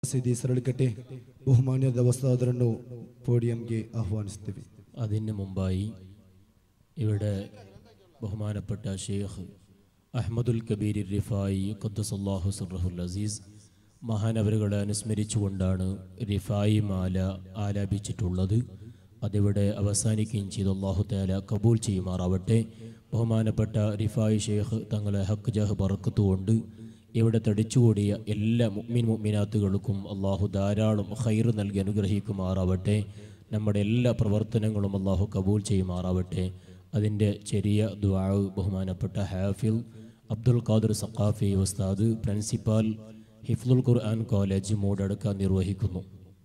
ಮಸೀದಿ ಸರಳಿಕಟ್ಟೆ ಬಹುಮಾನ್ಯದ ವಸ್ತಾದರನ್ನು ಪೋಡಿಯಂಗೆ ಆಹ್ವಾನಿಸುತ್ತೇವೆ അതിന് മുമ്പായി ഇവിടെ ബഹുമാനപ്പെട്ട ഷെയ്ഖ് അഹമ്മദുൽ കബീർ റിഫായി ഖദ്ദസല്ലാഹു സുറഹുൽ അസീസ് മഹാനവരുകളെ അനുസ്മരിച്ചുകൊണ്ടാണ് റിഫായി മാല ആലാപിച്ചിട്ടുള്ളത് അതിവിടെ അവസാനിക്കുകയും ചെയ്തു അള്ളാഹു താല കബൂൽ ചെയ്യുമാറാവട്ടെ ബഹുമാനപ്പെട്ട റിഫായി ഷെയ്ഖ് തങ്ങളെ ഹക്ക് ജഹ് പറക്കത്തുകൊണ്ട് ഇവിടെ തടിച്ചുകൂടിയ എല്ലാ മുഅ്മിൻ മുഅ്മിനാത്തുകൾക്കും അള്ളാഹു ധാരാളം ഖൈർ നൽകി അനുഗ്രഹിക്കുമാറാവട്ടെ നമ്മുടെ എല്ലാ പ്രവർത്തനങ്ങളും അള്ളാഹു കബൂൽ ചെയ്യുമാറാവട്ടെ അതിൻ്റെ ചെറിയ ദുആവ് ബഹുമാനപ്പെട്ട ഹാഫിൽ അബ്ദുൽ ഖാദർ സഖാഫി ഉസ്താദ് പ്രിൻസിപ്പാൽ ഹിഫ്ലുൽ ഖുർആൻ കോളേജ് മൂടടുക്ക നിർവഹിക്കുന്നു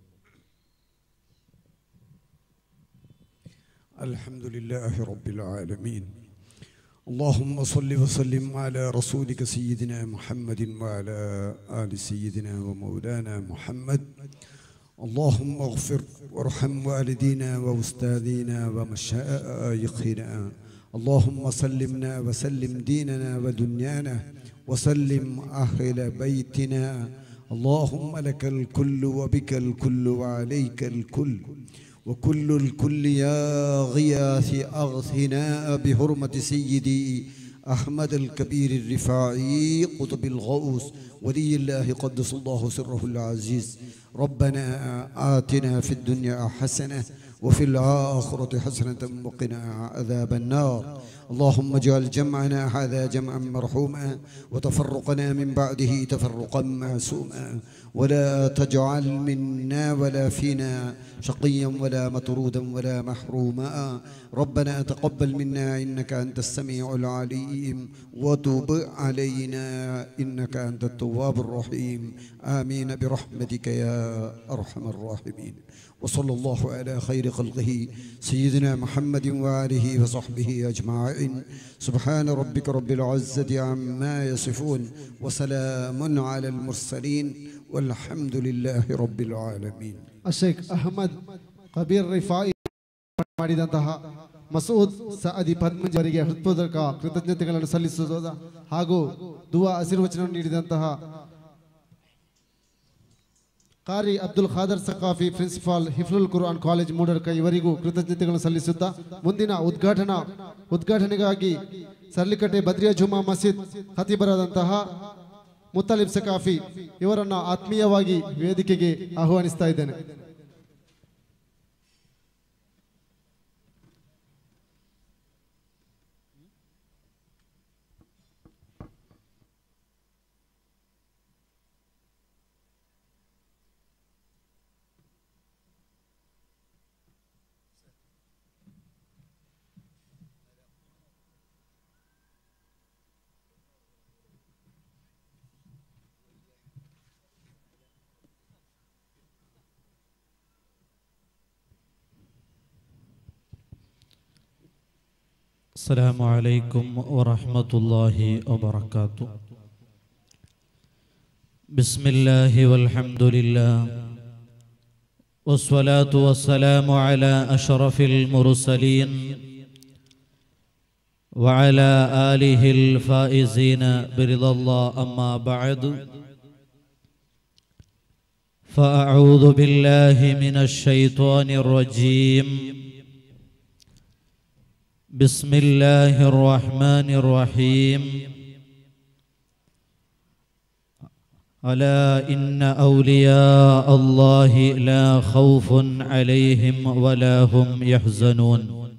الحمد لله رب العالمين اللهم صل وسلم على رسولك سيدنا محمد وعلى آل سيدنا ومولانا محمد اللهم اغفر وارحم والدينا وأستاذينا ومشايخنا اللهم سلمنا وسلم ديننا ودنيانا وسلم أهل بيتنا اللهم لك الكل وبك الكل وعليك الكل وكل الكل يا غياث أغثنا بحرمة سيدي أحمد الكبير الرفاعي قطب الغوث ولي الله قدس الله سره العزيز ربنا آتنا في الدنيا حسنة وفي الآخرة حسنة وقنا عذاب النار اللهم اجعل جمعنا هذا جمعا مرحوما وتفرقنا من بعده تفرقا معصوما ولا تجعل منا ولا فينا شقيا ولا مطرودا ولا محروما ربنا تقبل منا انك انت السميع العليم وتب علينا انك انت التواب الرحيم امين برحمتك يا ارحم الراحمين وصلى الله على خير خلقه سيدنا محمد وآله وصحبه أجمعين سبحان ربك رب العزة عما يصفون وسلام على المرسلين والحمد لله رب العالمين ಅಶೇಖ್ ಅಹಮದ್ ಕಬೀರ್ ರಿಫಾಯಿ ಮಾಡಿದಂತಹ ಮಸೂದ್ ಸಅದಿ ಪದ್ಮಂಜ್ ಅವರಿಗೆ ಹೃತ್ಪೂರ್ವಕ ಕೃತಜ್ಞತೆಗಳನ್ನು ಸಲ್ಲಿಸುವುದು ಹಾಗೂ ದುವಾ ಆಶೀರ್ವಚನ ನೀಡಿದಂತಹ ಕಾರಿ ಅಬ್ದುಲ್ ಖಾದರ್ ಸಕಾಫಿ ಪ್ರಿನ್ಸಿಪಾಲ್ ಹಿಫ್ಲುಲ್ ಕುರ್ಆನ್ ಕಾಲೇಜ್ ಮೂಡರ್ಕ ಇವರಿಗೂ ಕೃತಜ್ಞತೆಗಳನ್ನು ಸಲ್ಲಿಸುತ್ತಾ ಮುಂದಿನ ಉದ್ಘಾಟನಾ ಉದ್ಘಾಟನೆಗಾಗಿ ಸರ್ಲಿಕಟ್ಟೆ ಬದ್ರಿಯಾ ಜುಮಾ ಮಸೀದ್ ಖತೀಬರಾದಂತಹ ಮುತ್ತಲಿಬ್ ಸಕಾಫಿ ಇವರನ್ನ ಆತ್ಮೀಯವಾಗಿ ವೇದಿಕೆಗೆ ಆಹ್ವಾನಿಸ್ತಾ ಇದ್ದೇನೆ السلام عليكم ورحمة الله وبركاته بسم الله والحمد لله والصلاة والسلام على أشرف المرسلين وعلى آله الفائزين برضا الله أما بعد فأعوذ بالله من الشيطان الرجيم بسم الله الرحمن الرحيم ألا إن أولياء الله لا خوف عليهم ولا هم يحزنون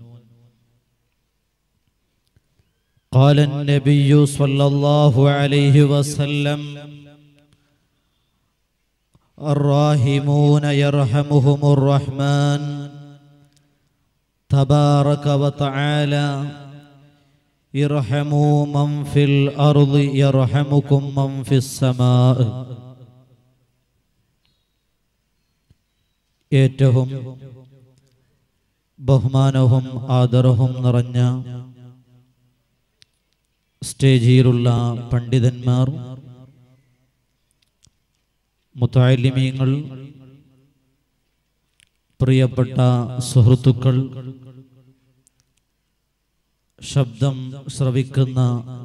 قال النبي صلى الله عليه وسلم الراحمون يرحمهم الرحمن تبارك وتعالى ارحموا من في الأرض يرحمكم من في السماء ഏറ്റവും ബഹുമാനവും ആദരവും നിറഞ്ഞ സ്റ്റേജിലുള്ള പണ്ഡിതന്മാർ മുത്താലിമീങ്ങൾ പ്രിയപ്പെട്ട സുഹൃത്തുക്കൾ ശബ്ദം ശ്രവിക്കുന്ന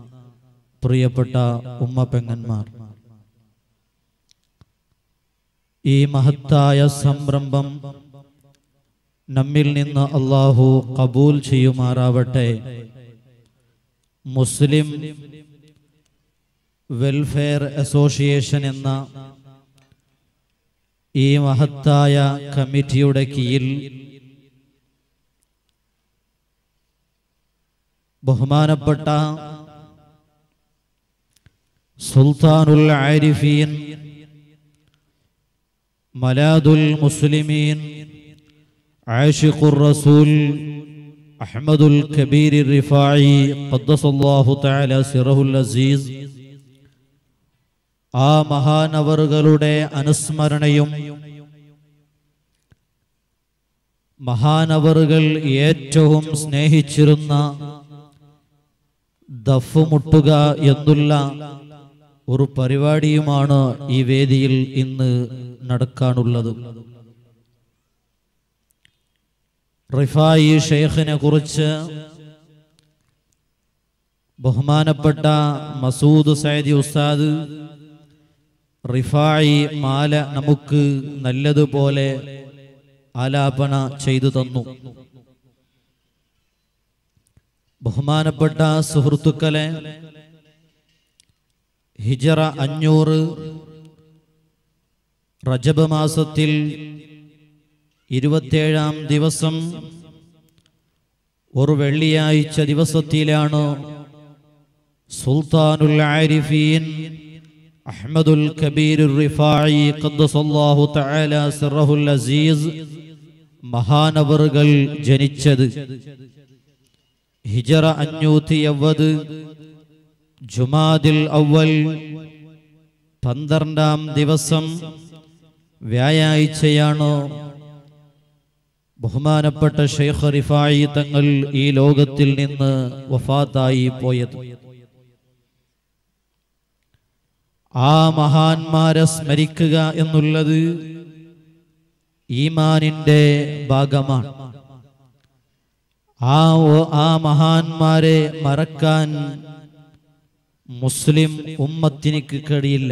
പ്രിയപ്പെട്ട ഉമ്മ പെങ്ങന്മാർ ഈ മഹത്തായ സംരംഭം നമ്മിൽ നിന്ന് അള്ളാഹു കബൂൽ ചെയ്യുമാറാവട്ടെ മുസ്ലിം വെൽഫെയർ അസോസിയേഷൻ എന്ന ഈ മഹത്തായ കമ്മിറ്റിയുടെ കീഴിൽ ബഹുമാനപ്പെട്ട സുൽത്താനുൽ ആരിഫീൻ മലാദുൽ മുസ്ലിമീൻ ആഷിഖുർ റസൂൽ അഹ്മദുൽ കബീർ റിഫായി ഖദ്ദസല്ലാഹു തആല സിറഹുൽ അസീസ് ആ മഹാനവറുകളുടെ അനുസ്മരണയും മഹാനവറുകൾ ഏറ്റവും സ്നേഹിച്ചിരുന്ന ദഫ് മുട്ടുക എന്നുള്ള ഒരു പരിപാടിയുമാണ് ഈ വേദിയിൽ ഇന്ന് നടക്കാനുള്ളത് റിഫായി ഷെയ്ഖിനെ കുറിച്ച് ബഹുമാനപ്പെട്ട മസൂദ് സൈദി ഉസ്താദ് റിഫായി മാല നമുക്ക് നല്ലതുപോലെ ആലാപന ചെയ്തു തന്നു ബഹുമാനപ്പെട്ട സുഹൃത്തുക്കളെ ഹിജറ അഞ്ഞൂറ് റജബ് മാസത്തിൽ ഇരുപത്തേഴാം ദിവസം ഒരു വെള്ളിയാഴ്ച ദിവസത്തിലാണ് സുൽത്താനുൽ ആരിഫീൻ അഹ്മദുൽ കബീർ റിഫായി ഖദ്ദസല്ലാഹു തആല സിറഹുൽ അസീസ് മഹാനവറുകൾ ജനിച്ചത് ഹിജറ അഞ്ഞൂറ്റി എവ്വത് ജുമാദിൽ അവൽ പന്ത്രണ്ടാം ദിവസം വ്യാഴാഴ്ചയാണ് ബഹുമാനപ്പെട്ട ഷെയ്ഖ് റിഫായി തങ്ങൾ ഈ ലോകത്തിൽ നിന്ന് വഫാത്തായി പോയത് ആ മഹാന്മാരെ സ്മരിക്കുക എന്നുള്ളത് ഈമാനിന്റെ ഭാഗമാണ് ആ ഓ- ആ മഹാന്മാരെ മറക്കാൻ മുസ്ലിം ഉമ്മത്തിനിക്ക് കഴിയില്ല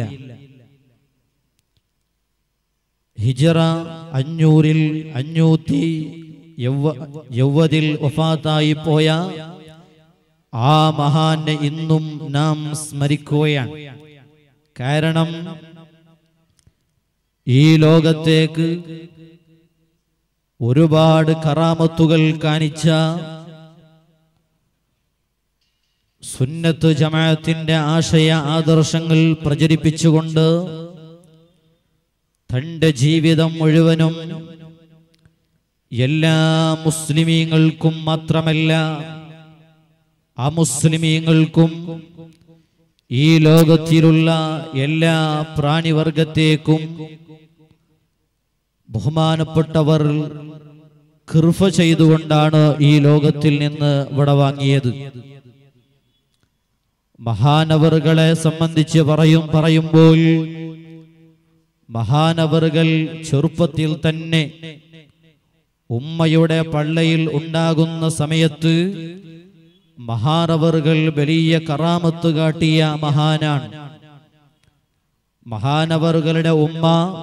ഹിജറ അഞ്ഞൂറിൽ അഞ്ഞൂറ്റി യൗവ- യൗവതിൽ വഫാത്തായി പോയ ആ മഹാനെ ഇന്നും നാം സ്മരിക്കുകയാണ് കാരണം ഈ ലോകത്തേക്ക് ഒരുപാട് കറാമത്തുകൾ കാണിച്ച സുന്നത്ത് ജമാഅത്തിന്റെ ആശയ ആദർശങ്ങൾ പ്രചരിപ്പിച്ചുകൊണ്ട് തന്റെ ജീവിതം മുഴുവനും എല്ലാ മുസ്ലിമീങ്ങൾക്കും മാത്രമല്ല അമുസ്ലിമീങ്ങൾക്കും ഈ ലോകത്തിലുള്ള എല്ലാ പ്രാണിവർഗത്തേക്കും ബഹുമാനപ്പെട്ടവർ കൃപ ചെയ്തുകൊണ്ടാണ് ഈ ലോകത്തിൽ നിന്ന് വിടവാങ്ങിയത് മഹാനവറുകളെ സംബന്ധിച്ച് പറയും പറയുമ്പോൾ മഹാനവറുകൾ ചെറുപ്പത്തിൽ തന്നെ ഉമ്മയുടെ പള്ളയിൽ ഉണ്ടാകുന്ന സമയത്ത് മഹാനവറുകൾ വലിയ കറാമത്ത് കാട്ടിയ മഹാനാണ് മഹാനവറുകളുടെ ഉമ്മ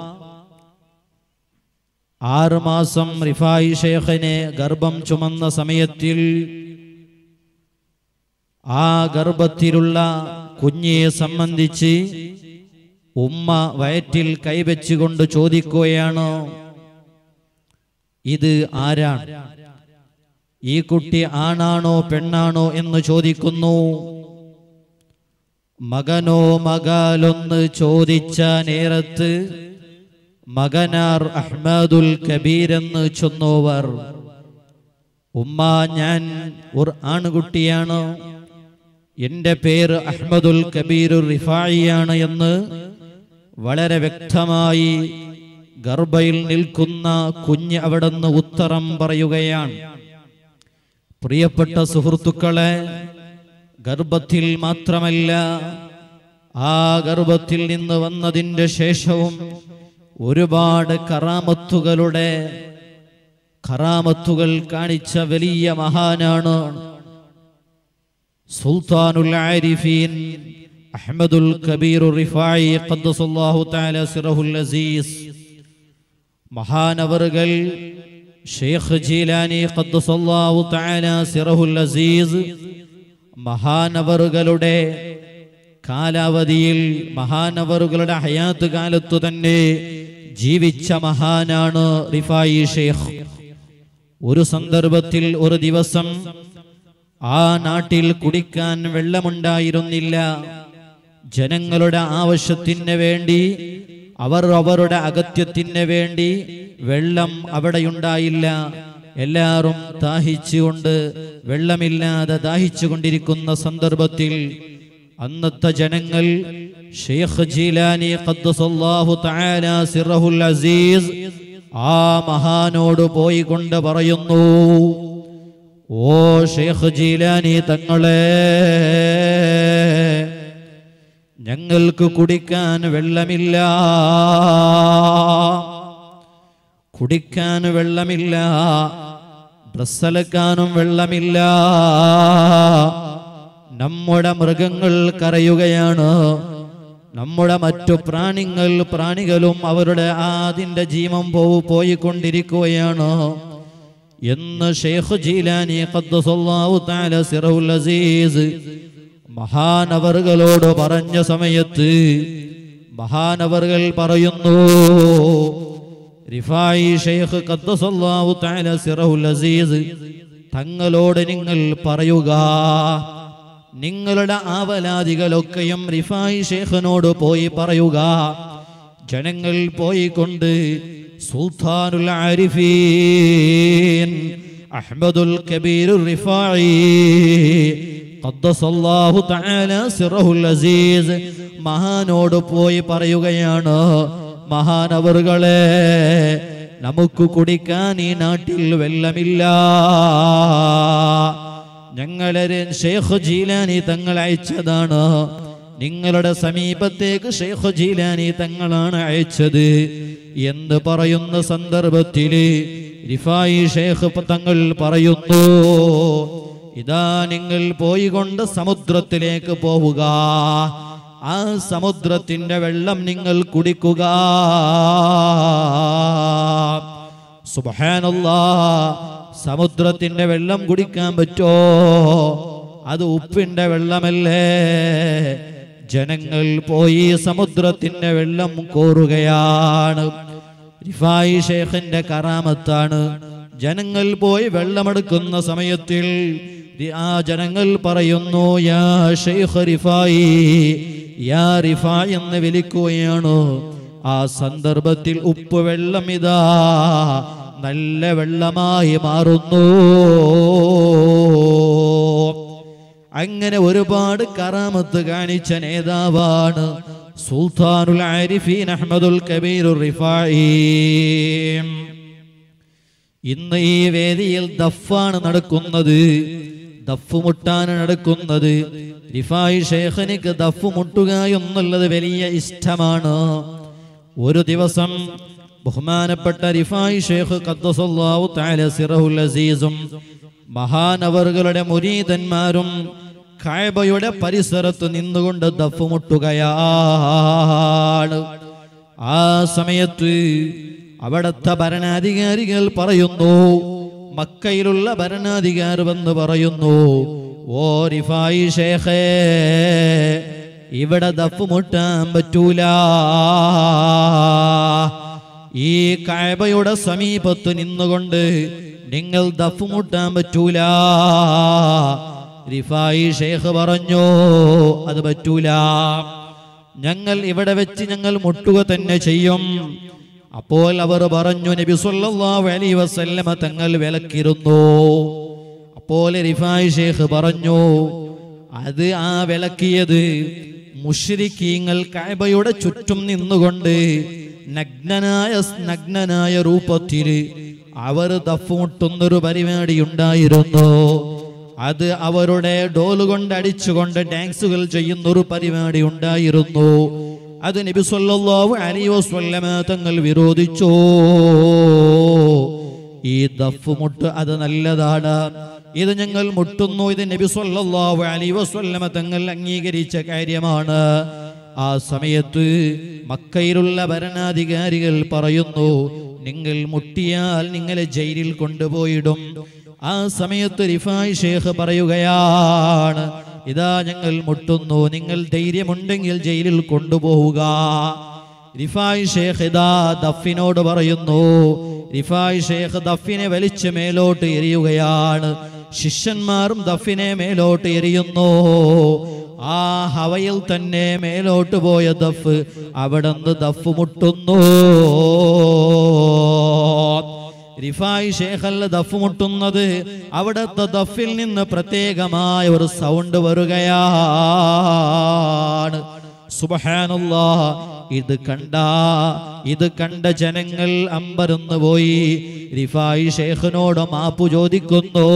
ആറുമാസം റിഫായി ഷേഖിനെ ഗർഭം ചുമന്ന സമയത്തിൽ ആ ഗർഭത്തിലുള്ള കുഞ്ഞിയെ സംബന്ധിച്ച് ഉമ്മ വയറ്റിൽ കൈവച്ചുകൊണ്ട് ചോദിക്കുകയാണ് ഇത് ആരാണ് ഈ കുട്ടി ആണാണോ പെണ്ണാണോ എന്ന് ചോദിക്കുന്നു മകനോ മകാലൊന്ന് ചോദിച്ച നേരത്ത് മകനാർ അഹ്മദുൽ കബീർ എന്ന് ചൊന്നോവർ ഉമ്മ ഞാൻ ഒരു ആൺകുട്ടിയാണ് എൻ്റെ പേര് അഹ്മദുൽ കബീർ റിഫായിയാണ് എന്ന് വളരെ വ്യക്തമായി ഗർഭയിൽ നിൽക്കുന്ന കുഞ്ഞ് അവിടുന്ന് ഉത്തരം പറയുകയാണ് പ്രിയപ്പെട്ട സുഹൃത്തുക്കളെ ഗർഭത്തിൽ മാത്രമല്ല ആ ഗർഭത്തിൽ നിന്ന് വന്നതിൻ്റെ ശേഷവും ഒരുപാട് കറാമത്തുകളുടെ കറാമത്തുകൾ കാണിച്ച വലിയ മഹാനാണ് സുൽത്താനുൽ ആരിഫീൻ അഹ്മദുൽ കബീർ റിഫായി ഖദ്ദസല്ലാഹു തആല സിറഹുൽ അസീസ് മഹാനവറുകൾ ഷെയ്ഖ് ജീലാനി ഖദ്ദസല്ലാഹു തആല സിറഹുൽ അസീസ് മഹാനവറുകളുടെ കാലാവധിയിൽ മഹാനവറുകളുടെ ഹയാത്ത് കാലത്തു തന്നെ ജീവിച്ച മഹാനാണ് റിഫായി ഷെയ്ഖ് ഒരു സന്ദർഭത്തിൽ ഒരു ദിവസം ആ നാട്ടിൽ കുടിക്കാൻ വെള്ളമുണ്ടായിരുന്നില്ല ജനങ്ങളുടെ ആവശ്യത്തിന് വേണ്ടി അവർ അവരുടെ അഗത്യത്തിന് വേണ്ടി വെള്ളം അവിടെയുണ്ടായില്ല എല്ലാവരും ദാഹിച്ചുകൊണ്ട് വെള്ളമില്ലാതെ ദാഹിച്ചു കൊണ്ടിരിക്കുന്ന സന്ദർഭത്തിൽ അന്നത്തെ ജനങ്ങൾ ഷെയ്ഖ് ജീലാനി ഖദ്ദസല്ലാഹു തആല സിറഹുൽ അസീസ് ആ മഹാനോട് പോയി കൊണ്ട് പറയുന്നു ഓ ഷെയ്ഖ് ജീലാനി തങ്ങളെ ഞങ്ങൾക്ക് കുടിക്കാൻ വെള്ളമില്ല കുടിക്കാൻ വെള്ളമില്ല ഡ്രസ്സലക്കാനും വെള്ളമില്ല നമ്മുടെ മൃഗങ്ങൾ കരയുകയാണ് നമ്മുടെ മറ്റു പ്രാണികൾ പ്രാണികളും അവരുടെ അതിൻ്റെ ജീവൻ പോ പോയിക്കൊണ്ടിരിക്കുകയാണ് എന്ന് ഷെയ്ഖ് ജീലാനി ഖദ്ദസല്ലാഹു തആല സിറഹുൽ അസീസ് മഹാനവറുകളോട് പറഞ്ഞ സമയത്ത് മഹാനവറുകൾ പറയുന്നു റിഫായി ഷെയ്ഖ് ഖദ്ദസല്ലാഹു തആല സിറഹുൽ അസീസ് തങ്ങളോട് നിങ്ങൾ പറയുക നിങ്ങളുടെ ആവലാദികളൊക്കെയും റിഫായി ഷേഖിനോട് പോയി പറയുക ജനങ്ങൾ പോയിക്കൊണ്ട് സുൽത്താനുൽ ആരിഫീൻ അഹ്മദുൽ കബീർ റിഫായി ഖദ്ദസല്ലാഹു തആല സിറഹുൽ അസീസ് മഹാനോട് പോയി പറയുകയാണ് മഹാനവറുകളെ നമുക്ക് കുടിക്കാൻ ഈ നാട്ടിൽ വെള്ളമില്ല ഞങ്ങളെ ഷെയ്ഖ് ജീലാനി തങ്ങൾ അയച്ചതാണ് നിങ്ങളുടെ സമീപത്തേക്ക് ഷെയ്ഖ് ജീലാനി തങ്ങളാണ് അയച്ചത് എന്ന് പറയുന്ന സന്ദർഭത്തിൽ റിഫായി ഷെയ്ഖ് തങ്ങൾ പറയുന്നു ഇതാ നിങ്ങൾ പോയി കൊണ്ട് സമുദ്രത്തിലേക്ക് പോവുക ആ സമുദ്രത്തിന്റെ വെള്ളം നിങ്ങൾ കുടിക്കുക സുബഹാനല്ലാ സമുദ്രത്തിന്റെ വെള്ളം കുടിക്കാൻ പറ്റോ അത് ഉപ്പിന്റെ വെള്ളമല്ലേ ജനങ്ങൾ പോയി സമുദ്രത്തിന്റെ വെള്ളം കോരുകയാണ് റിഫായി ഷേഖിന്റെ കറാമത്താണ് ജനങ്ങൾ പോയി വെള്ളമെടുക്കുന്ന സമയത്തിൽ ആ ജനങ്ങൾ പറയുന്നു യാ ഷെയ്ഖ് റിഫായി യാ റിഫായ് എന്ന് വിളിക്കുകയാണ് ആ സന്ദർഭത്തിൽ ഉപ്പ് വെള്ളം ഇതാ നല്ല വെള്ളമായി മാറുന്നു അങ്ങനെ ഒരുപാട് കറാമത്ത് കാണിച്ച നേതാവാണ് സുൽത്താനുൽ ആരിഫീൻ അഹമ്മദുൽ കബീർ റിഫായി ഇന്ന് ഈ വേദിയിൽ ദഫാണ് നടക്കുന്നത് ദഫ് മുട്ടാണ് നടക്കുന്നത് റിഫായി ഷേഖനിക്ക് ദഫ് മുട്ടുക എന്നുള്ളത് വലിയ ഇഷ്ടമാണ് ഒരു ദിവസം ബഹുമാനപ്പെട്ട റിഫായി ഷേഖ് ഖദ്ദസല്ലാഹു തആല സിറഹുൽ അസീസും മഹാനവറുകളുടെ മുരീതന്മാരും കായബയുടെ പരിസരത്ത് നിന്നുകൊണ്ട് ദഫ് മുട്ടുകയാണ് ആ സമയത്ത് അവിടുത്തെ ഭരണാധികാരികൾ പറയുന്നു മക്കയിലുള്ള ഭരണാധികാരി വന്ന് പറയുന്നു ഓ റിഫായി ഷേഖേ ഇവിടെ ദഫ് മുട്ടാൻ പറ്റൂല ഈ കായബയുടെ സമീപത്ത് നിന്നുകൊണ്ട് നിങ്ങൾ ദഫ് മുട്ടാൻ പറ്റൂല റിഫായി ഷേഖ് പറഞ്ഞു അത് പറ്റൂല ഞങ്ങൾ ഇവിടെ വെച്ച് ഞങ്ങൾ മുട്ടുക തന്നെ ചെയ്യും അപ്പോൾ അവർ പറഞ്ഞു നബി സല്ലല്ലാഹു അലൈഹി വസല്ലമ തങ്ങൾ വിലക്കിരുന്നു അപ്പോൾ റിഫായി ഷേഖ് പറഞ്ഞു അത് ആ വിളക്കിയത് മുഷ്രിക്കീങ്ങൾ കഅബയുടെ ചുറ്റും നിന്നുകൊണ്ട് നഗ്നനായ നഗ്നനായ രൂപത്തിൽ അവർ ദഫുമുട്ടുന്നൊരു പരിപാടി ഉണ്ടായിരുന്നു അത് അവരുടെ ഡോല് കൊണ്ട് അടിച്ചുകൊണ്ട് ഡാൻസുകൾ ചെയ്യുന്ന ഒരു പരിപാടി ഉണ്ടായിരുന്നു അത് നബി സല്ലല്ലാഹു അലൈഹി വസല്ലമ തങ്ങൾ വിരോധിച്ചു ഈ ദഫ് മുട്ട് അത് നല്ലതാണ് ഇത് ഞങ്ങൾ മുട്ടുന്നു ഇത് നബി സല്ലല്ലാഹു അലൈഹി വസല്ലമ തങ്ങൾ അംഗീകരിച്ച കാര്യമാണ് ആ സമയത്ത് മക്കയിലുള്ള ഭരണാധികാരികൾ പറയുന്നു നിങ്ങൾ മുട്ടിയാൽ നിങ്ങളെ ജയിലിൽ കൊണ്ടുപോയിടും ആ സമയത്ത് റിഫായ് ഷേഖ് പറയുകയാണ് ഇതാ ഞങ്ങൾ മുട്ടുന്നു നിങ്ങൾ ധൈര്യമുണ്ടെങ്കിൽ ജയിലിൽ കൊണ്ടുപോവുക റിഫായ് ഷേഖ് ഇതാ ദഫിനോട് പറയുന്നു റിഫായ് ഷേഖ് ദഫിനെ വലിച്ച് മേലോട്ട് എറിയുകയാണ് ശിഷ്യന്മാരും ദഫിനെ മേലോട്ട് എറിയുന്നു ആ ഹവയിൽ തന്നെ മേലോട്ട് പോയ ദഫ് അവിടെ നിന്ന് ദഫ് മുട്ടുന്നു റിഫായി ഷേഖല്ല ദഫ് മുട്ടുന്നത് അവിടുത്തെ ദഫിൽ നിന്ന് പ്രത്യേകമായ ഒരു സൗണ്ട് വരുകയാണ് സുബഹാനല്ലാ ഇത് കണ്ട ഇത് കണ്ട ജനങ്ങൾ അമ്പരന്ന് പോയി റിഫായി ഷേഖിനോട് മാപ്പു ചോദിക്കുന്നു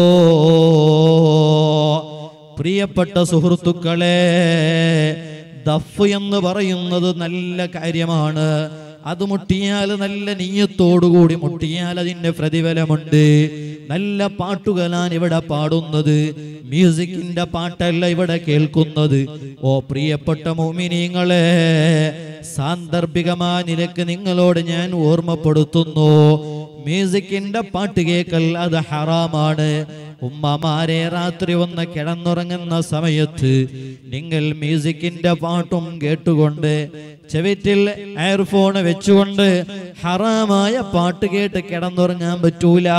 പ്രിയപ്പെട്ട സുഹൃത്തുക്കളെ ദഫ് എന്ന് പറയുന്നത് നല്ല കാര്യമാണ് അത് മുട്ടിയാൽ നല്ല നീയത്തോടുകൂടി മുട്ടിയാൽ അതിന്റെ പ്രതിഫലമുണ്ട് നല്ല പാട്ടുകളാണ് ഇവിടെ പാടുന്നത് മ്യൂസിക്കിന്റെ പാട്ടല്ല ഇവിടെ കേൾക്കുന്നത് ഓ പ്രിയപ്പെട്ട മോമിനിങ്ങളെ സാന്ദർഭികമായ നിലക്ക് നിങ്ങളോട് ഞാൻ ഓർമ്മപ്പെടുത്തുന്നു മ്യൂസിക്കിന്റെ പാട്ട് കേൾക്കൽ അത് ഹറാമാണ് ഉമ്മമാരെ രാത്രി ഒന്ന് കിടന്നുറങ്ങുന്ന സമയത്ത് നിങ്ങൾ മ്യൂസിക്കിന്റെ പാട്ടും കേട്ടുകൊണ്ട് ചെവിറ്റിൽ എയർഫോൺ വെച്ചുകൊണ്ട് ഹറാമായ പാട്ട് കേട്ട് കിടന്നുറങ്ങാൻ പറ്റൂല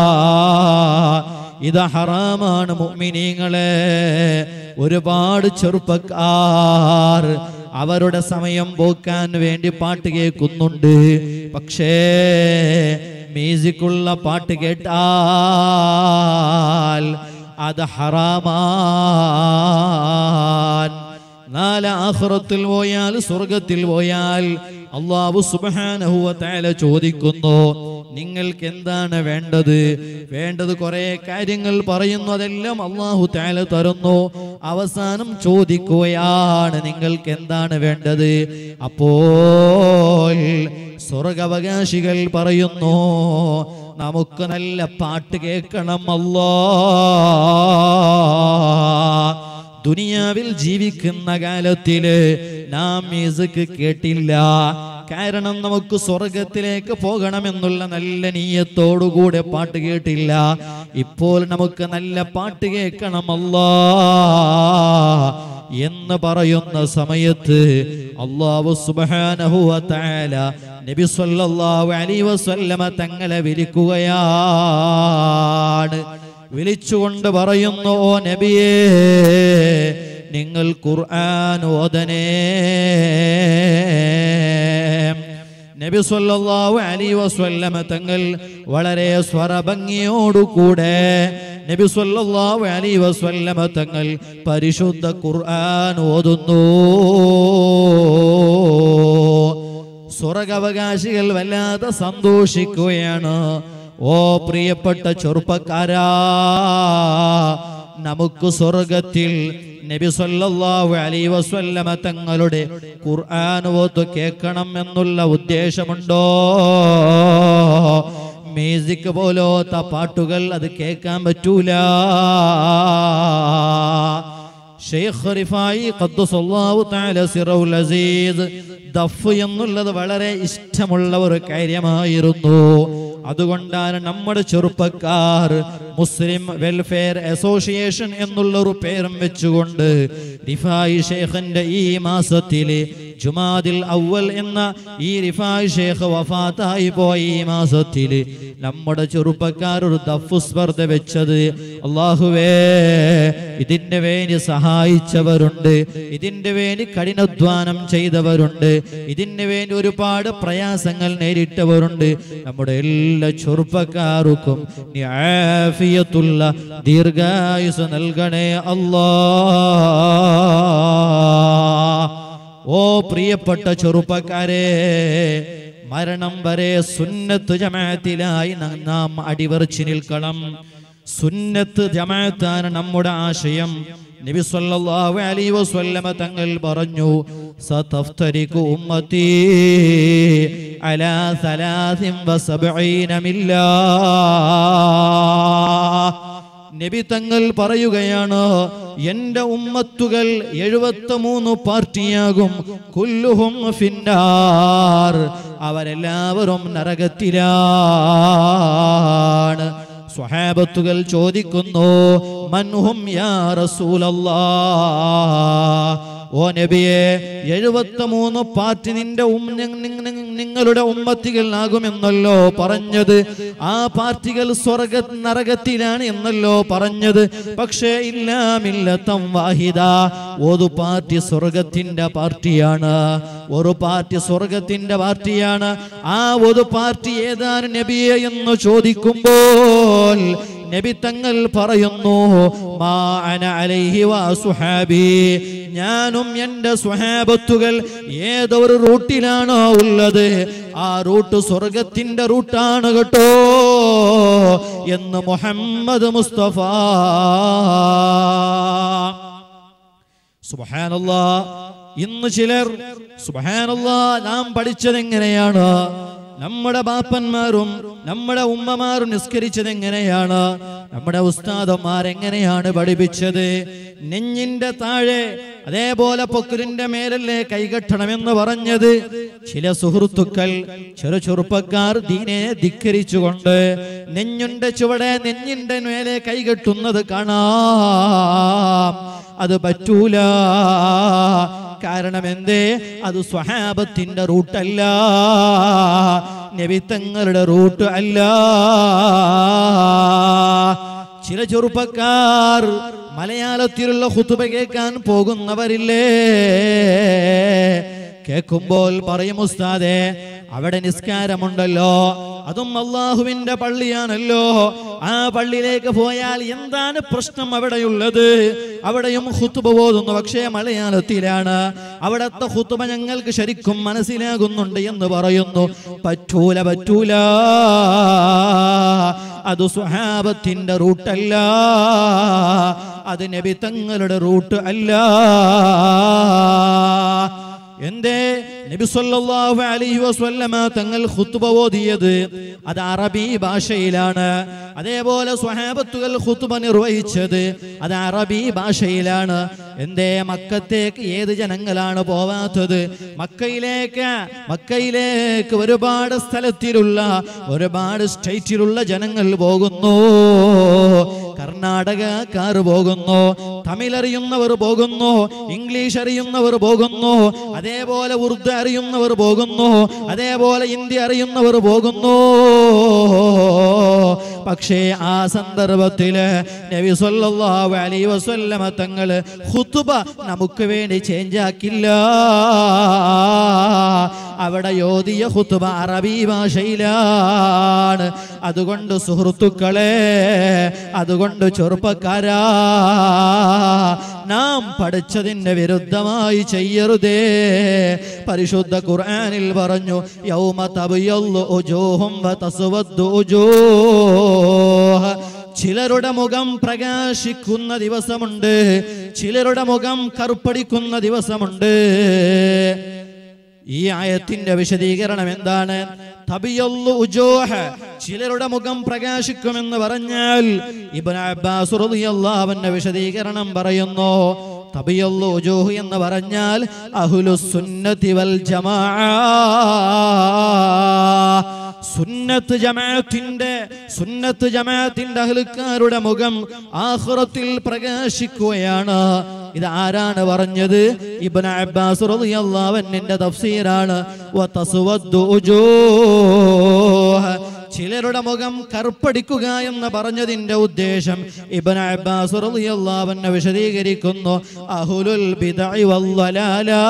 ഇത് ഹറാമാണ് മുഅ്മിനീങ്ങളെ ഒരുപാട് ചെറുപ്പക്കാർ അവരുടെ സമയം പോക്കാൻ വേണ്ടി പാട്ട് കേൾക്കുന്നുണ്ട് പക്ഷേ മ്യൂസിക്കുള്ള പാട്ട് കേട്ടാൽ അത് ഹറാമാൻ നാല് ആഖിറത്തിൽ പോയാൽ സ്വർഗത്തിൽ പോയാൽ അള്ളാഹു സുബ്ഹാനഹു വ തആല ചോദിക്കുന്നു നിങ്ങൾക്ക് എന്താണ് വേണ്ടത് വേണ്ടത് കുറെ കാര്യങ്ങൾ പറയുന്നു അതെല്ലാം അള്ളാഹു തആല തരുന്നു അവസാനം ചോദിക്കുകയാണ് നിങ്ങൾക്ക് എന്താണ് വേണ്ടത് അപ്പോൾ സ്വർഗാവകാശികൾ പറയുന്നു നമുക്ക് നല്ല പാട്ട് കേൾക്കണം അല്ലാ ദുനിയാവിൽ ജീവിക്കുന്ന കാലത്തില് നാം മ്യൂസിക് കേട്ടില്ല കാരണം നമുക്ക് സ്വർഗത്തിലേക്ക് പോകണമെന്നുള്ള നല്ല നീയത്തോടുകൂടെ പാട്ട് കേട്ടില്ല ഇപ്പോൾ നമുക്ക് നല്ല പാട്ട് കേൾക്കണമല്ലാ എന്ന് പറയുന്ന സമയത്ത് അള്ളാഹു സുബ്ഹാനഹു വ തആല നബി സല്ലല്ലാഹു അലൈഹി വസല്ലമ തങ്ങളെ വിളിക്കുകയാണ് വിളിച്ചുകൊണ്ട് പറയുന്നു ഓ നബിയേ നിങ്ങൾ ഖുർആൻ ഓതനേ നബി സല്ലല്ലാഹു അലൈഹി വസല്ലമ തങ്ങൾ വളരെ സ്വരഭംഗിയോടുകൂടെ നബി സല്ലല്ലാഹു അലൈഹി വസല്ലമ തങ്ങൾ പരിശുദ്ധ ഖുർആൻ ഓതുന്നു സ്വർഗാവകാശികൾ വല്ലാതെ സന്തോഷിക്കുകയാണ് ഓ പ്രിയപ്പെട്ട ചെറുപ്പക്കാരാ നമുക്ക് സ്വർഗത്തിൽ നബി സല്ലല്ലാഹു അലൈഹി വസല്ലമ തങ്ങളുടെ ഖുർആൻ ഓത്ത് കേൾക്കണം എന്നുള്ള ഉദ്ദേശമുണ്ടോ മ്യൂസിക് പോലോത്ത പാട്ടുകൾ അത് കേൾക്കാൻ പറ്റൂല ഷെയ്ഖ് റിഫായി ഖദ്ദസല്ലാഹു തആല സിറൗൽ അസീസ് ദഫ് എന്നുള്ളത് വളരെ ഇഷ്ടമുള്ള ഒരു കാര്യമായിരുന്നു അതുകൊണ്ടാണ് നമ്മുടെ ചെറുപ്പക്കാർ മുസ്ലിം വെൽഫെയർ അസോസിയേഷൻ എന്നുള്ള ഒരു പേരും വെച്ചുകൊണ്ട് റിഫായി ഷേഖിന്റെ ഈ മാസത്തില് ജുമാദിൽ അവൽ എന്ന ഈ റിഫായ് ഷേഖ് വഫാത്തായി പോയ ഈ മാസത്തില് നമ്മുടെ ചെറുപ്പക്കാർ ഒരു ദഫ് സ്പർദ്ധ വെച്ചത് അള്ളാഹുവേ ഇതിന്റെ വേണ്ടി സഹായിച്ചവരുണ്ട് ഇതിന്റെ വേണ്ടി കഠിനാധ്വാനം ചെയ്തവരുണ്ട് ഇതിന് വേണ്ടി ഒരുപാട് പ്രയാസങ്ങൾ നേരിട്ടവരുണ്ട് നമ്മുടെ എല്ലാ ചെറുപ്പക്കാർക്കും നീ ആഫിയത്തുള്ള ദീർഘായുസ് നൽകണേ അല്ലാ ഓ പ്രിയപ്പെട്ട ചെറുപ്പക്കാരെ മരണം വരെ സുന്നത്ത് ജമാഅത്തിലായി ന- നാം അടിവറിച്ചു നിൽക്കണം സുന്നത്ത് ജമാഅത്താണ് നമ്മുടെ ആശയം നബി സല്ലല്ലാഹു അലൈഹി വസല്ലമ തങ്ങൾ പറഞ്ഞു സതഫ്തരികു ഉമ്മത്തി അലാ സലാസിൻ വസബഈന മില്ലാ നബി തങ്ങൾ പറയുകയാണ് എന്റെ ഉമ്മത്തുകൾ എഴുപത്തി മൂന്ന് പാർട്ടിയാകും കുല്ലുഹും ഫിന്നാർ അവരെല്ലാവരും നരകത്തിലാണ് സ്വഹാബത്തുകൾ ചോദിക്കുന്നു മൻഹും യാ റസൂലല്ലാ ഓ നബിയെ എഴുപത്തി മൂന്ന് പാർട്ടി നിന്റെ ഉം നി- നി- നി- നിങ്ങളുടെ ഉമ്മത്തികളാകുമെന്നല്ലോ പറഞ്ഞത് ആ പാർട്ടികൾ സ്വർഗ നരകത്തിലാണ് എന്നല്ലോ പറഞ്ഞത് പക്ഷേ ഇല്ലാമില്ലത്തം വാഹിദ ഒരു പാർട്ടി സ്വർഗത്തിന്റെ പാർട്ടിയാണ് ഒരു പാർട്ടി സ്വർഗത്തിന്റെ പാർട്ടിയാണ് ആ ഒരു പാർട്ടി ഏതാണ് നബിയെ എന്ന് ചോദിക്കുമ്പോൾ നബി തങ്ങൾ പറയുന്നു മാ അന അലൈഹി വാ സുഹാബി ഞാനും എൻ്റെ സുഹാബത്തുകൾ ഏതൊരു റൂട്ടിലാണോ ഉള്ളത് ആ റൂട്ട് സ്വർഗത്തിന്റെ റൂട്ടാണ് കേട്ടോ എന്ന് മുഹമ്മദ് മുസ്തഫ സുബഹാനല്ലാ ഇന്ന് ചിലർ സുബഹാനല്ലാ നാം പഠിച്ചത് എങ്ങനെയാണ് നമ്മുടെ ബാപ്പന്മാരും നമ്മുടെ ഉമ്മമാരും നിസ്കരിച്ചത് എങ്ങനെയാണ് നമ്മുടെ ഉസ്താദന്മാർ എങ്ങനെയാണ് പഠിപ്പിച്ചത് നെഞ്ഞിന്റെ താഴെ അതേപോലെ പൊക്കലിന്റെ മേലല്ലേ കൈകെട്ടണമെന്ന് പറഞ്ഞത് ചില സുഹൃത്തുക്കൾ ചെറു ചെറുപ്പക്കാർ ദീനെ ധിക്കരിച്ചുകൊണ്ട് നെഞ്ഞുന്റെ ചുവടെ നെഞ്ഞിന്റെ മേലെ കൈകെട്ടുന്നത് കാണാം അത് പറ്റൂല കാരണം എന്തേ അത് സ്വഹാബത്തിന്റെ റൂട്ടല്ല നബിത്തങ്ങളുടെ റൂട്ട് അല്ല ചില ചെറുപ്പക്കാർ മലയാളത്തിലുള്ള ഹുതുബ കേൾക്കാൻ പോകുന്നവരില്ലേ കേൾക്കുമ്പോൾ പറയും ഉസ്താദെ അവിടെ നിസ്കാരമുണ്ടല്ലോ അതും അള്ളാഹുവിന്റെ പള്ളിയാണല്ലോ ആ പള്ളിയിലേക്ക് പോയാൽ എന്താണ് പ്രശ്നം അവിടെയുള്ളത് അവിടെയും ഹുത്തുബ പോതുന്നു പക്ഷേ മലയാളത്തിലാണ് അവിടത്തെ ഹുത്തുബ ഞങ്ങൾക്ക് ശരിക്കും മനസ്സിലാകുന്നുണ്ട് എന്ന് പറയുന്നു പറ്റൂല പറ്റൂല അത് സുഹാബത്തിന്റെ റൂട്ടല്ല അത് നബി തങ്ങളുടെ റൂട്ട് അല്ല എന്തേ നബി സല്ലല്ലാഹു അലൈഹി വസല്ലമ തങ്ങൾ ഖുത്ബ ഓതിയത് അത് അറബി ഭാഷയിലാണ് അതേപോലെ സ്വഹാബത്തുകൾ ഖുത്ബ നിർവഹിച്ചത് അത് അറബി ഭാഷയിലാണ് എന്തേ മക്കത്തേക്ക് ഏത് ജനങ്ങളാണ് പോവാത്തത് മക്കയിലേക്ക് മക്കയിലേക്ക് ഒരുപാട് സ്ഥലത്തിലുള്ള ഒരുപാട് സ്റ്റേറ്റിലുള്ള ജനങ്ങൾ പോകുന്നു കർണാടകക്കാർ പോകുന്നു തമിഴ് അറിയുന്നവർ പോകുന്നു ഇംഗ്ലീഷ് അറിയുന്നവർ പോകുന്നു അതേപോലെ ഉറുദു അറിയുന്നവർ പോകുന്നു അതേപോലെ ഹിന്ദി അറിയുന്നവർ പോകുന്നു പക്ഷേ ആ സന്ദർഭത്തില് നബി സല്ലല്ലാഹു അലൈഹി വസല്ലമ തങ്ങൾ ഖുത്ബ നമുക്ക് വേണ്ടി ചേഞ്ച് ആക്കില്ല അവിടെ യോധിയ ഖുത്ബ അറബി ഭാഷയിലാണ് അതുകൊണ്ട് സുഹൃത്തുക്കളെ അതുകൊണ്ട് ചെറുപ്പക്കാരാ നാം പഠിച്ചതിന്റെ വിരുദ്ധമായി ചെയ്യരുതേ പരിശുദ്ധ ഖുർആനിൽ പറഞ്ഞു യൗമ തബയല്ലു ഉജൂഹും വതസ്വദ്ദു ഉജൂഹ് ചിലരുടെ മുഖം പ്രകാശിക്കുന്ന ദിവസമുണ്ട് ചിലരുടെ മുഖം കറുപ്പടിക്കുന്ന ദിവസമുണ്ട് ഈ ആയത്തിന്റെ വിശദീകരണം എന്താണ് തബിയല്ലു ഉജൂഹ്. ചിലരുടെ മുഖം പ്രകാശിക്കുമെന്ന് പറഞ്ഞാൽ ഇബ്നു അബ്ബാസ് റളിയല്ലാഹുവിന്റെ വിശദീകരണം പറയുന്നു തബിയല്ലു ഉജൂഹ് എന്ന് പറഞ്ഞാൽ അഹ്ലുസ് സുന്നത്തി വൽ ജമാഅ സുന്നത്ത് ജമാഅത്തിന്റെ സുന്നത്ത് ജമാഅത്തിന്റെ അഹ്ലുക്കാരുടെ മുഖം ആഖിറത്തിൽ പ്രകാശിക്കുകയാണ് ഇത് ആരാണ് പറഞ്ഞത് ഇബ്നു അബ്ബാസ് റളിയല്ലാഹു അൻഹുവിന്റെ തഫ്സീറാണ് വതസ്വദ്ദു ഉജൂഹ് ചിലരുടെ മുഖം കറുപ്പടിക്കുക എന്ന് പറഞ്ഞതിന്റെ ഉദ്ദേശം ഇബ്നു അബ്ബാസ് റളിയല്ലാഹു അൻഹു വിശദീകരിക്കുന്നു അഹുലുൽ ബിദ്അ വല്ലലാലാ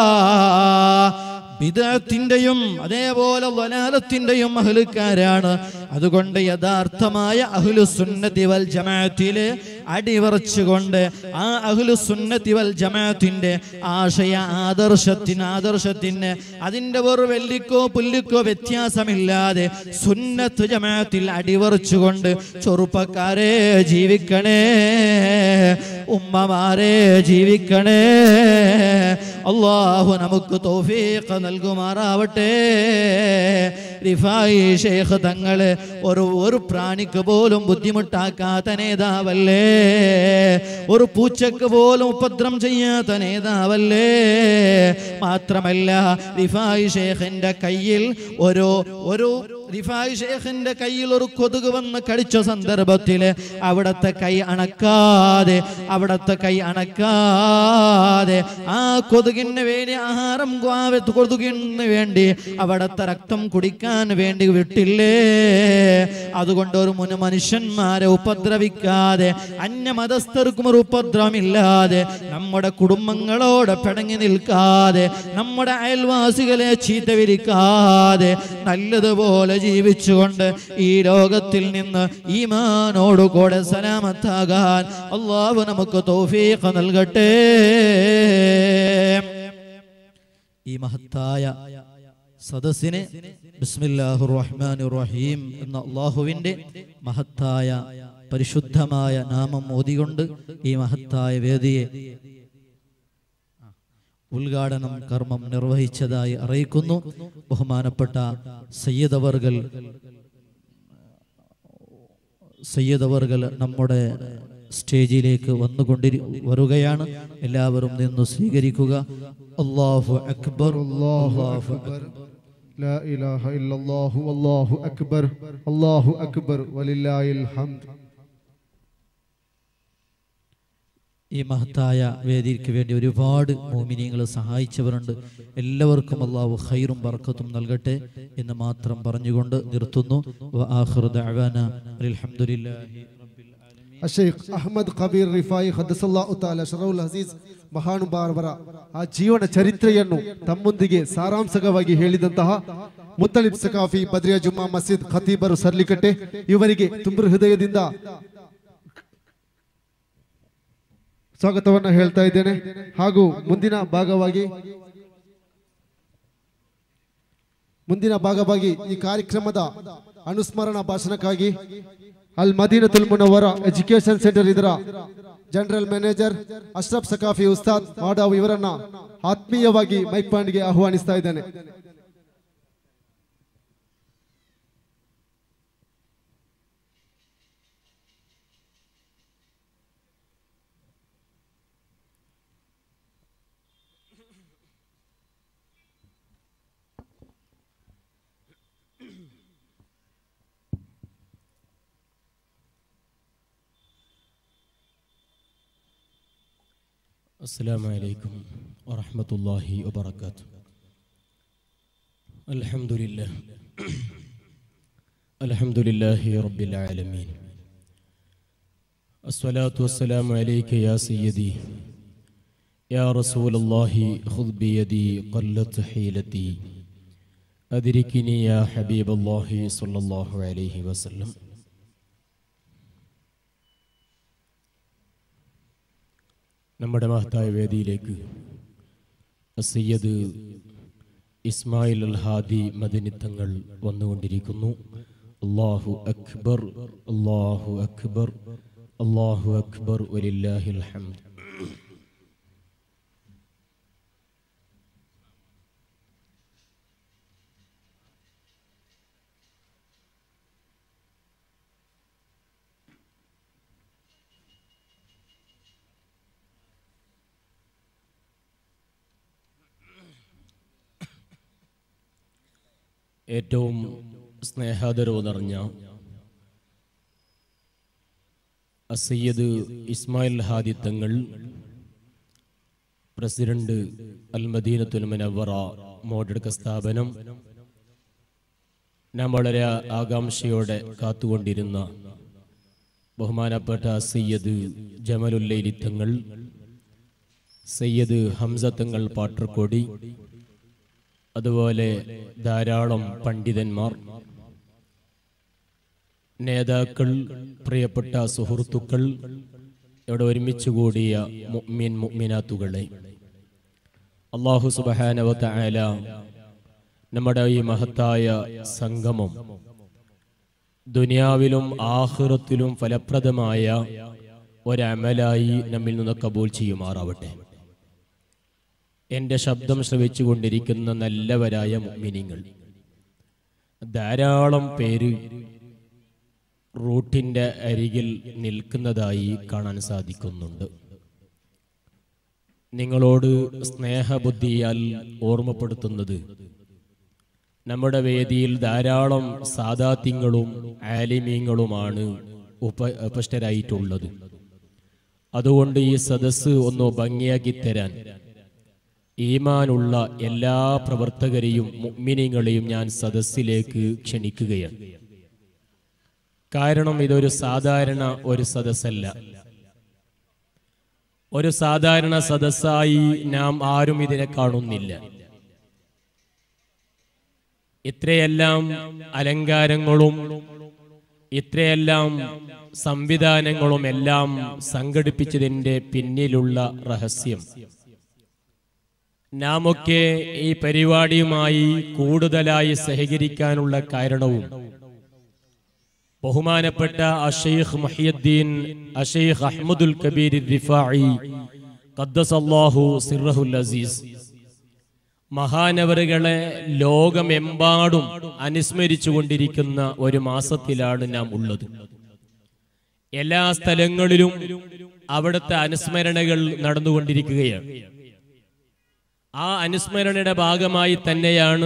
ബിദഅത്തിന്റെയും അതേപോലെ വലാലത്തിന്റെയും അഹ്ലുക്കാരാണ് അതുകൊണ്ട് യഥാർത്ഥമായ അഹ്ലു സുന്നത്തി വൽ ജമാഅത്തില് അടിവറച്ചുകൊണ്ട് ആ അഹ്ലു സുന്നത്തി വൽ ജമാഅത്തിന്റെ ആശയ ആദർശത്തിന് ആദർശത്തിന് അതിന്റെ ഒരു വെള്ളിക്കോ പുല്ലിക്കോ വ്യത്യാസമില്ലാതെ സുന്നത്ത് ജമാഅത്തിൽ അടിവറച്ചുകൊണ്ട് ചെറുപ്പക്കാരെ ജീവിക്കണേ ഉമ്മമാരെ ജീവിക്കണേ അള്ളാഹു നമുക്ക് തൗഫീഖ് നൽകുമാറാവട്ടെ റിഫായി ഷേഖ് തങ്ങള് ഒരു ഒരു പ്രാണിക്ക് പോലും ബുദ്ധിമുട്ടാക്കാത്ത നേതാവല്ലേ ഒരു പൂച്ചക്ക് പോലും ഉപദ്രം ചെയ്യാത്ത നേതാവല്ലേ മാത്രമല്ല റിഫായി ഷേഖിന്റെ കയ്യിൽ ഒരു ഒരു റിഫായി ഷേഖിന്റെ കയ്യിൽ ഒരു കൊതുക് വന്ന് കടിച്ച സന്ദർഭത്തില് അവിടത്തെ കൈ അണക്കാതെ അവിടത്തെ കൈ അണക്കാതെ ആ കൊതുകിന് വേണ്ടി ആഹാരം ഗ്വാവ- കൊതുകിന് വേണ്ടി അവിടത്തെ രക്തം കുടിക്കാൻ വേണ്ടി വിട്ടില്ലേ അതുകൊണ്ട് ഒരു മുൻ മനുഷ്യന്മാരെ ഉപദ്രവിക്കാതെ അന്യമതസ്ഥർക്കും ഒരു ഉപദ്രവമില്ലാതെ നമ്മുടെ കുടുംബങ്ങളോട് പിണങ്ങി നിൽക്കാതെ നമ്മുടെ അയൽവാസികളെ ചീത്ത വിരിക്കാതെ നല്ലതുപോലെ ജീവിച്ചുകൊണ്ട് ഈ ലോകത്തിൽ നിന്ന് ഈമാനോടുകൂടെ സലാമത്താകാൻ അള്ളാഹു നമുക്ക് തൗഫീഖ് നൽകട്ടെ ഈ മഹത്തായ സദസ്സിന് ബിസ്മില്ലാഹുർ റഹ്മാനുർ റഹീം എന്ന അള്ളാഹുവിൻ്റെ മഹത്തായ പരിശുദ്ധമായ നാമം ഓതികൊണ്ട് ഈ മഹത്തായ വേദിയെ ഉദ്ഘാടനം കർമ്മം നിർവഹിച്ചതായി അറിയിക്കുന്നു ബഹുമാനപ്പെട്ട സയ്യിദ് അവർകൾ സയ്യിദ് അവർകൾ നമ്മുടെ സ്റ്റേജിലേക്ക് വന്നുകൊണ്ടിരി വരുകയാണ് എല്ലാവരും നിന്ന് സ്വീകരിക്കുക അള്ളാഹു അക്ബർ അള്ളാഹു അക്ബർ لا إله إلا الله والله أكبر الله أكبر ولله الحمد ഈ മഹത്തായ വേദിക്ക് വേണ്ടി ഒരുപാട് മോമിനിയങ്ങൾ സഹായിച്ചവരുണ്ട് എല്ലാവർക്കും അള്ളാഹു ഖൈറും ബർക്കത്തും നൽകട്ടെ എന്ന് മാത്രം പറഞ്ഞുകൊണ്ട് നിർത്തുന്നു വ ആഖിറു ദഅവാന അൽഹംദുലില്ലാഹി റബ്ബിൽ ആലമീൻ. അഷേഖ് അഹമ്മദ് ಕಬೀರ್ ರಿಫಾಯಿ ಹದಸಲ್ಲಾಹು ತಾಲ ಶರೌಲ್ ಹಜೀಜ್ ಮಹಾನುಭಾವರ ಆ ಜೀವನ ಚರಿತ್ರೆಯನ್ನು ತಮ್ಮೊಂದಿಗೆ ಸಾರಾಂಶಕವಾಗಿ ಹೇಳಿದಂತಹ ಮುತ್ತಲಿಬ್ ಸಕಾಫಿ ಬದ್ರಿಯಾ ಜುಮ್ಮಾ ಮಸೀದ್ ಖತೀಬರು ಸರ್ಲಿಕಟ್ಟೆ ಇವರಿಗೆ ತುಂಬ ಹೃದಯದಿಂದ ಸ್ವಾಗತವನ್ನ ಹೇಳ್ತಾ ಇದ್ದೇನೆ ಹಾಗೂ ಮುಂದಿನ ಭಾಗವಾಗಿ ಮುಂದಿನ ಭಾಗವಾಗಿ ಈ ಕಾರ್ಯಕ್ರಮದ ಅನುಸ್ಮರಣ ಭಾಷಣಕ್ಕಾಗಿ ಅಲ್ ಮದೀನತುಲ್ ಮುನವರ ಎಜುಕೇಶನ್ ಸೆಂಟರ್ ಇದರ ಜನರಲ್ ಮ್ಯಾನೇಜರ್ ಅಶ್ರಫ್ ಸಕಾಫಿ ಉಸ್ತಾದ್ ಮಾಡಾವ್ ಇವರನ್ನ ಆತ್ಮೀಯವಾಗಿ ಮೈಕ್ ಪಾಯಿಂಟ್ಗೆ ಆಹ್ವಾನಿಸ್ತಾ ಇದ್ದೇನೆ السلام عليكم ورحمة الله وبركاته الحمد لله الحمد لله رب العالمين الصلاة والسلام عليك يا سيدي يا رسول الله خذ بيدي قلت حيلتي أدركني يا حبيب الله صلى الله عليه وسلم നമ്മുടെ മഹത്തായ വേദിയിലേക്ക് സയ്യദ് ഇസ്മായിൽ അൽ ഹാദി മദനിത്തങ്ങൾ വന്നുകൊണ്ടിരിക്കുന്നു അള്ളാഹു അക്ബർ അള്ളാഹു അക്ബർ അള്ളാഹു അക്ബർ വലില്ലാഹിൽ ഹംദ് ഏറ്റവും സ്നേഹാദരവ് നിറഞ്ഞ അസയ്യദ് ഇസ്മായിൽ ഹാദി തങ്ങൾ പ്രസിഡന്റ് അൽ മദീനത്തുൽ മുനവറ മോഡെടുക്ക സ്ഥാപനം നാം വളരെ ആകാംക്ഷയോടെ കാത്തുകൊണ്ടിരുന്ന ബഹുമാനപ്പെട്ട സയ്യദ് ജമലുല്ലൈലി തങ്ങൾ സയ്യദ് ഹംസ തങ്ങൾ പാട്ടർക്കോടി അതുപോലെ ധാരാളം പണ്ഡിതന്മാർ നേതാക്കൾ പ്രിയപ്പെട്ട സുഹൃത്തുക്കൾ ഇവിടെ ഒരുമിച്ച് കൂടിയ മുഅ്മിൻ മുഅ്മിനാത്തുകളെ അള്ളാഹു സുബഹാനവത്ത ആല നമ്മുടെ ഈ മഹത്തായ സംഗമം ദുനിയാവിലും ആഹ്റത്തിലും ഫലപ്രദമായ ഒരമലായി നമ്മിൽ നിന്ന് കബൂൽ ചെയ്യുമാറാവട്ടെ എൻ്റെ ശബ്ദം ശ്രവിച്ചുകൊണ്ടിരിക്കുന്ന നല്ലവരായ മുഅ്മിനീങ്ങൾ ധാരാളം പേര് റൂട്ടിൻ്റെ അരികിൽ നിൽക്കുന്നതായി കാണാൻ സാധിക്കുന്നുണ്ട് നിങ്ങളോട് സ്നേഹബുദ്ധിയാൽ ഓർമ്മപ്പെടുത്തുന്നത് നമ്മുടെ വേദിയിൽ ധാരാളം സാദാത്യങ്ങളും ആലിമീങ്ങളുമാണ് ഉപ ഉപഷ്ടരായിട്ടുള്ളത് അതുകൊണ്ട് ഈ സദസ്സ് ഒന്ന് ഭംഗിയാക്കി തരാൻ ഈമാനുള്ള എല്ലാ പ്രവർത്തകരെയും മുഅ്മിനീങ്ങളെയും ഞാൻ സദസ്സിലേക്ക് ക്ഷണിക്കുകയാണ് കാരണം ഇതൊരു സാധാരണ ഒരു സദസ്സല്ല ഒരു സാധാരണ സദസ്സായി നാം ആരും ഇതിനെ കാണുന്നില്ല ഇത്രയെല്ലാം അലങ്കാരങ്ങളും ഇത്രയെല്ലാം സംവിധാനങ്ങളും എല്ലാം സംഘടിപ്പിച്ചതിൻ്റെ പിന്നിലുള്ള രഹസ്യം നാമൊക്കെ ഈ പരിപാടിയുമായി കൂടുതലായി സഹകരിക്കാനുള്ള കാരണവും ബഹുമാനപ്പെട്ട അഷെയ്ഖ് മഹിയുദ്ദീൻ അഷെയ്ഖ് അഹമ്മദുൽ കബീർ റിഫായി ഖദ്ദസല്ലാഹു സിറഹുൽ അസീസ് മഹാനവറുകളെ ലോകമെമ്പാടും അനുസ്മരിച്ചു കൊണ്ടിരിക്കുന്ന ഒരു മാസത്തിലാണ് നാം ഉള്ളത് എല്ലാ സ്ഥലങ്ങളിലും അവിടുത്തെ അനുസ്മരണകൾ നടന്നുകൊണ്ടിരിക്കുകയാണ് ആ അനുസ്മരണയുടെ ഭാഗമായി തന്നെയാണ്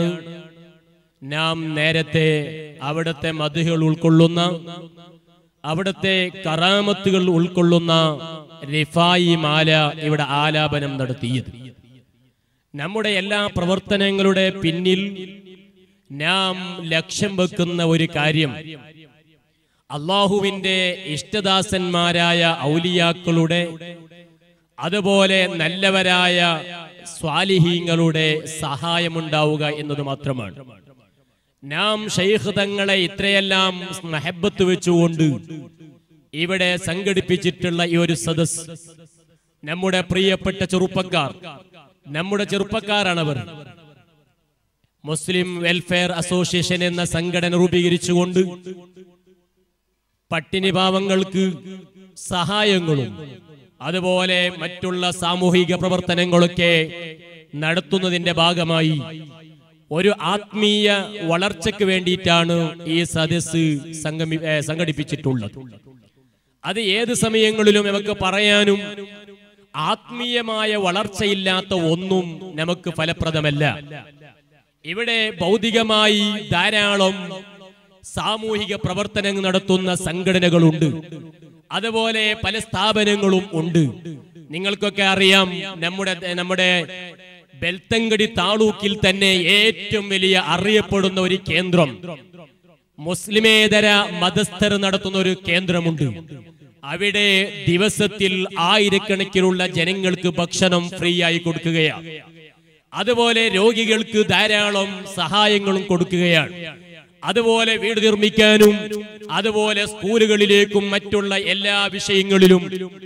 നാം നേരത്തെ അവിടുത്തെ മധുകൾ ഉൾക്കൊള്ളുന്ന അവിടുത്തെ കറാമത്തുകൾ ഉൾക്കൊള്ളുന്ന റിഫായി മാല ഇവിടെ ആലാപനം നടത്തിയത് നമ്മുടെ എല്ലാ പ്രവർത്തനങ്ങളുടെ പിന്നിൽ നാം ലക്ഷ്യം വെക്കുന്ന ഒരു കാര്യം അള്ളാഹുവിന്റെ ഇഷ്ടദാസന്മാരായ ഔലിയാക്കളുടെ അതുപോലെ നല്ലവരായ സ്വാലിഹീങ്ങളുടെ സഹായമുണ്ടാവുക എന്നത് മാത്രമാണ് നാം ഷെയ്ഖ് തങ്ങളെ ഇത്രയെല്ലാം മഹബത്ത് വെച്ചുകൊണ്ട് ഇവിടെ സംഘടിപ്പിച്ചിട്ടുള്ള ഈ ഒരു സദസ് നമ്മുടെ പ്രിയപ്പെട്ട ചെറുപ്പക്കാർ നമ്മുടെ ചെറുപ്പക്കാരാണവർ മുസ്ലിം വെൽഫെയർ അസോസിയേഷൻ എന്ന സംഘടന രൂപീകരിച്ചുകൊണ്ട് പട്ടിണി പാവങ്ങൾക്ക് സഹായങ്ങളും അതുപോലെ മറ്റുള്ള സാമൂഹിക പ്രവർത്തനങ്ങളൊക്കെ നടത്തുന്നതിന്റെ ഭാഗമായി ഒരു ആത്മീയ വളർച്ചയ്ക്ക് വേണ്ടിയിട്ടാണ് ഈ സദസ് സംഗമി ഏ, സംഘടിപ്പിച്ചിട്ടുള്ളത് അത് ഏത് സമയങ്ങളിലും നമുക്ക് പറയാനും ആത്മീയമായ വളർച്ചയില്ലാത്ത ഒന്നും നമുക്ക് ഫലപ്രദമല്ല ഇവിടെ ഭൗതികമായി ധാരാളം സാമൂഹിക പ്രവർത്തനങ്ങൾ നടത്തുന്ന സംഘടനകളുണ്ട് അതുപോലെ പല സ്ഥാപനങ്ങളും ഉണ്ട് നിങ്ങൾക്കൊക്കെ അറിയാം നമ്മുടെ നമ്മുടെ ബെൽത്തങ്കടി താലൂക്കിൽ തന്നെ ഏറ്റവും വലിയ അറിയപ്പെടുന്ന ഒരു കേന്ദ്രം മുസ്ലിമേതര മതസ്ഥർ നടത്തുന്ന ഒരു കേന്ദ്രമുണ്ട് അവിടെ ദിവസത്തിൽ ആയിരക്കണക്കിനുള്ള ജനങ്ങൾക്ക് ഭക്ഷണം ഫ്രീ ആയി കൊടുക്കുകയാണ് അതുപോലെ രോഗികൾക്ക് ധാരാളം സഹായങ്ങളും കൊടുക്കുകയാണ് അതുപോലെ വീട് നിർമ്മിക്കാനും അതുപോലെ സ്കൂളുകളിലേക്കും മറ്റുള്ള എല്ലാ വിഷയങ്ങളിലും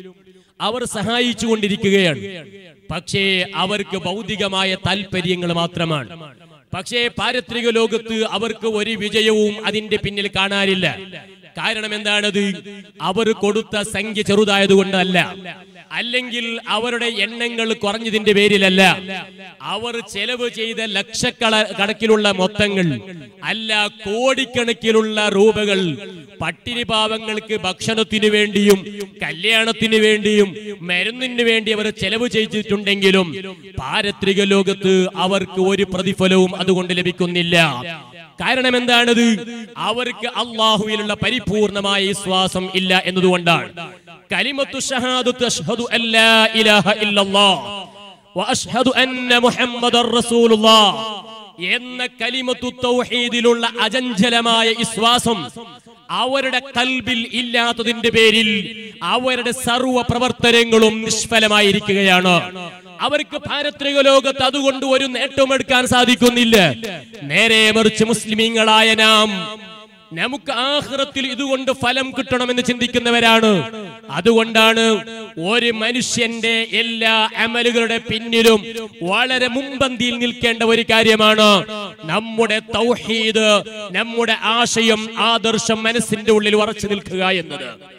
അവർ സഹായിച്ചു കൊണ്ടിരിക്കുകയാണ് പക്ഷേ അവർക്ക് ഭൗതികമായ താല്പര്യങ്ങൾ മാത്രമാണ് പക്ഷേ പാരത്രിക ലോകത്ത് അവർക്ക് ഒരു വിജയവും അതിന്റെ പിന്നിൽ കാണാനില്ല കാരണം എന്താണത് അവർ കൊടുത്ത സംഖ്യ ചെറുതായതുകൊണ്ടല്ല അല്ലെങ്കിൽ അവരുടെ എണ്ണങ്ങൾ കുറഞ്ഞതിന്റെ പേരിലല്ല അവർ ചെലവ് ചെയ്ത ലക്ഷക്കള കണക്കിലുള്ള മൊത്തങ്ങൾ അല്ല കോടിക്കണക്കിലുള്ള രൂപകൾ പട്ടിണി പാവങ്ങൾക്ക് ഭക്ഷണത്തിനു വേണ്ടിയും കല്യാണത്തിനു വേണ്ടിയും മരുന്നിന് വേണ്ടി അവർ ചെലവ് ചെയ്തിട്ടുണ്ടെങ്കിലും പാരത്രിക ലോകത്ത് അവർക്ക് ഒരു പ്രതിഫലവും അതുകൊണ്ട് ലഭിക്കുന്നില്ല കാരണം എന്താണത് അവർക്ക് അള്ളാഹുവിലുള്ള പരിപൂർണമായ വിശ്വാസം ഇല്ല എന്നതുകൊണ്ടാണ് കലിമത്തു ഷഹാദത്തു അഷ്ഹദു അല്ലാ ഇലാഹ ഇല്ലല്ലാഹ് വഅഷ്ഹദു അന്ന മുഹമ്മദർ റസൂലുള്ളാഹ് എന്ന കലിമത്തു തൗഹീദിലുള്ള അജഞ്ചലമായ വിശ്വാസം അവരുടെ കൽബിൽ ഇല്ലാത്തതിന്റെ പേരിൽ അവരുടെ സർവ പ്രവർത്തനങ്ങളും നിഷ്ഫലമായിരിക്കുകയാണ് അവർക്ക് പാരത്രിക ലോകത്ത് അതുകൊണ്ട് ഒരു നേട്ടവും എടുക്കാൻ സാധിക്കുന്നില്ല നേരെ മറിച്ച് മുസ്ലിമീങ്ങളായ നാം നമുക്ക് ആഹ്റത്തിൽ ഇതുകൊണ്ട് ഫലം കിട്ടണമെന്ന് ചിന്തിക്കുന്നവരാണ് അതുകൊണ്ടാണ് ഒരു മനുഷ്യന്റെ എല്ലാ അമലുകളുടെ പിന്നിലും വളരെ മുമ്പന്തിയിൽ നിൽക്കേണ്ട ഒരു കാര്യമാണ് നമ്മുടെ തൗഹീദ് നമ്മുടെ ആശയം ആദർശം മനസ്സിന്റെ ഉള്ളിൽ ഉറച്ചു നിൽക്കുക എന്നത്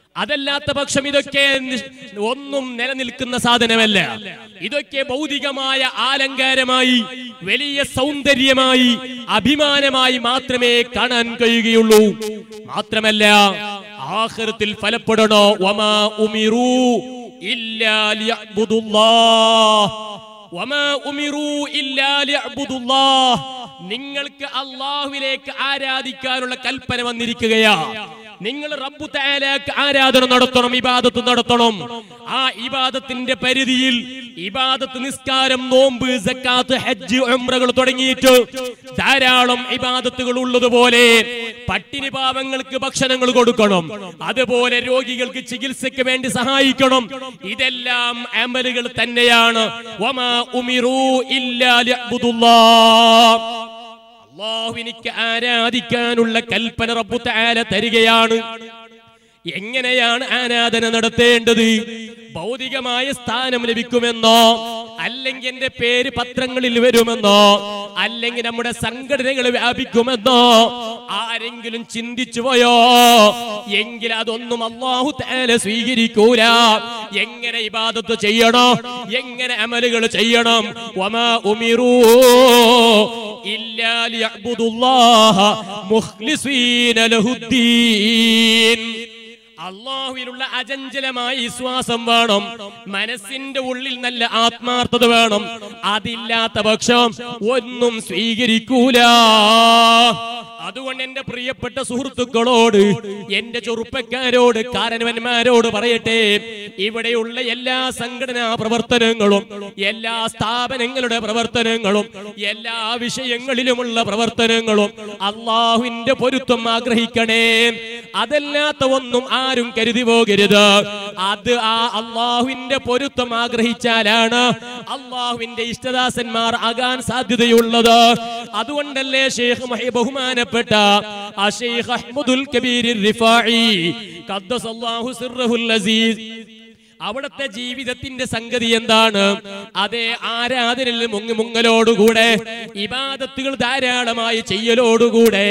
അതല്ലാത്ത പക്ഷം ഇതൊക്കെ നി- ഒന്നും നിലനിൽക്കുന്ന സാധനമല്ല ഇതൊക്കെ ഭൗതികമായ ആലങ്കാരമായി വലിയ സൗന്ദര്യമായി അഭിമാനമായി മാത്രമേ കാണാൻ കഴിയുകയുള്ളൂ മാത്രമല്ല ആഖിറത്തിൽ ഫലപ്പെടണോ വമാ ഉമിറൂ ഇല്ലാ ലിയഅ്ബുദുല്ലാഹ് വമാ ഉമിറൂ ഇല്ലാ ലിയഅ്ബുദുല്ലാഹ് നിങ്ങൾക്ക് അള്ളാഹുവിലേക്ക് ആരാധിക്കാനുള്ള കൽപ്പന വന്നിരിക്കുകയാ നിങ്ങൾ റബ്ബു തആലക്ക് ആരാധന നടത്തണം ഇബാദത്ത് നടത്തണം ആ ഇബാദത്തിന്റെ പരിധിയിൽ ഇബാദത്ത് നിസ്കാരം നോമ്പ് സക്കാത്ത് ഹജ്ജ് ഉംറകൾ തുടങ്ങിയിട്ട് ധാരാളം ഇബാദത്തുകൾ ഉള്ളതുപോലെ പട്ടിണി പാവങ്ങൾക്ക് ഭക്ഷണങ്ങൾ കൊടുക്കണം അതുപോലെ രോഗികൾക്ക് ചികിത്സയ്ക്ക് വേണ്ടി സഹായിക്കണം ഇതെല്ലാം അമലുകൾ തന്നെയാണ് വമാ ഉമിറൂ ഇല്ലാ ലിയഅ്ബുദുല്ലാഹ് അള്ളാഹുവിനിക്ക് ആരാധിക്കാനുള്ള കൽപ്പന റബ്ബു തആല തരികയാണ് എങ്ങനെയാണ് ആരാധന നടത്തേണ്ടത് ഭൗതികമായ സ്ഥാനം ലഭിക്കുമെന്നോ അല്ലെങ്കിൽ എന്റെ പേര് പത്രങ്ങളിൽ വരുമെന്നോ അല്ലെങ്കിൽ നമ്മുടെ സംഘടനകൾ വ്യാപിക്കുമെന്നോ ആരെങ്കിലും ചിന്തിച്ചു പോയോ എങ്കിൽ അതൊന്നും അള്ളാഹു തആല സ്വീകരിക്കൂല എങ്ങനെ ഇബാദത്ത് ചെയ്യണോ എങ്ങനെ അമലുകൾ ചെയ്യണം വമാ ഉമിറൂ ഇല്ലാ ലിയഅ്ബുദുല്ലാഹ മുഖ്ലിസീന ലഹുദ്ദീൻ അള്ളാഹുവിലുള്ള അചഞ്ചലമായ വിശ്വാസം വേണം മനസ്സിന്റെ ഉള്ളിൽ നല്ല ആത്മാർത്ഥത വേണം അതില്ലാത്ത പക്ഷം ഒന്നും സ്വീകരിക്കൂല അതുകൊണ്ട് എന്റെ പ്രിയപ്പെട്ട സുഹൃത്തുക്കളോട് എന്റെ ചെറുപ്പക്കാരോട് കാരണവന്മാരോട് പറയട്ടെ ഇവിടെയുള്ള എല്ലാ സംഘടനാ പ്രവർത്തനങ്ങളും എല്ലാ സ്ഥാപനങ്ങളുടെ പ്രവർത്തനങ്ങളും എല്ലാ വിഷയങ്ങളിലുമുള്ള പ്രവർത്തനങ്ങളും അള്ളാഹുവിന്റെ പൊരുത്തം ആഗ്രഹിക്കണേ അതല്ലാത്ത ഒന്നും ആരും കരുതി പോകരുത് അത് ആ അള്ളാഹുവിന്റെ പൊരുത്തം ആഗ്രഹിച്ചാലാണ് അള്ളാഹുവിന്റെ ഇഷ്ടദാസന്മാർ ആകാൻ സാധ്യതയുള്ളത് അതുകൊണ്ടല്ലേ ഷേഖ് മഹി ബഹുമാനപ്പെട്ട ആ ഷെയ്ഖ് അഹ്മദുൽ കബീർ റിഫായി ഖദ്ദസല്ലാഹു സിർറഹുൽ അസീസ് അവിടുത്തെ ജീവിതത്തിന്റെ സംഗതി എന്താണ് അതേ ആരാധനയിൽ മുങ്ങി മുങ്ങലോടുകൂടെ ഇബാദത്തുകൾ ധാരാളമായി ചെയ്യലോടുകൂടെ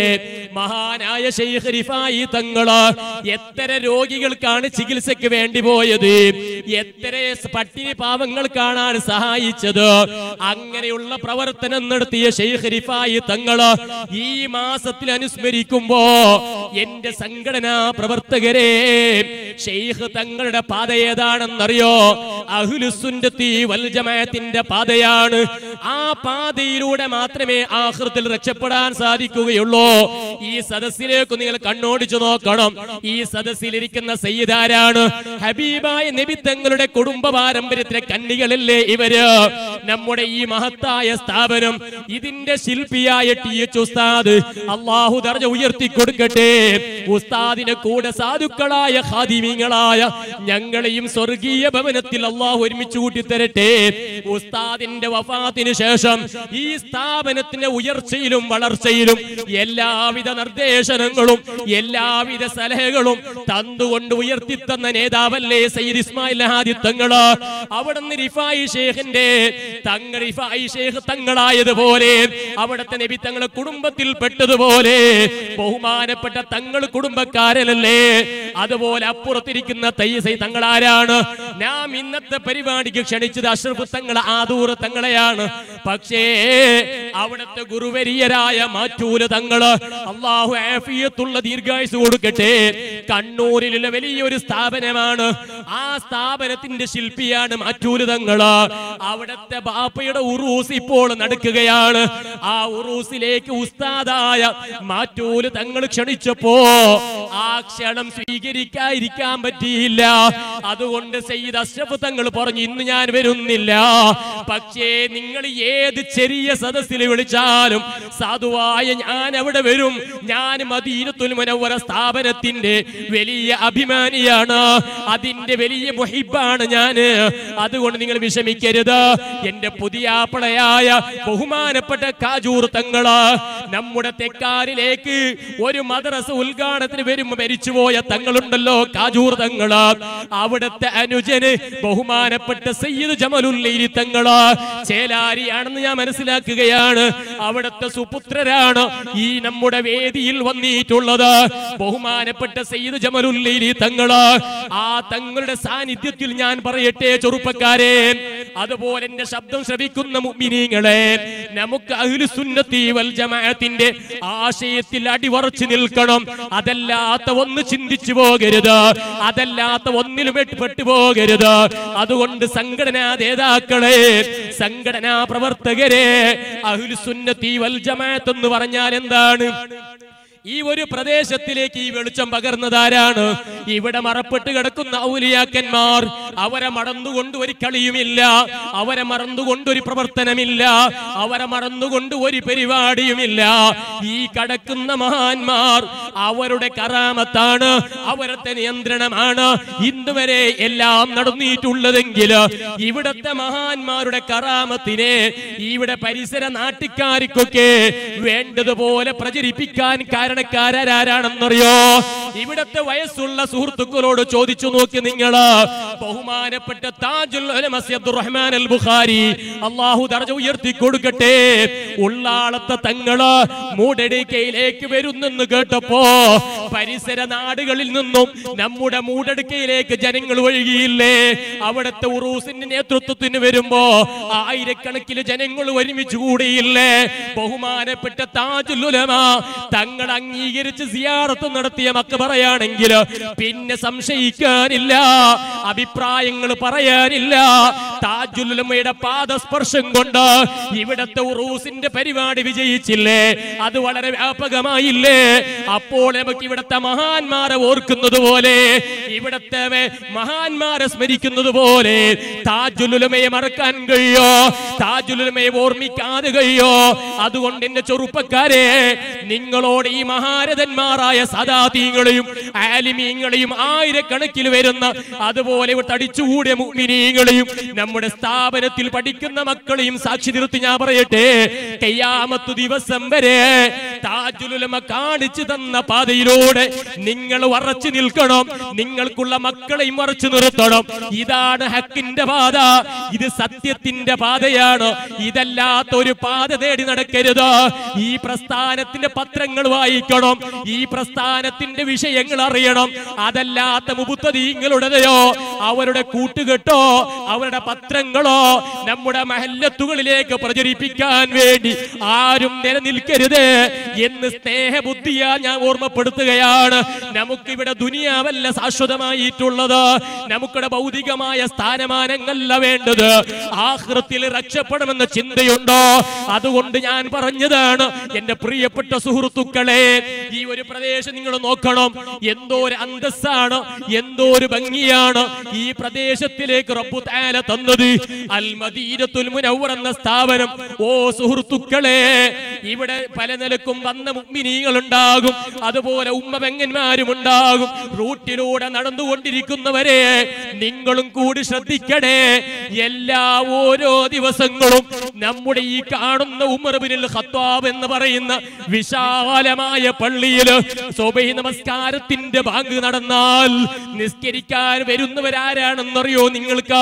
മഹാനായ ഷെയ്ഖ് റിഫായി തങ്ങള് എത്ര രോഗികൾക്കാണ് ചികിത്സയ്ക്ക് വേണ്ടി പോയത് എത്ര പട്ടിണി പാവങ്ങൾക്കാണ് സഹായിച്ചത് അങ്ങനെയുള്ള പ്രവർത്തനം നടത്തിയ ഷെയ്ഖ് റിഫായി തങ്ങള് ഈ മാസത്തിൽ അനുസ്മരിക്കുമ്പോ എന്റെ സംഘടനാ പ്രവർത്തകരെ ഷെയ്ഖ് തങ്ങളുടെ പാത ഏതാണെന്നറിയോ അഹുലുസുന്നത്തി വൽ ജമാഅത്തിന്റെ പാതയാണ് ആ പാതയിലൂടെ മാത്രമേ ആഹൃത്തിൽ രക്ഷപ്പെടാൻ സാധിക്കുകയുള്ളൂ ഈ സദസ്സിലേക്ക് നിങ്ങൾ കണ്ണോടിച്ചു നോക്കണം ഈ സദസ്സിലിരിക്കുന്ന സയ്യിദാരാണ് ഹബീബായ നബി തങ്ങളുടെ കുടുംബ പാരമ്പര്യത്തിലെ കണ്ണികളല്ലേ ഇവര് നമ്മുടെ ഈ മഹത്തായ സ്ഥാപനം ഇതിന്റെ ശില്പിയായ ടി എച്ച് ഉസ്താദ് അള്ളാഹു ദർജ ഉയർത്തി കൊടുക്കട്ടെ ഉസ്താദിനെ കൂടെ സാധുക്കളായ ഖാദിമീങ്ങളായ ഞങ്ങളെയും സ്വർഗീയ ഭവനത്തിൽ അള്ളാഹു ഒരുമിച്ച് കൂട്ടി തരട്ടെ ഉസ്താദിന്റെ വഫാത്തിന് ശേഷം ഈ സ്ഥാപനത്തിന്റെ ഉയർച്ചയിലും വളർച്ചയിലും എല്ലാവിധ നിർദ്ദേശനങ്ങളും എല്ലാവിധ സലഹകളും തന്നുകൊണ്ട് ഉയർത്തി തന്ന നേതാവല്ലേ സയ്യിദ് ഇസ്മായിൽ ഹാദി തങ്ങള് അവിടുന്ന് റിഫായി ഷേഖിന്റെ തങ്ങൾ റിഫായി ഷേഖ് തങ്ങളായതുപോലെ അവിടുത്തെ നബി തങ്ങളെ കുടുംബത്തിൽ പെട്ടതുപോലെ ബഹുമാനപ്പെട്ട തങ്ങൾ കുടുംബക്കാരനല്ലേ അതുപോലെ അപ്പുറത്തിരിക്കുന്ന തയ്യസൈ തങ്ങളാരാണ് നാം ഇന്നത്തെ പരിപാടിക്ക് ക്ഷണിച്ചത് അഷ്റഫ് തങ്ങൾ ആദൂർ തങ്ങളെയാണ് പക്ഷേ അവിടുത്തെ ഗുരുവരിയരായ മാറ്റൂര് തങ്ങള് അള്ളാഹു ആഫിയത്തുള്ള ദീർഘായുസ് കൊടുക്കട്ടെ കണ്ണൂരിലുള്ള വലിയൊരു സ്ഥാപനമാണ് ആ സ്ഥാപനത്തിന്റെ ശില്പിയാണ് മാറ്റൂര് തങ്ങള് അവിടുത്തെ ബാപ്പയുടെ ഉറൂസ് ഇപ്പോൾ നടക്കുകയാണ് ആ ഉറൂസിലേക്ക് ഉസ്താദായ മാറ്റൂര് തങ്ങൾ ക്ഷണിച്ചപ്പോ ആ ക്ഷണം സ്വീകരിക്കാതിരിക്കാൻ പറ്റിയില്ല അതുകൊണ്ട് സയ്യിദ് അഷ്റഫ് തങ്ങൾ പറഞ്ഞു ഇന്ന് ഞാൻ വരുന്നില്ല പക്ഷേ നിങ്ങൾ ഏത് ചെറിയ സദസ്സിൽ വിളിച്ചാലും സാധുവായ ഞാൻ അവിടെ വരും ഞാൻ മദീനത്തുൽ മുനവ്വറ സ്ഥാപനത്തിന്റെ വലിയ അഭിമാനിയാണ് അതിന്റെ വലിയ മുഹിബാണ് ഞാന് അതുകൊണ്ട് നിങ്ങൾ വിഷമിക്കരുത് എന്റെ പുതിയാപ്പളയായ ബഹുമാനപ്പെട്ട കാജൂർ തങ്ങള് നമ്മുടെ തെക്കാരിലേക്ക് ഒരു മദ്രസ ഉദ്ഘാടനത്തിന് വരുമ്പോ മരിച്ചുപോയ തങ്ങളുണ്ടല്ലോ കാജൂർ തങ്ങള് അവിടുത്തെ അനുജന് ബഹുമാനപ്പെട്ട സയ്യിദ് ജമലുല്ലൈരി തങ്ങള് ചേലാരിയാണെന്ന് ഞാൻ മനസ്സിലാക്കുകയാണ് അവിടുത്തെ സുപുത്രരാണ് ഈ നമ്മുടെ വേദിയിൽ വന്നിട്ടുള്ളത് ബഹുമാനപ്പെട്ട സയ്യിദ് സയ്യിദ് ജമലുല്ലൈലി തങ്ങള് ആ തങ്ങളുടെ സാന്നിധ്യത്തിൽ ഞാൻ പറയട്ടെ ചെറുപ്പക്കാരെ അതുപോലെ എന്റെ ശബ്ദം ശ്രവിക്കുന്ന മുഅ്മിനീങ്ങളെ നമുക്ക് അഹ്ലുസുന്നത്തി വൽ ജമാഅത്തിന്റെ ആശയത്തിൽ അടിവറച്ചു നിൽക്കണം അതല്ലാത്ത ഒന്ന് ചിന്തിച്ചു പോകരുത് അതല്ലാത്ത ഒന്നിലും പെട്ടു പോകരുത് അതുകൊണ്ട് സംഘടനാ നേതാക്കളെ സംഘടനാ പ്രവർത്തകരെ അഹ്ലുസുന്നത്തി വൽ ജമാഅത്ത് എന്ന് പറഞ്ഞാൽ എന്താണ് ഈ ഒരു പ്രദേശത്തിലേക്ക് ഈ വെളിച്ചം പകർന്നതാരാണ് ഇവിടെ മറപ്പെട്ട് കിടക്കുന്ന ഔലിയാക്കന്മാർ അവരെ മറന്നുകൊണ്ട് ഒരു കളിയുമില്ല അവരെ മറന്നുകൊണ്ട് ഒരു പ്രവർത്തനമില്ല അവരെ മറന്നുകൊണ്ട് ഒരു പരിപാടിയുമില്ല ഈ കടക്കുന്ന മഹാന്മാർ അവരുടെ കറാമത്താണ് അവരുടെ നിയന്ത്രണമാണ് ഇന്ന് വരെ എല്ലാം നടന്നിട്ടുള്ളതെങ്കിൽ ഇവിടത്തെ മഹാന്മാരുടെ കറാമത്തിനെ ഇവിടെ പരിസര നാട്ടിക്കാർക്കൊക്കെ വേണ്ടതുപോലെ പ്രചരിപ്പിക്കാൻ കാരണക്കാരാരാണെന്നറിയോ ഇവിടത്തെ വയസ്സുള്ള സുഹൃത്തുക്കളോട് ചോദിച്ചു നോക്കി നിങ്ങൾ ബഹുമാനപ്പെട്ട താജുൽ ഉലമ സി അബ്ദുറഹ്മാൻ അൽ ബുഖാരി അള്ളാഹു ദർജ ഉയർത്തി കൊടുക്കട്ടെ ഉള്ളാളത്തെ തങ്ങള് മൂടടിക്കയിലേക്ക് വരുന്നെന്ന് കേട്ടപ്പോ പരിസര നാടുകളിൽ നിന്നും നമ്മുടെ മൂടടുക്കയിലേക്ക് ജനങ്ങൾ ഒഴുകിയില്ലേ അവിടുത്തെ ഉറൂസിന്റെ നേതൃത്വത്തിന് വരുമ്പോ ആയിരക്കണക്കിന് ജനങ്ങൾ ഒരുമിച്ച് കൂടിയില്ലേ ബഹുമാനപ്പെട്ട താജുൽ ഉലമ തങ്ങൾ അംഗീകരിച്ച് സിയാറത്ത് നടത്തിയ മക്ക പറയാണെങ്കിൽ പിന്നെ സംശയിക്കാനില്ല അഭിപ്രായങ്ങൾ പറയാനില്ല താജുലുലമയുടെ പാദസ്പർശം കൊണ്ട് ഇവിടത്തെ ഉറൂസിന്റെ പരിപാടി വിജയിച്ചില്ലേ അത് വളരെ വ്യാപകമായില്ലേ അപ്പോൾ നമുക്ക് ഇവിടത്തെ മഹാന്മാരെ ഓർക്കുന്നത് പോലെ ഇവിടത്തെ മഹാന്മാരെ സ്മരിക്കുന്നത് പോലെ താജുലുലമയെ മറക്കാൻ കഴിയോ താജുലുലമയെ ഓർമ്മിക്കാതെ കഴിയോ അതുകൊണ്ട് എന്റെ ചെറുപ്പക്കാരെ നിങ്ങളോട് ഈ മഹാരഥന്മാരായ സദാതീങ്ങളെയും ആലിമീങ്ങളെയും ആയിരക്കണക്കിൽ വരുന്ന അതുപോലെ ഇവിടെ തടിച്ചുകൂടിയ മുഗ്മിനീങ്ങളെയും നമ്മുടെ സ്ഥാപനത്തിൽ പഠിക്കുന്ന മക്കളെയും സാക്ഷി നിർത്തി ഞാൻ പറയട്ടെ കയ്യാമത്തു ദിവസം വരെ താജുലുലമ കാണിച്ചു തന്ന പാതയിലൂടെ നിങ്ങൾ വറച്ചു നിൽക്കണം നിങ്ങൾക്കുള്ള മക്കളെയും വറച്ചു നിർത്തണം ഇതാണ് ഹക്കിന്റെ പാത ഇത് സത്യത്തിന്റെ പാതയാണ് ഇതല്ലാത്ത ഒരു പാത തേടി നടക്കരുത് ഈ പ്രസ്ഥാനത്തിന്റെ പത്രങ്ങൾ വായിക്കണം ഈ പ്രസ്ഥാനത്തിന്റെ വിഷയങ്ങൾ അറിയണം അതല്ലാത്ത മുബുത്തതീങ്ങളുടേതയോ അവരുടെ കൂട്ടുകെട്ടോ അവരുടെ പത്രങ്ങളോ നമ്മുടെ മഹല്ലത്തുകളിലേക്ക് പ്രചരിപ്പിക്കാൻ വേണ്ടി ആരും നിലനിൽക്കരുത് എന്ന് സ്നേഹബുദ്ധിയാ ഞാൻ ഓർമ്മപ്പെടുത്തുകയാണ് നമുക്കിവിടെ ദുനിയാവല്ല ശാശ്വതമായിട്ടുള്ളത് നമുക്കിവിടെ ഭൗതികമായ സ്ഥാനമാനങ്ങളല്ല വേണ്ടത് ആഹൃത്തിൽ രക്ഷപ്പെടുമെന്ന ചിന്തയുണ്ടോ അതുകൊണ്ട് ഞാൻ പറഞ്ഞതാണ് എന്റെ പ്രിയപ്പെട്ട സുഹൃത്തുക്കളെ ഈ ഒരു പ്രദേശം നിങ്ങൾ നോക്കണം എന്തോ ഒരു അന്തസ്സാണ് എന്തോ ഒരു ഭംഗിയാണ് ഈ പ്രദേശത്തിലേക്ക് റബ്ബു താല തന്നത് അൽ മദീനത്തുൽ മുനവ്വർ എന്ന സ്ഥാപനം ഓ സുഹൃത്തുക്കളെ ഇവിടെ പല നിലക്കും വന്ന മുഗ്മിനീകൾ ഉണ്ടാകും അതുപോലെ ഉമ്മ പെങ്ങന്മാരും ഉണ്ടാകും റൂട്ടിലൂടെ നടന്നുകൊണ്ടിരിക്കുന്നവരെ നിങ്ങളും കൂടി ശ്രദ്ധിക്കണേ എല്ലാ ഓരോ ദിവസങ്ങളും നമ്മുടെ ഈ കാണുന്ന ഉമർബിനിൽ ഖത്താബ് എന്ന് പറയുന്ന വിശാലമായ പള്ളിയിൽ സ്വബൈ നമസ്കാരത്തിന്റെ ബാങ്ക് നടന്നാൽ നിസ്കരിക്കാൻ വരുന്നവരാരാണെന്നറിയോ നിങ്ങൾക്ക്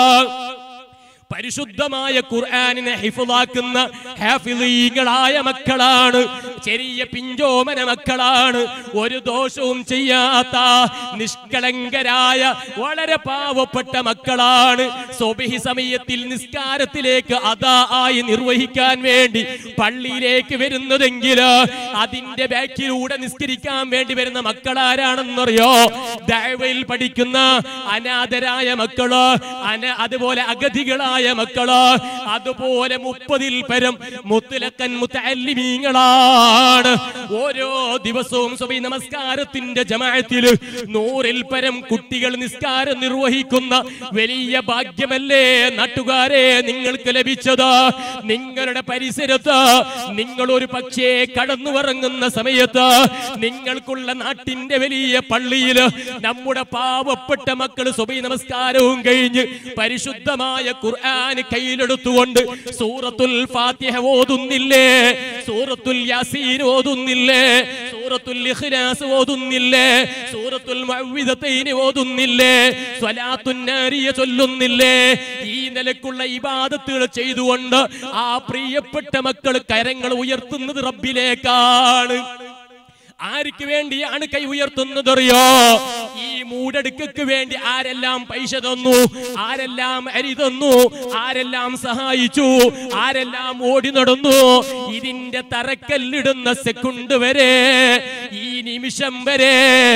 പരിശുദ്ധമായ ഖുർആാനിനെ ഹിഫുലാക്കുന്ന ഹാഫിളീങ്ങളായ മക്കളാണ് ചെറിയ പിഞ്ചോമന മക്കളാണ് ഒരു ദോഷവും ചെയ്യാത്ത നിഷ്കളങ്കരായ വളരെ പാവപ്പെട്ട മക്കളാണ് സ്വബിഹി സമയത്തിൽ നിസ്കാരത്തിലേക്ക് അതാ ആയി നിർവഹിക്കാൻ വേണ്ടി പള്ളിയിലേക്ക് വരുന്നതെങ്കിൽ അതിന്റെ ബാക്കിലൂടെ നിസ്കരിക്കാൻ വേണ്ടി വരുന്ന മക്കളാരാണെന്നറിയോ ദൈവയിൽ പഠിക്കുന്ന അനാഥരായ മക്കള് അന അതുപോലെ അഗതികളായ മക്കള് അതുപോലെ മുപ്പതിൽ പരം മുത്തലക്കൻ മുത്തല്ലിമീങ്ങളാണ് ഓരോ ദിവസവും സ്വബി നമസ്കാരത്തിന്റെ ജമാഅത്തിൽ നൂറിൽ പരം കുട്ടികൾ നിസ്കാരം നിർവഹിക്കുന്ന വലിയ ഭാഗ്യമല്ലേ നാട്ടുകാരെ നിങ്ങൾക്ക് ലഭിച്ചത് നിങ്ങളുടെ പരിസരത്ത് നിങ്ങൾ ഒരു പക്ഷേ കടന്നുറങ്ങുന്ന സമയത്ത് നിങ്ങൾക്കുള്ള നാട്ടിന്റെ വലിയ പള്ളിയിൽ നമ്മുടെ പാവപ്പെട്ട മക്കൾ സ്വബി നമസ്കാരവും കഴിഞ്ഞ് പരിശുദ്ധമായ ഖുർആൻ കയ്യിലെടുത്തുകൊണ്ട് സൂറത്തുൽ ഫാത്തിഹ ഓതുന്നില്ലേ സൂറത്തുൽ യാസീൻ ഓതുന്നില്ലേ സൂറത്തുൽ ഇഖ്ലാസ് ഓതുന്നില്ലേ സൂറത്തുൽ മുഅവ്വിദത്തൈൻ ഓതുന്നില്ലേ സ്വലാത്തുൻ നാരിയ ചൊല്ലുന്നില്ലേ ഈ നിലക്കുള്ള ഇബാദത്തുകൾ ചെയ്തുകൊണ്ട് ആ പ്രിയപ്പെട്ട മക്കൾ കരങ്ങൾ ഉയർത്തുന്നത് റബ്ബിലേക്കാണ് ആർക്ക് വേണ്ടിയാണ് കൈ ഉയർത്തുന്നതറിയോ ഈ മൂടടുക്കക്ക് വേണ്ടി ആരെല്ലാം പൈസ തന്നു ആരെല്ലാം അരി തന്നു ആരെല്ലാം സഹായിച്ചു ആരെല്ലാം ഓടി നടന്നു ഇതിന്റെ തറക്കല്ലിടുന്ന സെക്കൻഡ് വരെ ഈ നിമിഷം വരെ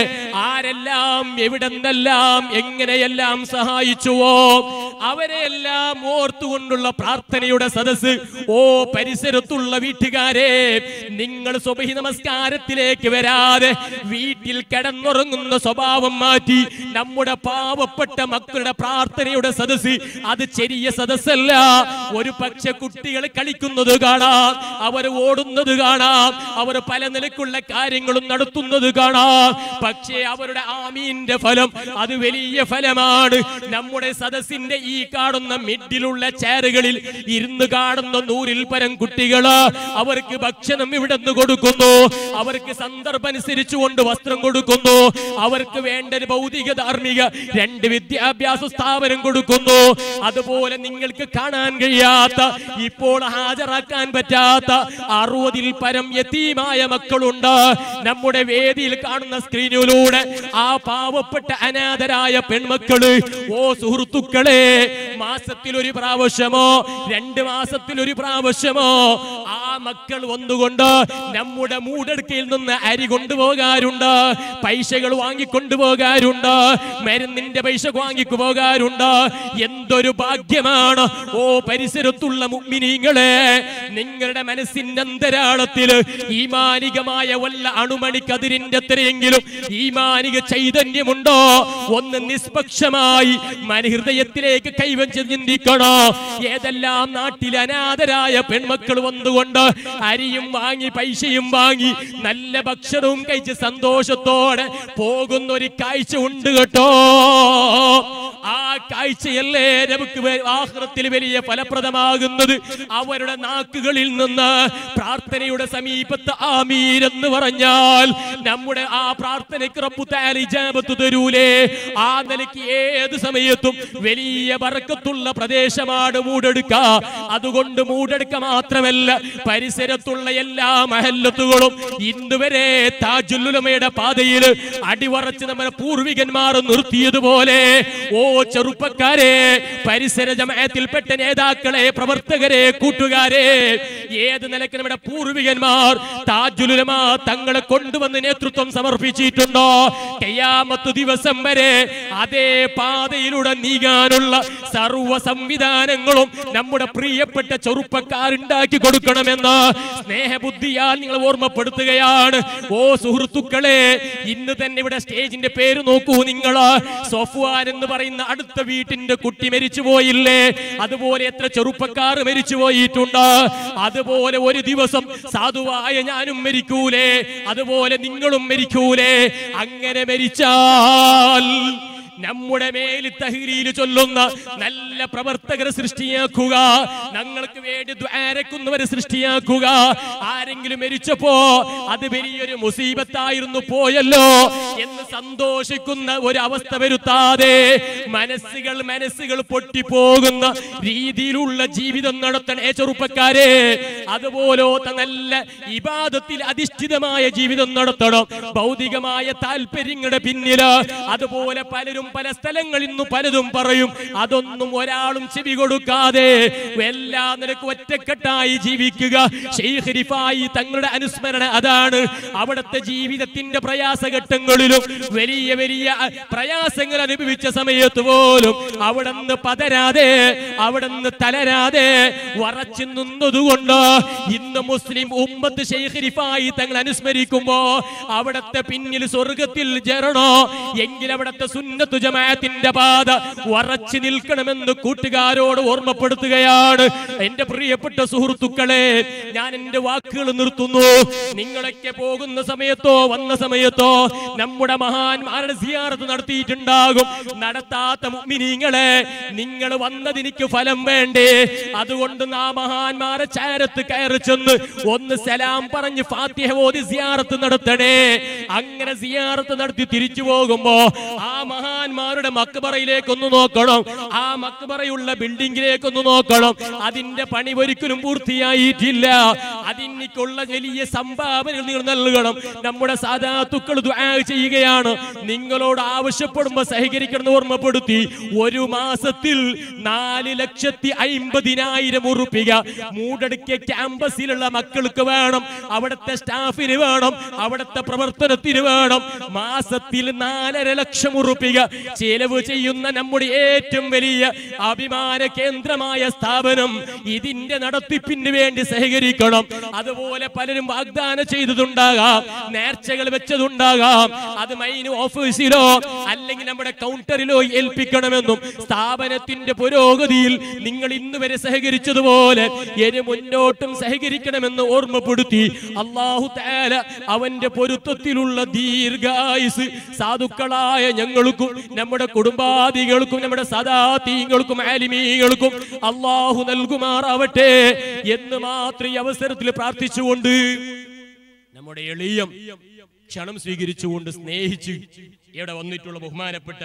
ആരെല്ലാം എവിടെന്നെല്ലാം എങ്ങനെയെല്ലാം സഹായിച്ചുവോ അവരെല്ലാം ഓർത്തുകൊണ്ടുള്ള പ്രാർത്ഥനയുടെ സദസ് ഓ പരിസരത്തുള്ള വീട്ടുകാരെ നിങ്ങൾ സ്വബഹി നമസ്കാരത്തിലേക്ക് വരാതെ വീട്ടിൽ കിടന്നുറങ്ങുന്ന സ്വഭാവം മാറ്റി നമ്മുടെ പാവപ്പെട്ട മക്കളുടെ പ്രാർത്ഥനയുടെ സദസ് അത് ചെറിയ സദസ്സല്ല ഒരു പക്ഷെ കുട്ടികൾ കളിക്കുന്നത് കാണാം അവർ ഓടുന്നത് കാണാം അവർ പല നിലക്കുള്ള കാര്യങ്ങളും നടത്തുന്നത് കാണാം പക്ഷേ അവരുടെ ആമീന്റെ ഫലം അത് വലിയ ഫലമാണ് നമ്മുടെ സദസ്സിന്റെ ഈ കാണുന്ന മിഡിലുള്ള ചെയറുകളിൽ ഇരുന്ന് കാണുന്ന നൂറിൽ പരം കുട്ടികള് അവർക്ക് ഭക്ഷണം ഇവിടെ നിന്ന് കൊടുക്കുന്നു അവർക്ക് സന്ദർഭം അനുസരിച്ച് കൊണ്ട് വസ്ത്രം കൊടുക്കുന്നു അവർക്ക് വേണ്ട ഒരു ഭൗതിക ധാർമ്മിക രണ്ട് വിദ്യാഭ്യാസ സ്ഥാപനം കൊടുക്കുന്നു അതുപോലെ നിങ്ങൾക്ക് കാണാൻ കഴിയാത്ത ഇപ്പോൾ ഹാജരാക്കാൻ പറ്റാത്ത അറുപതിൽ പരം യതീമായ മക്കളുണ്ട് നമ്മുടെ വേദിയിൽ കാണുന്ന സ്ക്രീനിലൂടെ ആ പാവപ്പെട്ട അനാഥരായ പെൺമക്കള് ഓ സുഹൃത്തുക്കളെ മാസത്തിൽ ഒരു പ്രാവശ്യമോ രണ്ട് മാസത്തിൽ ഒരു പ്രാവശ്യമോ ആ മക്കൾ വന്നുകൊണ്ട് നമ്മുടെ മൂടെടുക്കയിൽ നിന്ന് അരി കൊണ്ടുപോകാറുണ്ട് പൈസകൾ വാങ്ങിക്കൊണ്ടുപോകാറുണ്ട് മരുന്നിന്റെ പൈസ വാങ്ങിക്കു പോകാറുണ്ട് എന്തൊരു ഭാഗ്യമാണ് ഓ പരിസരത്തുള്ള മുഗ്മിനീങ്ങളെ നിങ്ങളുടെ മനസ്സിന്റെ അന്തരാളത്തിൽ ഈമാനികമായ വല്ല അണുമണിക്കതിരിന്റെ അത്രയെങ്കിലും ഈമാനിക ചൈതന്യമുണ്ടോ ഒന്ന് നിഷ്പക്ഷമായി മനഹൃദയത്തിലേക്ക് കൈവച്ച് ചിന്തിക്കണോ ഏതെല്ലാം നാട്ടിൽ അനാഥരായ പെൺമക്കൾ വന്നുകൊണ്ട് അരിയും വാങ്ങി പൈസയും വാങ്ങി നല്ല ഭക്ഷണവും കഴിച്ച് സന്തോഷത്തോടെ പോകുന്ന ഒരു കാഴ്ച ഉണ്ട് കേട്ടോ ആ കാഴ്ചയല്ലേ നമുക്ക് വേ- ആഖിറത്തിൽ വലിയ ഫലപ്രദമാകുന്നത് അവരുടെ നാക്കുകളിൽ നിന്ന് പ്രാർത്ഥനയുടെ സമീപത്ത് ആമീൻ എന്ന് പറഞ്ഞാൽ നമ്മുടെ ആ പ്രാർത്ഥനയ്ക്ക് റബ്ബു തആല ഇജാബത്ത് തരൂലേ ആ നിലയ്ക്ക് ഏത് സമയത്തും വലിയ ബറക്കത്തുള്ള പ്രദേശമാണ് മൂടെടുക്ക അതുകൊണ്ട് മൂടെടുക്ക മാത്രമല്ല പരിസരത്തുള്ള എല്ലാ മഹല്ലത്തുകളും ഇന്നുവരെ താജുല്ലുലമയുടെ പാതയിൽ അടിവറച്ച് നമ്മുടെ പൂർവികന്മാർ നിർത്തിയതുപോലെ ഓ ചെറുപ്പക്കാരെ പരിസര ജമാഅത്തിൽപ്പെട്ട നേതാക്കളെ പ്രവർത്തകരെ കൂട്ടുകാരെ ഏത് നിലയ്ക്ക് നമ്മുടെ പൂർവികന്മാർ താജുലുലമ തങ്ങളെ കൊണ്ടുവന്ന് നേതൃത്വം സമർപ്പിച്ചിട്ടുണ്ടോ കയ്യാമത്ത് ദിവസം വരെ അതേ പാതയിലൂടെ നീങ്ങാനുള്ള സർവ സംവിധാനങ്ങളും നമ്മുടെ പ്രിയപ്പെട്ട ചെറുപ്പക്കാരുണ്ടാക്കി കൊടുക്കണമെന്ന് സ്നേഹബുദ്ധിയാൽ നിങ്ങൾ ഓർമ്മപ്പെടുത്തുകയാണ് ഓ സുഹൃത്തുക്കളെ ഇന്ന് തന്നെ ഇവിടെ സ്റ്റേജിന്റെ പേര് നോക്കൂ നിങ്ങൾ സോഫുവാൻ എന്ന് പറയുന്ന അടുത്ത വീട്ടിന്റെ കുട്ടി മരിച്ചു പോയില്ലേ അതുപോലെ എത്ര ചെറുപ്പക്കാർ മരിച്ചു പോയിട്ടുണ്ട് അതുപോലെ ഒരു ദിവസം സാധുവായ ഞാനും മരിക്കൂലേ അതുപോലെ നിങ്ങളും മരിക്കൂലേ അങ്ങനെ മരിച്ചാൽ നമ്മുടെ മേൽ തഹ്ലീൽ ചൊല്ലുന്ന നല്ല പ്രവർത്തകരെ സൃഷ്ടിയാക്കുക ഞങ്ങൾക്ക് വേണ്ടി ദ്വാരക്കുന്നവരെ സൃഷ്ടിയാക്കുക ആരെങ്കിലും മരിച്ചപ്പോ അത് വലിയൊരു മുസീബത്തായിരുന്നു പോയല്ലോ എന്ന് സന്തോഷിക്കുന്ന ഒരു അവസ്ഥ വരുത്താതെ മനസ്സുകൾ മനസ്സുകൾ പൊട്ടിപ്പോകുന്ന രീതിയിലുള്ള ജീവിതം നടത്തണേ ചെറുപ്പക്കാരെ അതുപോലത്തെ നല്ല ഇബാദത്തിൽ അധിഷ്ഠിതമായ ജീവിതം നടത്തണം ഭൗതികമായ താല്പര്യങ്ങളുടെ പിന്നില് അതുപോലെ പലരും പല സ്ഥലങ്ങളിൽ നിന്ന് പലതും പറയും അതൊന്നും ഒരാളും ചെവി കൊടുക്കാതെ എല്ലാ നിലക്കും ഒറ്റക്കെട്ടായി ജീവിക്കുക ഷെയ്ഖ് റിഫായി തങ്ങളുടെ അനുസ്മരണ അതാണ് അവിടുത്തെ ജീവിതത്തിന്റെ പ്രയാസഘട്ടങ്ങളിലും വലിയ വലിയ പ്രയാസങ്ങൾ അനുഭവിച്ച സമയത്ത് പോലും അവിടുന്ന് പതരാതെ അവിടുന്ന് തളരാതെ വറച്ചു നിന്നതുകൊണ്ട് ഇന്ന് മുസ്ലിം ഉമ്മത്ത് ഷെയ്ഖ് റിഫായി തങ്ങൾ അനുസ്മരിക്കുമ്പോ അവിടത്തെ പിന്നിൽ സ്വർഗത്തിൽ ജരണോ എങ്കിൽ അവിടത്തെ സുന്നത്തു ജമാഅത്തിന്റെ പാത ഉറച്ചു നിൽക്കണമെന്ന് കൂട്ടുകാരോട് ഓർമ്മപ്പെടുത്തുകയാണ് എന്റെ പ്രിയപ്പെട്ട സുഹൃത്തുക്കളെ ഞാൻ എന്റെ വാക്കുകൾ നിർത്തുന്നു നിങ്ങളൊക്കെ പോകുന്ന സമയത്തോ വന്ന സമയത്തോ നമ്മുടെ മഹാന്മാരുടെ സിയാറത്ത് നടത്തിയിട്ടുണ്ടാകും നടത്താത്ത മുഅ്മിനീങ്ങളെ നിങ്ങൾ വന്നതിനിക്ക് ഫലം വേണ്ടേ അതുകൊണ്ട് നാ മഹാന്മാരെ ചാരത്ത് കയറി ചെന്ന് ഒന്ന് സലാം പറഞ്ഞ് ഫാത്തിഹ ഓതി സിയാറത്ത് നടത്തണേ അങ്ങനെ സിയാറത്ത് നടത്തി തിരിച്ചു പോകുമ്പോ ആ മഹാൻ മഹാന്മാരുടെ മക്ബറയിലേക്ക് ഒന്ന് നോക്കണം ആ മക്ബറയുള്ള ബിൽഡിംഗിലേക്ക് ഒന്ന് നോക്കണം അതിന്റെ പണി ഒരിക്കലും പൂർത്തിയായിട്ടില്ല അതിനുള്ള വലിയ സംഭാവനകൾ നിങ്ങൾ നൽകണം നമ്മുടെ സാധാത്തുക്കൾ ദുആ ചെയ്യുകയാണ് നിങ്ങളോട് ആവശ്യപ്പെടുമ്പോൾ സഹകരിക്കണം ഓർമ്മപ്പെടുത്തി ഒരു മാസത്തിൽ നാല് ലക്ഷത്തി അയിമ്പതിനായിരം ഉറുപ്പിക മൂടടുക്കിയ ക്യാമ്പസിലുള്ള മക്കൾക്ക് വേണം അവിടുത്തെ സ്റ്റാഫിന് വേണം അവിടുത്തെ പ്രവർത്തനത്തിന് വേണം മാസത്തിൽ നാലര ലക്ഷം ഉറുപ്പിക ചെലവ് ചെയ്യുന്ന നമ്മുടെ ഏറ്റവും വലിയ അഭിമാന കേന്ദ്രമായ സ്ഥാപനം ഇതിന്റെ നടത്തിപ്പിന് വേണ്ടി സഹകരിക്കണം അതുപോലെ പലരും വാഗ്ദാനം ചെയ്തതുണ്ടാകാം നേർച്ചകൾ വെച്ചതുണ്ടാകാം അത് മൈൻ ഓഫീസിലോ അല്ലെങ്കിൽ നമ്മുടെ കൗണ്ടറിലോ ഏൽപ്പിക്കണമെന്നും സ്ഥാപനത്തിന്റെ പുരോഗതിയിൽ നിങ്ങൾ ഇന്ന് വരെ സഹകരിച്ചതുപോലെ ഇനി മുന്നോട്ടും സഹകരിക്കണമെന്ന് ഓർമ്മപ്പെടുത്തി അള്ളാഹു താല അവന്റെ പൊരുത്തത്തിലുള്ള ദീർഘായുസ് സാധുക്കളായ ഞങ്ങൾക്കും നമ്മുടെ കുടുംബാദികൾക്കും നമ്മുടെ സദാതീങ്ങൾക്കും ആലിമീകൾക്കും അള്ളാഹു നൽകുമാറാവട്ടെ എന്ന് മാത്രം ഈ അവസരത്തിൽ പ്രാർത്ഥിച്ചുകൊണ്ട് നമ്മുടെ എളിയം ക്ഷണം സ്വീകരിച്ചുകൊണ്ട് സ്നേഹിച്ച് ഇവിടെ വന്നിട്ടുള്ള ബഹുമാനപ്പെട്ട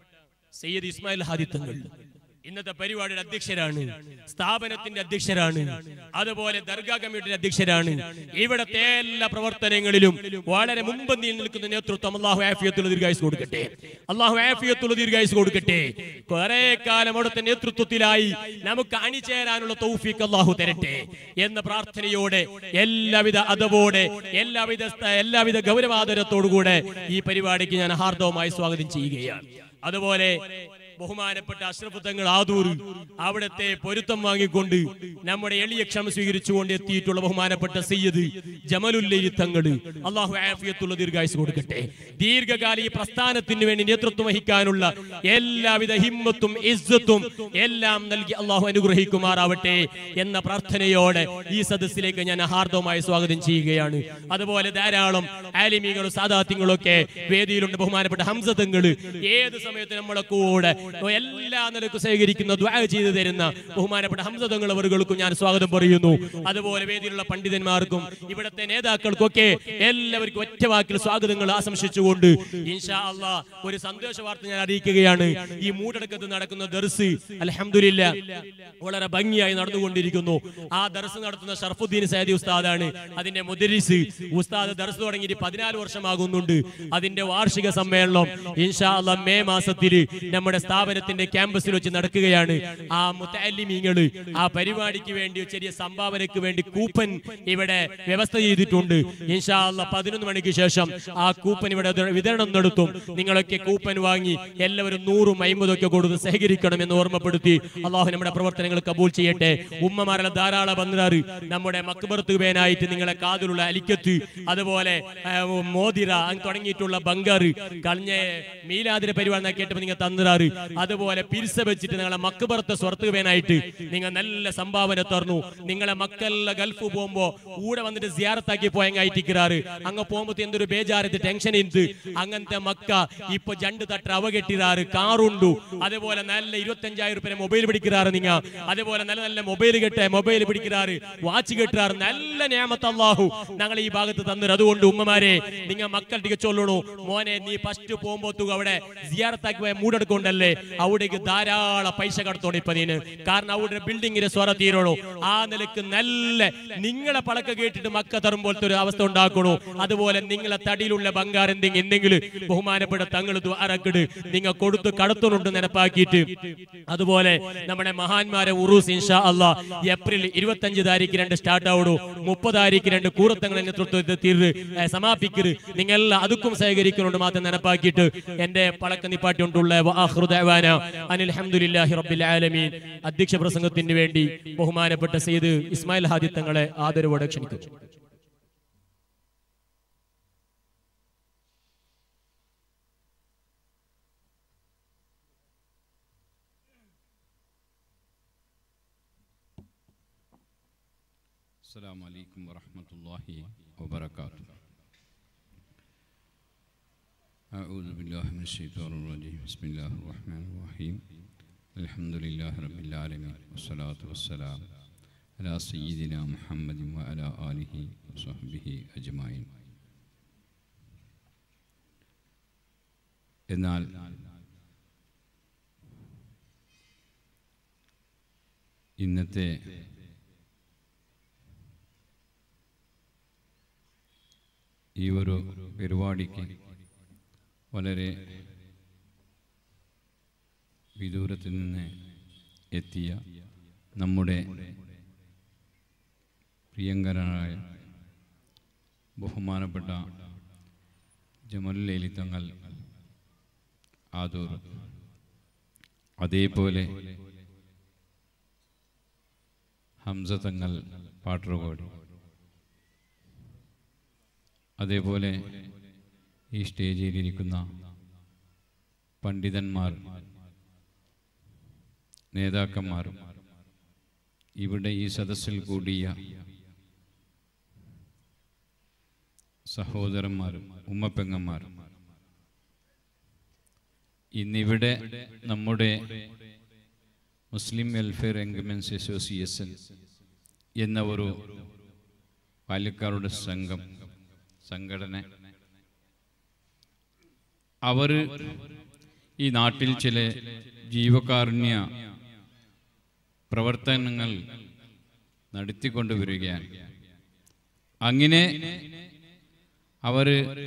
സയ്യദ് ഇസ്മായിൽ ഹാദിത്തങ്ങൾ ഇന്നത്തെ പരിപാടിയുടെ അധ്യക്ഷരാണ് സ്ഥാപനത്തിന്റെ അധ്യക്ഷരാണ് അതുപോലെ ദർഗാ കമ്മിറ്റിയുടെ അധ്യക്ഷരാണ് ഇവിടത്തെ എല്ലാ പ്രവർത്തനങ്ങളിലും വളരെ മുമ്പന്തിയിൽ നിൽക്കുന്ന നേതൃത്വം അള്ളാഹു ആഫിയത്തുള്ള ദീർഘായുസ് കൊടുക്കട്ടെ അള്ളാഹു ആഫിയത്തുള്ള ദീർഘായുസ് കൊടുക്കട്ടെ കുറെ കാലം അവിടുത്തെ നേതൃത്വത്തിലായി നമുക്ക് അണിചേരാനുള്ള തൗഫീഖ് അള്ളാഹു തരട്ടെ എന്ന പ്രാർത്ഥനയോടെ എല്ലാവിധ അതവോടെ എല്ലാവിധ സ്ഥ- എല്ലാവിധ ഗൗരവാദരത്തോടുകൂടെ ഈ പരിപാടിക്ക് ഞാൻ ഹാർദവമായി സ്വാഗതം ചെയ്യുകയാണ് അതുപോലെ ബഹുമാനപ്പെട്ട അഷ്റഫ് തങ്ങൾ ആദൂർ അവിടത്തെ പൊരുത്തം വാങ്ങിക്കൊണ്ട് നമ്മുടെ എളിയ ക്ഷമ സ്വീകരിച്ചുകൊണ്ട് എത്തിയിട്ടുള്ള ബഹുമാനപ്പെട്ട സയ്യദ് ജമലുല്ലരി തങ്ങൾ അള്ളാഹു ആഫിയത്തുള്ള ദീർഘായുസ് കൊടുക്കട്ടെ ദീർഘകാല ഈ പ്രസ്ഥാനത്തിന് വേണ്ടി നേതൃത്വം വഹിക്കാനുള്ള എല്ലാവിധ ഹിമ്മത്തും ഇസ്സത്തും എല്ലാം നൽകി അള്ളാഹു അനുഗ്രഹിക്കുമാറാവട്ടെ എന്ന പ്രാർത്ഥനയോടെ ഈ സദസ്സിലേക്ക് ഞാൻ ഹാർദവമായി സ്വാഗതം ചെയ്യുകയാണ് അതുപോലെ ധാരാളം ആലിമീങ്ങളും സാദാത്യങ്ങളും ഒക്കെ വേദിയിലുണ്ട് ബഹുമാനപ്പെട്ട ഹംസതങ്ങൾ ഏത് സമയത്ത് നമ്മളെ കൂടെ എല്ലാ നിലക്കും സഹകരിക്കുന്ന ദ്വാ ചെയ്തു തരുന്ന ബഹുമാനപ്പെട്ട ഹംസതങ്ങൾ അവർക്കും ഞാൻ സ്വാഗതം പറയുന്നു അതുപോലെ വേദിയിലുള്ള പണ്ഡിതന്മാർക്കും ഇവിടുത്തെ നേതാക്കൾക്കൊക്കെ എല്ലാവർക്കും ഒറ്റ വാക്കിൽ സ്വാഗതങ്ങൾ ആശംസിച്ചുകൊണ്ട് ഇൻഷാ അള്ളാ ഒരു സന്തോഷ വാർത്ത ഞാൻ അറിയിക്കുകയാണ് ഈ മൂടടക്കത്ത് നടക്കുന്ന ദർസ് അലഹമില്ല വളരെ ഭംഗിയായി നടന്നുകൊണ്ടിരിക്കുന്നു ആ ദർസ് നടത്തുന്ന ഷർഫുദ്ദീൻ സൈദി ഉസ്താദാണ് അതിന്റെ മുദരിസ് ഉസ്താദ് ദർസ് തുടങ്ങിയിട്ട് പതിനാല് വർഷമാകുന്നുണ്ട് അതിന്റെ വാർഷിക സമ്മേളനം ഇൻഷാ അള്ളാ മെയ് മാസത്തിൽ നമ്മുടെ സ്ഥാപനത്തിന്റെ ക്യാമ്പസിൽ വെച്ച് നടക്കുകയാണ് ആ മുത്തല്ലിമീങ്ങള് ആ പരിപാടിക്ക് വേണ്ടി ചെറിയ സംഭാവനയ്ക്ക് വേണ്ടി കൂപ്പൻ ഇവിടെ വ്യവസ്ഥ ചെയ്തിട്ടുണ്ട് ഇൻഷാ അള്ളാ പതിനൊന്ന് മണിക്ക് ശേഷം ആ കൂപ്പൻ ഇവിടെ ദ- വിതരണം നടത്തും നിങ്ങളൊക്കെ കൂപ്പൻ വാങ്ങി എല്ലാവരും നൂറും അമ്പതും ഒക്കെ കൊടുത്ത് സഹകരിക്കണം എന്ന് ഓർമ്മപ്പെടുത്തി അള്ളാഹു നമ്മുടെ പ്രവർത്തനങ്ങൾ കബൂൽ ചെയ്യട്ടെ ഉമ്മമാരുടെ ധാരാളം വന്നിടാറ് നമ്മുടെ മക്ബർത്ത് വേനായിട്ട് നിങ്ങളെ കാതിലുള്ള അലിക്കത്ത് അതുപോലെ ആ, മോതിര അങ്ങ് തുടങ്ങിയിട്ടുള്ള ബംഗാറ് കഴിഞ്ഞ മീലാതിര പരിപാടി കേട്ടപ്പോൾ നിങ്ങൾ തന്നിടാറ് അതുപോലെ പിരിസ വെച്ചിട്ട് നിങ്ങളെ മക്ബർത്തെ സ്വർത്ത് വേനായിട്ട് നിങ്ങൾ നല്ല സംഭാവന തന്നു നിങ്ങളെ മക്കളെ ഗൾഫ് പോകുമ്പോ കൂടെ വന്നിട്ട് സിയാറത്താക്കി പോയങ്ങായിട്ടിക്കാറ് അങ്ങ് പോകുമ്പോ എന്തൊരു ബേജാരത്ത് ടെൻഷൻ ഇന്ന് അങ്ങനത്തെ മക്ക ഇപ്പൊ ജണ്ട് തട്ട അവകെട്ടിറാറ് കാറുണ്ടു അതേപോലെ നല്ല ഇരുപത്തഞ്ചായിരം രൂപ മൊബൈൽ പിടിക്കാറ് നിങ്ങ അതേപോലെ നല്ല നല്ല മൊബൈൽ കെട്ടെ മൊബൈൽ പിടിക്കാറ് വാച്ച് കെട്ടാറ് നല്ല നിയമത്ത് അള്ളാഹു ഞങ്ങൾ ഈ ഭാഗത്ത് തന്നത് അതുകൊണ്ട് ഉമ്മമാരെ നിങ്ങൾ മക്കളുടെ ചൊല്ലണു മോനെ നീ ഫസ്റ്റ് പോകുമ്പോ തുക അവിടെ സിയാറത്താക്കി പോയ മൂടെടുക്കൊണ്ടല്ലേ അവിടേക്ക് ധാരാളം പൈസ കടത്തോണം ഇപ്പൊ നീന് കാരണം അവിടെ ബിൽഡിങ്ങിന്റെ സ്വര തീരണു ആ നിലക്ക് നല്ല നിങ്ങളെ പളക്ക കേട്ടിട്ട് മക്ക തറുമ്പോഴത്തെ ഒരു അവസ്ഥ ഉണ്ടാക്കണു അതുപോലെ നിങ്ങളെ തടിയിലുള്ള ബംഗാർ എന്തെങ്കിലും എന്തെങ്കിലും ബഹുമാനപ്പെട്ട തങ്ങൾ ദ്വാരക്കിട് നിങ്ങൾ കൊടുത്ത് കടത്തുന്നുണ്ട് നിനപ്പാക്കിയിട്ട് അതുപോലെ നമ്മുടെ മഹാന്മാരെ ഉറൂസ് ഇൻഷാ അള്ളാ ഏപ്രിൽ ഇരുപത്തഞ്ച് താരീഖ് രണ്ട് സ്റ്റാർട്ട് ആവുന്നു മുപ്പത് താരീഖ് രണ്ട് കൂറത്തങ്ങളെ നേതൃത്വത്തിൽ തീർന്ന് ഏ, സമാപിക്കരുത് നിങ്ങൾ അതുക്കും സഹകരിക്കുന്നുണ്ട് മാത്രം നിനപ്പാക്കിയിട്ട് എന്റെ പളക്ക നിപ്പാട്ടിക്കൊണ്ടുള്ള അനിൽ അഹമ്മദില്ലാഹി റബ്ബിൽ ആലമീൻ അധ്യക്ഷ പ്രസംഗത്തിന് വേണ്ടി ബഹുമാനപ്പെട്ട സെയ്ദ് ഇസ്മായിൽ ഹാദി തങ്ങളെ ആദരവോടെ ക്ഷണിക്കുന്നു السلام عليكم ورحمة الله وبركاته أعوذ بالله من الشيطان الرجيم بسم الله الرحمن الرحيم الحمد لله رب العالمين والصلاة والسلام على سيدنا محمد وعلى آله وصحبه أجمعين എന്നാൽ ഇന്നത്തെ ഈ ഒരു പരിപാടിക്ക് വളരെ വിദൂരത്തിൽ നിന്ന് എത്തിയ നമ്മുടെ പ്രിയങ്കരനായ ബഹുമാനപ്പെട്ട ജമലുലേലി തങ്ങൾ ആദൂർ അതേപോലെ ഹംസ തങ്ങൾ പാട്ടറുകോടി അതേപോലെ ഈ സ്റ്റേജിലിരിക്കുന്ന പണ്ഡിതന്മാർ നേതാക്കന്മാർ ഇവിടെ ഈ സദസ്സിൽ കൂടിയ സഹോദരന്മാരും ഉമ്മപ്പെങ്ങന്മാരും ഇന്നിവിടെ നമ്മുടെ മുസ്ലിം വെൽഫെയർ എൻഗമെൻസ് അസോസിയേഷൻ എന്ന ഒരു പാലക്കാരുടെ സംഘം സംഘടന അവർ ഈ നാട്ടിൽ ചില ജീവകാരുണ്യ പ്രവർത്തനങ്ങൾ നടത്തിക്കൊണ്ടുവരികയാണ് അങ്ങനെ അവർ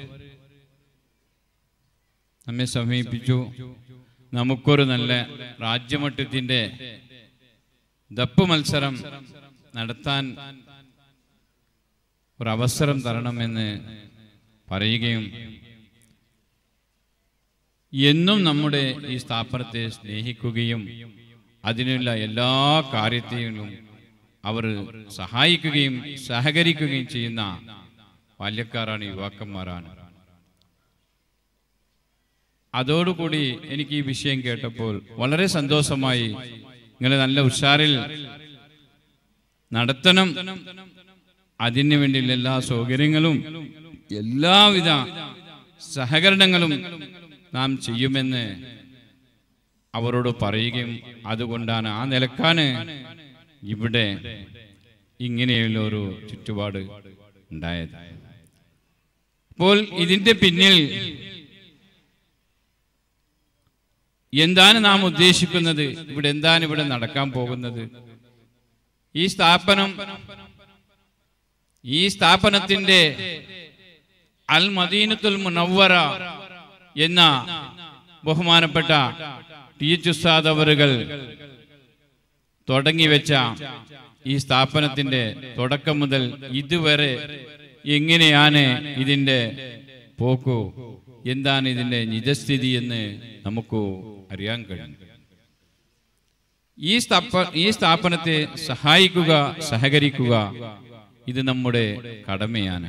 നമ്മെ സമീപിച്ചു നമുക്കൊരു നല്ല രാജ്യമട്ടത്തിൻ്റെ ദപ്പ് മത്സരം നടത്താൻ ഒരവസരം തരണമെന്ന് പറയുകയും എന്നും നമ്മുടെ ഈ സ്ഥാപനത്തെ സ്നേഹിക്കുകയും അതിനുള്ള എല്ലാ കാര്യത്തിലും അവർ സഹായിക്കുകയും സഹകരിക്കുകയും ചെയ്യുന്ന ബാല്യക്കാരാണ് യുവാക്കന്മാരാണ് അതോടുകൂടി എനിക്ക് ഈ വിഷയം കേട്ടപ്പോൾ വളരെ സന്തോഷമായി ഇങ്ങനെ നല്ല ഉഷാറിൽ നടത്തണം അതിനു വേണ്ടിയുള്ള എല്ലാ സൗകര്യങ്ങളും എല്ലാവിധ സഹകരണങ്ങളും നാം ചെയ്യുമെന്ന് അവരോട് പറയുകയും അതുകൊണ്ടാണ് ആ നിലക്കാണ് ഇവിടെ ഇങ്ങനെയുള്ള ഒരു ചുറ്റുപാട് ഉണ്ടായത് അപ്പോൾ ഇതിന്റെ പിന്നിൽ എന്താണ് നാം ഉദ്ദേശിക്കുന്നത് ഇവിടെ എന്താണ് ഇവിടെ നടക്കാൻ പോകുന്നത് ഈ സ്ഥാപനം ഈ സ്ഥാപനത്തിന്റെ അൽ മദീനത്തുൽ മുനവ്വറ എന്ന ബഹുമാനപ്പെട്ട ടി എച്ച് ഉസ്താദ് അവറുകൾ തുടങ്ങിവെച്ച ഈ സ്ഥാപനത്തിന്റെ തുടക്കം മുതൽ ഇതുവരെ എങ്ങനെയാണ് ഇതിന്റെ പോക്കു എന്താണ് ഇതിന്റെ നിജസ്ഥിതി എന്ന് നമുക്ക് അറിയാൻ കഴിയും ഈ സ്ഥാപ ഈ സ്ഥാപനത്തെ സഹായിക്കുക സഹകരിക്കുക ഇത് നമ്മുടെ കടമയാണ്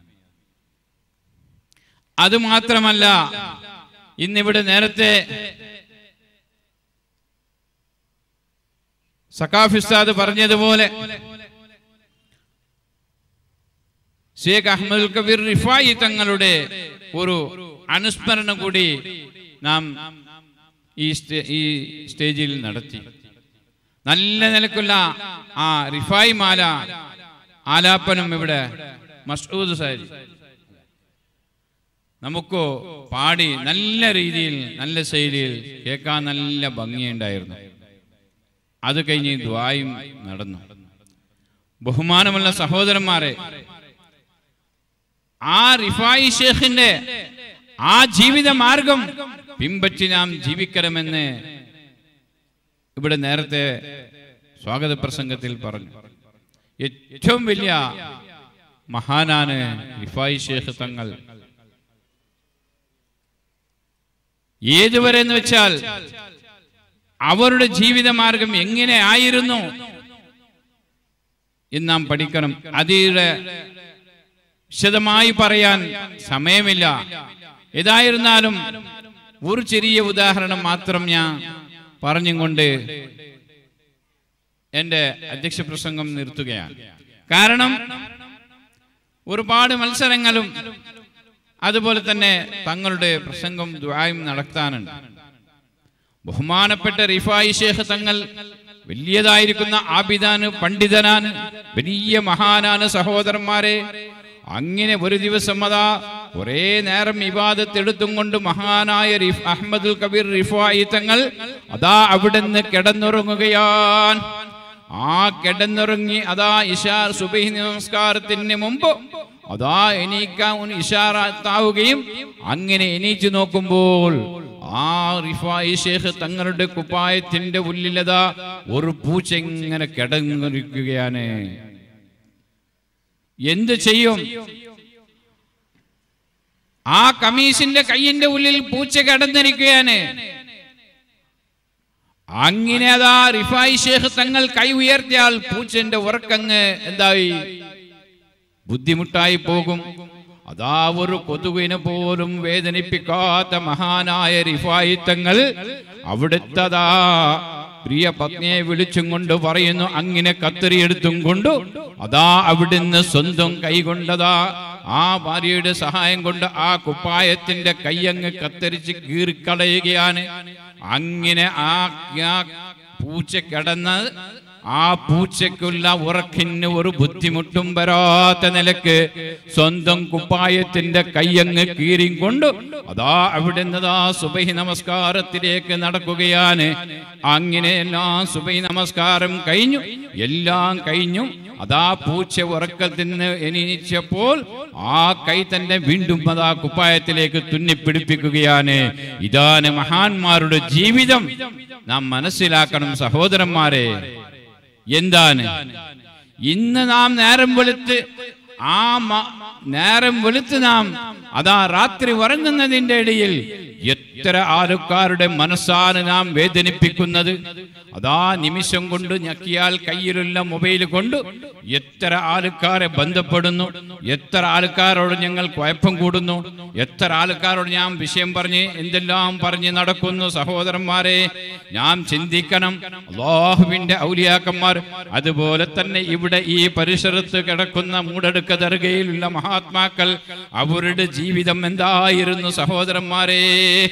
അതുമാത്രമല്ല ഇന്നിവിടെ നേരത്തെ സക്കാഫിസ്താദ് പറഞ്ഞതുപോലെ ഷേഖ് അഹമ്മദ് കബീർ റിഫായി തങ്ങളുടെ ഒരു അനുസ്മരണം കൂടി നാം ഈ സ്റ്റേ- ഈ സ്റ്റേജിൽ നടത്തി നല്ല നിലക്കുള്ള ആ റിഫായി മാല ആലാപ്പനും ഇവിടെ മസ്ഊദ് സാരി നമുക്ക് പാടി നല്ല രീതിയിൽ നല്ല ശൈലിയിൽ കേൾക്കാൻ നല്ല ഭംഗിയുണ്ടായിരുന്നു അത് കഴിഞ്ഞ് ദ്വായും നടന്നു ബഹുമാനമുള്ള സഹോദരന്മാരെ ആ റിഫായി ഷേഖിന്റെ ആ ജീവിത മാർഗം പിൻപറ്റി നാം ജീവിക്കണമെന്ന് ഇവിടെ നേരത്തെ സ്വാഗത പ്രസംഗത്തിൽ പറഞ്ഞു ഏറ്റവും വലിയ മഹാനാണ് റിഫായി ഷേഖ് തങ്ങൾ ഏതുവരെ എന്ന് വെച്ചാൽ അവരുടെ ജീവിത മാർഗം എങ്ങനെ ആയിരുന്നു എന്ന് നാം പഠിക്കണം അതിയുടെ വിശദമായി പറയാൻ സമയമില്ല ഏതായിരുന്നാലും ഒരു ചെറിയ ഉദാഹരണം മാത്രം ഞാൻ പറഞ്ഞുകൊണ്ട് എന്റെ അധ്യക്ഷ പ്രസംഗം നിർത്തുകയാണ് കാരണം ഒരുപാട് മത്സരങ്ങളും അതുപോലെ തന്നെ തങ്ങളുടെ പ്രസംഗം ദ്വായും നടത്താനുണ്ട് ബഹുമാനപ്പെട്ട റിഫായി ശേഖ് തങ്ങൾ വലിയതായിരിക്കുന്ന ആബിദാന് പണ്ഡിതനാണ് വലിയ മഹാനാണ് സഹോദരന്മാരെ അങ്ങനെ ഒരു ദിവസം അതാ കുറെ നേരം ഇബാദത്തെടുത്തും കൊണ്ട് മഹാനായ റിഫ് അഹമ്മദുൽ കബീർ റിഫായി തങ്ങൾ അതാ അവിടെ നിന്ന് കിടന്നുറങ്ങുകയാൻ ആ കിടന്നുറങ്ങി അതാ ഇഷാർ സുബഹി നമസ്കാരത്തിന് മുമ്പ് അതാ എണീക്കാൻ ഇഷാറാത്താവുകയും അങ്ങനെ എണീച്ചു നോക്കുമ്പോൾ ആ റിഫായി ഷേഖ് തങ്ങളുടെ കുപ്പായത്തിന്റെ ഉള്ളിലതാ ഒരു പൂച്ച ഇങ്ങനെ കിടന്നിരിക്കുകയാണ് എന്ത് ചെയ്യും ആ കമീസിന്റെ കയ്യിന്റെ ഉള്ളിൽ പൂച്ച കിടന്നിരിക്കുകയാണ് അങ്ങനെ അതാ റിഫായി ഷേഖ് തങ്ങൾ കൈ ഉയർത്തിയാൽ പൂച്ചന്റെ ഉറക്കങ്ങ് എന്തായി ബുദ്ധിമുട്ടായി പോകും അതാ ഒരു കൊതുകിനെ പോലും വേദനിപ്പിക്കാത്ത മഹാനായ റിഫായി തങ്ങൾ അവിടുത്തതാ പ്രിയ പത്നിയെ വിളിച്ചും കൊണ്ട് പറയുന്നു അങ്ങനെ കത്രിയെടുത്തും കൊണ്ട് അതാ അവിടുന്ന് സ്വന്തം കൈകൊണ്ടതാ ആ ഭാര്യയുടെ സഹായം കൊണ്ട് ആ കുപ്പായത്തിന്റെ കയ്യങ്ങ് കത്തരിച്ച് കീറിക്കളയുകയാണ് അങ്ങനെ ആ ആ പൂച്ച കിടന്ന് ആ പൂച്ചയ്ക്കുള്ള ഉറക്കിന് ഒരു ബുദ്ധിമുട്ടും വരാത്ത നിലക്ക് സ്വന്തം കുപ്പായത്തിന്റെ കയ്യങ്ങ് കീറിയും കൊണ്ട് അതാ അവിടുന്ന് ആ സുബഹി നമസ്കാരത്തിലേക്ക് നടക്കുകയാണ് അങ്ങനെ എല്ലാം സുബഹി നമസ്കാരം കഴിഞ്ഞു എല്ലാം കഴിഞ്ഞു അതാ പൂച്ച ഉറക്കത്തിൽ നിന്ന് എണീച്ചപ്പോൾ ആ കൈ തന്നെ വീണ്ടും അതാ കുപ്പായത്തിലേക്ക് തുന്നിപ്പിടിപ്പിക്കുകയാണ് ഇതാണ് മഹാന്മാരുടെ ജീവിതം നാം മനസ്സിലാക്കണം സഹോദരന്മാരെ എന്താണ് ഇന്ന് നാം നേരം വെളുത്ത് ആ മ- നേരം വെളുത്ത് നാം അതാ രാത്രി ഉറങ്ങുന്നതിന്റെ ഇടയിൽ എത്ര ആൾക്കാരുടെ മനസ്സാണ് നാം വേദനിപ്പിക്കുന്നത് അതാ നിമിഷം കൊണ്ട് ഞെക്കിയാൽ കയ്യിലുള്ള മൊബൈൽ കൊണ്ട് എത്ര ആൾക്കാരെ ബന്ധപ്പെടുന്നു എത്ര ആൾക്കാരോട് ഞങ്ങൾ കുഴപ്പം കൂടുന്നു എത്ര ആൾക്കാരോട് ഞാൻ വിഷയം പറഞ്ഞ് എന്തെല്ലാം പറഞ്ഞ് നടക്കുന്നു സഹോദരന്മാരെ നാം ചിന്തിക്കണം അള്ളാഹുവിന്റെ ഔലിയാക്കന്മാർ അതുപോലെ തന്നെ ഇവിടെ ഈ പരിസരത്ത് കിടക്കുന്ന മൂടടുക്ക ദർഗയിലുള്ള മഹാത്മാക്കൾ അവരുടെ ജീവിതം എന്തായിരുന്നു സഹോദരന്മാരെ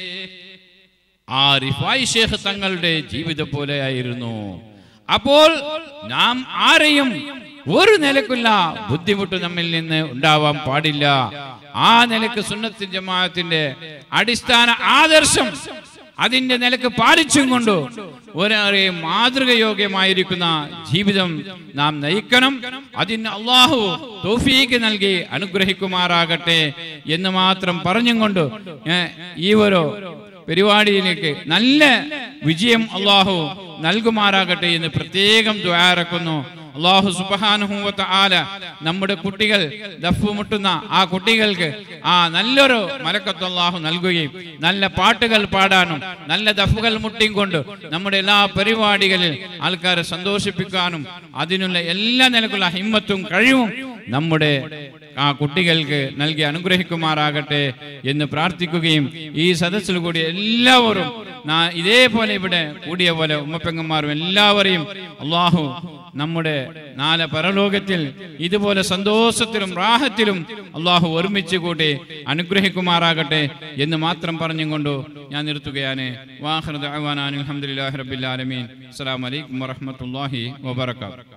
ആ റിഫായ് ഷേഖ് തങ്ങളുടെ ജീവിതം പോലെയായിരുന്നു അപ്പോൾ നാം ആരെയും ഒരു നിലക്കുള്ള ബുദ്ധിമുട്ട് നമ്മിൽ നിന്ന് ഉണ്ടാവാൻ പാടില്ല ആ നിലക്ക് സുന്നത്തി ജമാഅത്തിന്റെ അടിസ്ഥാന ആദർശം അതിന്റെ നിലക്ക് പാലിച്ചും കൊണ്ട് ഒരേ മാതൃകയോഗ്യമായിരിക്കുന്ന ജീവിതം നാം നയിക്കണം അതിന് അള്ളാഹു തോഫീക്ക് നൽകി അനുഗ്രഹിക്കുമാറാകട്ടെ എന്ന് മാത്രം പറഞ്ഞും കൊണ്ട് ഏ, ഈ ഒരു പരിപാടിയിലേക്ക് നല്ല വിജയം അള്ളാഹു നൽകുമാറാകട്ടെ എന്ന് പ്രത്യേകം ദ്വാരക്കുന്നു അള്ളാഹു സുബാനുഭൂവത്ത ആല നമ്മുടെ കുട്ടികൾ ദഫ് മുട്ടുന്ന ആ കുട്ടികൾക്ക് ആ നല്ലൊരു മലക്കത്ത് അള്ളാഹു നൽകുകയും നല്ല പാട്ടുകൾ പാടാനും നല്ല ദഫുകൾ മുട്ടിയും കൊണ്ട് നമ്മുടെ എല്ലാ പരിപാടികളിൽ ആൾക്കാരെ സന്തോഷിപ്പിക്കാനും അതിനുള്ള എല്ലാ നിലക്കുള്ള ഹിമ്മത്തും കഴിവും നമ്മുടെ ആ കുട്ടികൾക്ക് നൽകി അനുഗ്രഹിക്കുമാറാകട്ടെ എന്ന് പ്രാർത്ഥിക്കുകയും ഈ സദസ്സിൽ കൂടി എല്ലാവരും നാ- ഇതേപോലെ ഇവിടെ കൂടിയ പോലെ ഉമ്മപ്പെങ്ങന്മാരും എല്ലാവരെയും അള്ളാഹു നമ്മുടെ നാല് പരലോകത്തിൽ ഇതുപോലെ സന്തോഷത്തിലും റാഹത്തിലും അള്ളാഹു ഒരുമിച്ച് കൂട്ടി അനുഗ്രഹിക്കുമാറാകട്ടെ എന്ന് മാത്രം പറഞ്ഞുകൊണ്ട് ഞാൻ നിർത്തുകയാണ് വാഹൃദ് അലഹമുല്ലാ റബിൻ അസ്സാം വലൈക്കും വറഹമത്തല്ലാഹി വബർക്കാത്തു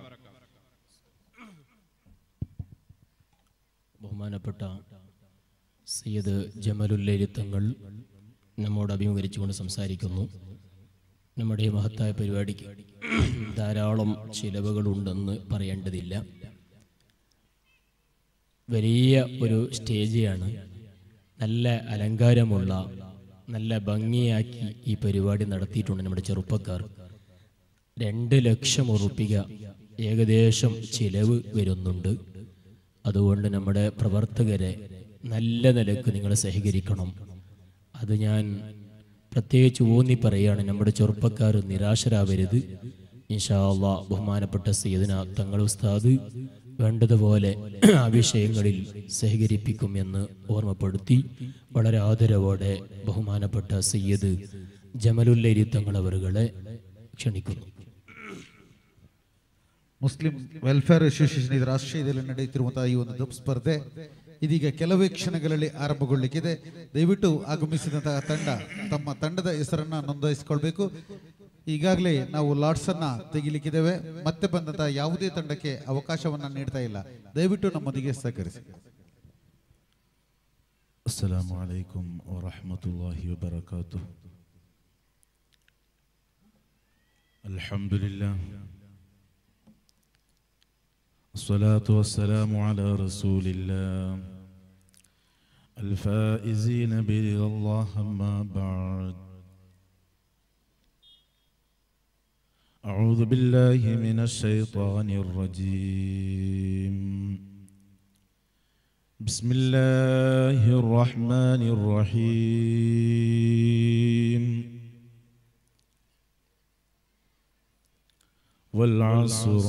ബഹുമാനപ്പെട്ട സയ്യദ് ജമലുല്ലൈലി തങ്ങൾ നമ്മോട് അഭിമുഖീകരിച്ചുകൊണ്ട് സംസാരിക്കുന്നു നമ്മുടെ ഈ മഹത്തായ പരിപാടിക്ക് ധാരാളം ചിലവുകളുണ്ടെന്ന് പറയേണ്ടതില്ല വലിയ ഒരു സ്റ്റേജാണ് നല്ല അലങ്കാരമുള്ള നല്ല ഭംഗിയാക്കി ഈ പരിപാടി നടത്തിയിട്ടുണ്ട് നമ്മുടെ ചെറുപ്പക്കാർ രണ്ട് ലക്ഷം ഉറുപ്പിക ഏകദേശം ചിലവ് വരുന്നുണ്ട് അതുകൊണ്ട് നമ്മുടെ പ്രവർത്തകരെ നല്ല നിലക്ക് നിങ്ങൾ സഹകരിക്കണം അത് ഞാൻ പ്രത്യേകിച്ച് ഊന്നി പറയുകയാണ് നമ്മുടെ ചെറുപ്പക്കാർ നിരാശരാവരുത് ഇൻഷാ അള്ളാ ബഹുമാനപ്പെട്ട സയ്യദിന തങ്ങൾ ഉസ്താദ് വേണ്ടതുപോലെ ആ വിഷയങ്ങളിൽ സഹകരിപ്പിക്കുമെന്ന് ഓർമ്മപ്പെടുത്തി വളരെ ആദരവോടെ ബഹുമാനപ്പെട്ട സയ്യദ് ജമലുല്ലരി തങ്ങളവറുകളെ ക്ഷണിക്കുന്നു ಮುಸ್ಲಿಂ ವೆಲ್ಫೇರ್ ಅಸೋಸಿಯೇಷನ್ ಇದು ರಾಷ್ಟ್ರೀಯದಲ್ಲಿ ನಡೆಯುತ್ತಿರುವಂತಹ ಈ ಒಂದು ದಪ್ ಸ್ಪರ್ಧೆ ಇದೀಗ ಕೆಲವೇ ಕ್ಷಣಗಳಲ್ಲಿ ಆರಂಭಗೊಳ್ಳಿಕ್ಕಿದೆ ದಯವಿಟ್ಟು ಆಗಮಿಸಿದಂತಹ ತಂಡ ತಮ್ಮ ತಂಡದ ಹೆಸರನ್ನ ನೋಂದಾಯಿಸಿಕೊಳ್ಬೇಕು ಈಗಾಗಲೇ ನಾವು ಲಾಟ್ಸ್ ಅನ್ನ ತೆಗಿಲಿಕ್ಕಿದ್ದೇವೆ ಮತ್ತೆ ಬಂದಂತಹ ಯಾವುದೇ ತಂಡಕ್ಕೆ ಅವಕಾಶವನ್ನ ನೀಡ್ತಾ ಇಲ್ಲ ದಯವಿಟ್ಟು ನಮ್ಮೊಂದಿಗೆ ಸಹಕರಿಸಿ السلام عليكم ورحمة الله وبركاته الحمد لله الصلاة والسلام على رسول الله الفائزين برضا الله أما بعد أعوذ بالله من الشيطان الرجيم بسم الله الرحمن الرحيم والعصر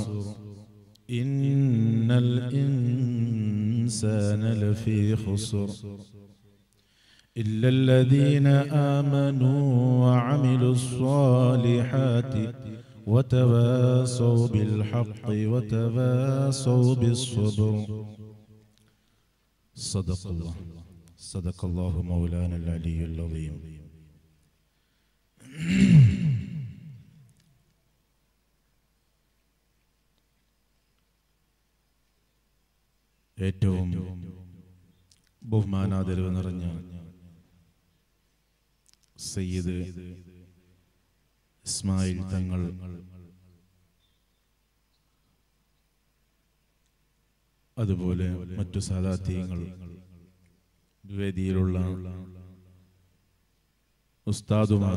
إن الإنسان لفي خسر إلا الذين آمنوا وعملوا الصالحات وتواصوا بالحق وتواصوا بالصبر صدق الله صدق الله مولانا العلي العظيم ഏറ്റവും ബഹുമാനാദരവ് നിറഞ്ഞ സയ്യിദ് ഇസ്മായിൽ തങ്ങൾ അതുപോലെ മറ്റു സാധാത്യങ്ങൾ വേദിയിലുള്ള ഉസ്താദുമാർ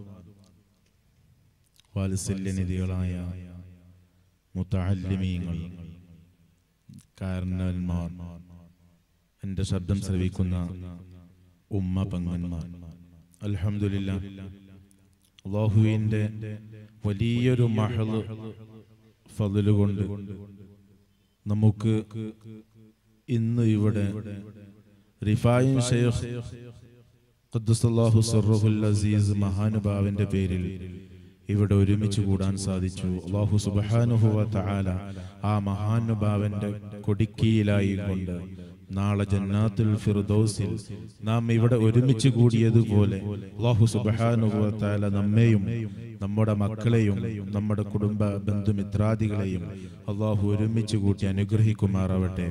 വാത്സല്യനിധികളായ മുത്തല്ലിമീങ്ങൾ കാരണന്മാർ എൻ്റെ ശബ്ദം ശ്രവിക്കുന്ന ഉമ്മ പങ്ങന്മാർ അൽഹംദുലില്ല അള്ളാഹുവിൻ്റെ വലിയൊരു മഹള് ഫതില് കൊണ്ട് നമുക്ക് ഇന്ന് ഇവിടെ റിഫായിൻ ഷെയ്ഖ് ഖദ്ദസല്ലാഹു സർറുൽ അസീസ് മഹാനുഭാവന്റെ പേരിൽ ഇവിടെ ഒരുമിച്ച് കൂടാൻ സാധിച്ചു അള്ളാഹു സുബാനുഹുവ തആല ആ മഹാനുഭാവന്റെ കൊടിക്കീയിലായി കൊണ്ട് നാളെ ജന്നാത്തുൽ ഫിർദൗസിൽ നാം ഇവിടെ ഒരുമിച്ച് കൂടിയതുപോലെ അള്ളാഹു സുബാനുഹുവ തആല നമ്മെയും നമ്മുടെ മക്കളെയും നമ്മുടെ കുടുംബ ബന്ധുമിത്രാദികളെയും അള്ളാഹു ഒരുമിച്ച് കൂട്ടി അനുഗ്രഹിക്കുമാറാവട്ടെ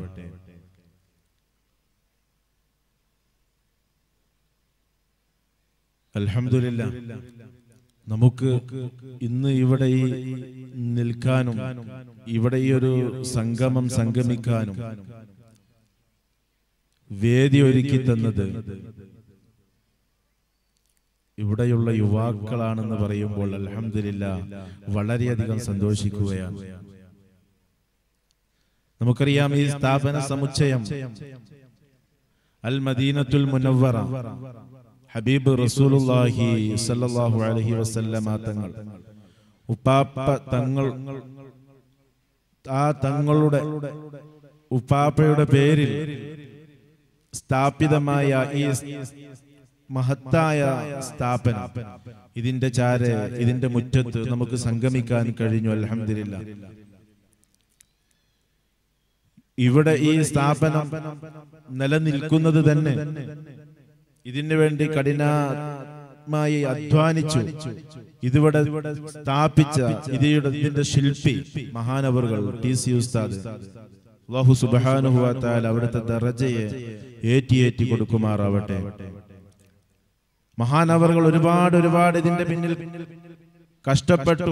അൽഹംദുലില്ല നമുക്ക് ഇന്ന് ഇവിടെ ഈ നിൽക്കാനും ഇവിടെ ഈ ഒരു സംഗമം സംഗമിക്കാനും വേദി ഒരുക്കി തന്നത് ഇവിടെയുള്ള യുവാക്കളാണെന്ന് പറയുമ്പോൾ അൽഹംദുലില്ല വളരെയധികം സന്തോഷിക്കുകയാണ് നമുക്കറിയാം ഈ സ്ഥാപന സമുച്ചയം അൽ മദീനത്തുൽ മുനവ്വറ ഹബീബ് റസൂലുള്ളാഹി സല്ലല്ലാഹു അലൈഹി വസല്ലമ തങ്ങൾ ഉപ്പാപ്പ തങ്ങൾ ആ തങ്ങളുടെ ഉപ്പാപ്പയുടെ പേരിൽ സ്ഥാപിതമായ ഈ മഹത്തായ സ്ഥാപനം ഇതിന്റെ ചാര് ഇതിന്റെ മുറ്റത്ത് നമുക്ക് സംഗമിക്കാൻ കഴിഞ്ഞു അൽഹംദുലില്ലാ ഇവിടെ ഈ സ്ഥാപനം നിലനിൽക്കുന്നത് തന്നെ ഇതിനു വേണ്ടി കഠിനമായി അധ്വാനിച്ചു ഇതിവിടെ സ്ഥാപിച്ച ഇതിയുടെ ഇതിന്റെ ശില്പി മഹാനവറുകൾ ടി സി ഉസ്താദ് അള്ളാഹു സുബാനുഹുവാത്താൽ അവിടുത്തെ ദറജയെ ഏറ്റി ഏറ്റി കൊടുക്കുമാറാവട്ടെ മഹാനവറുകൾ ഒരുപാട് ഒരുപാട് ഇതിന്റെ പിന്നിൽ കഷ്ടപ്പെട്ടു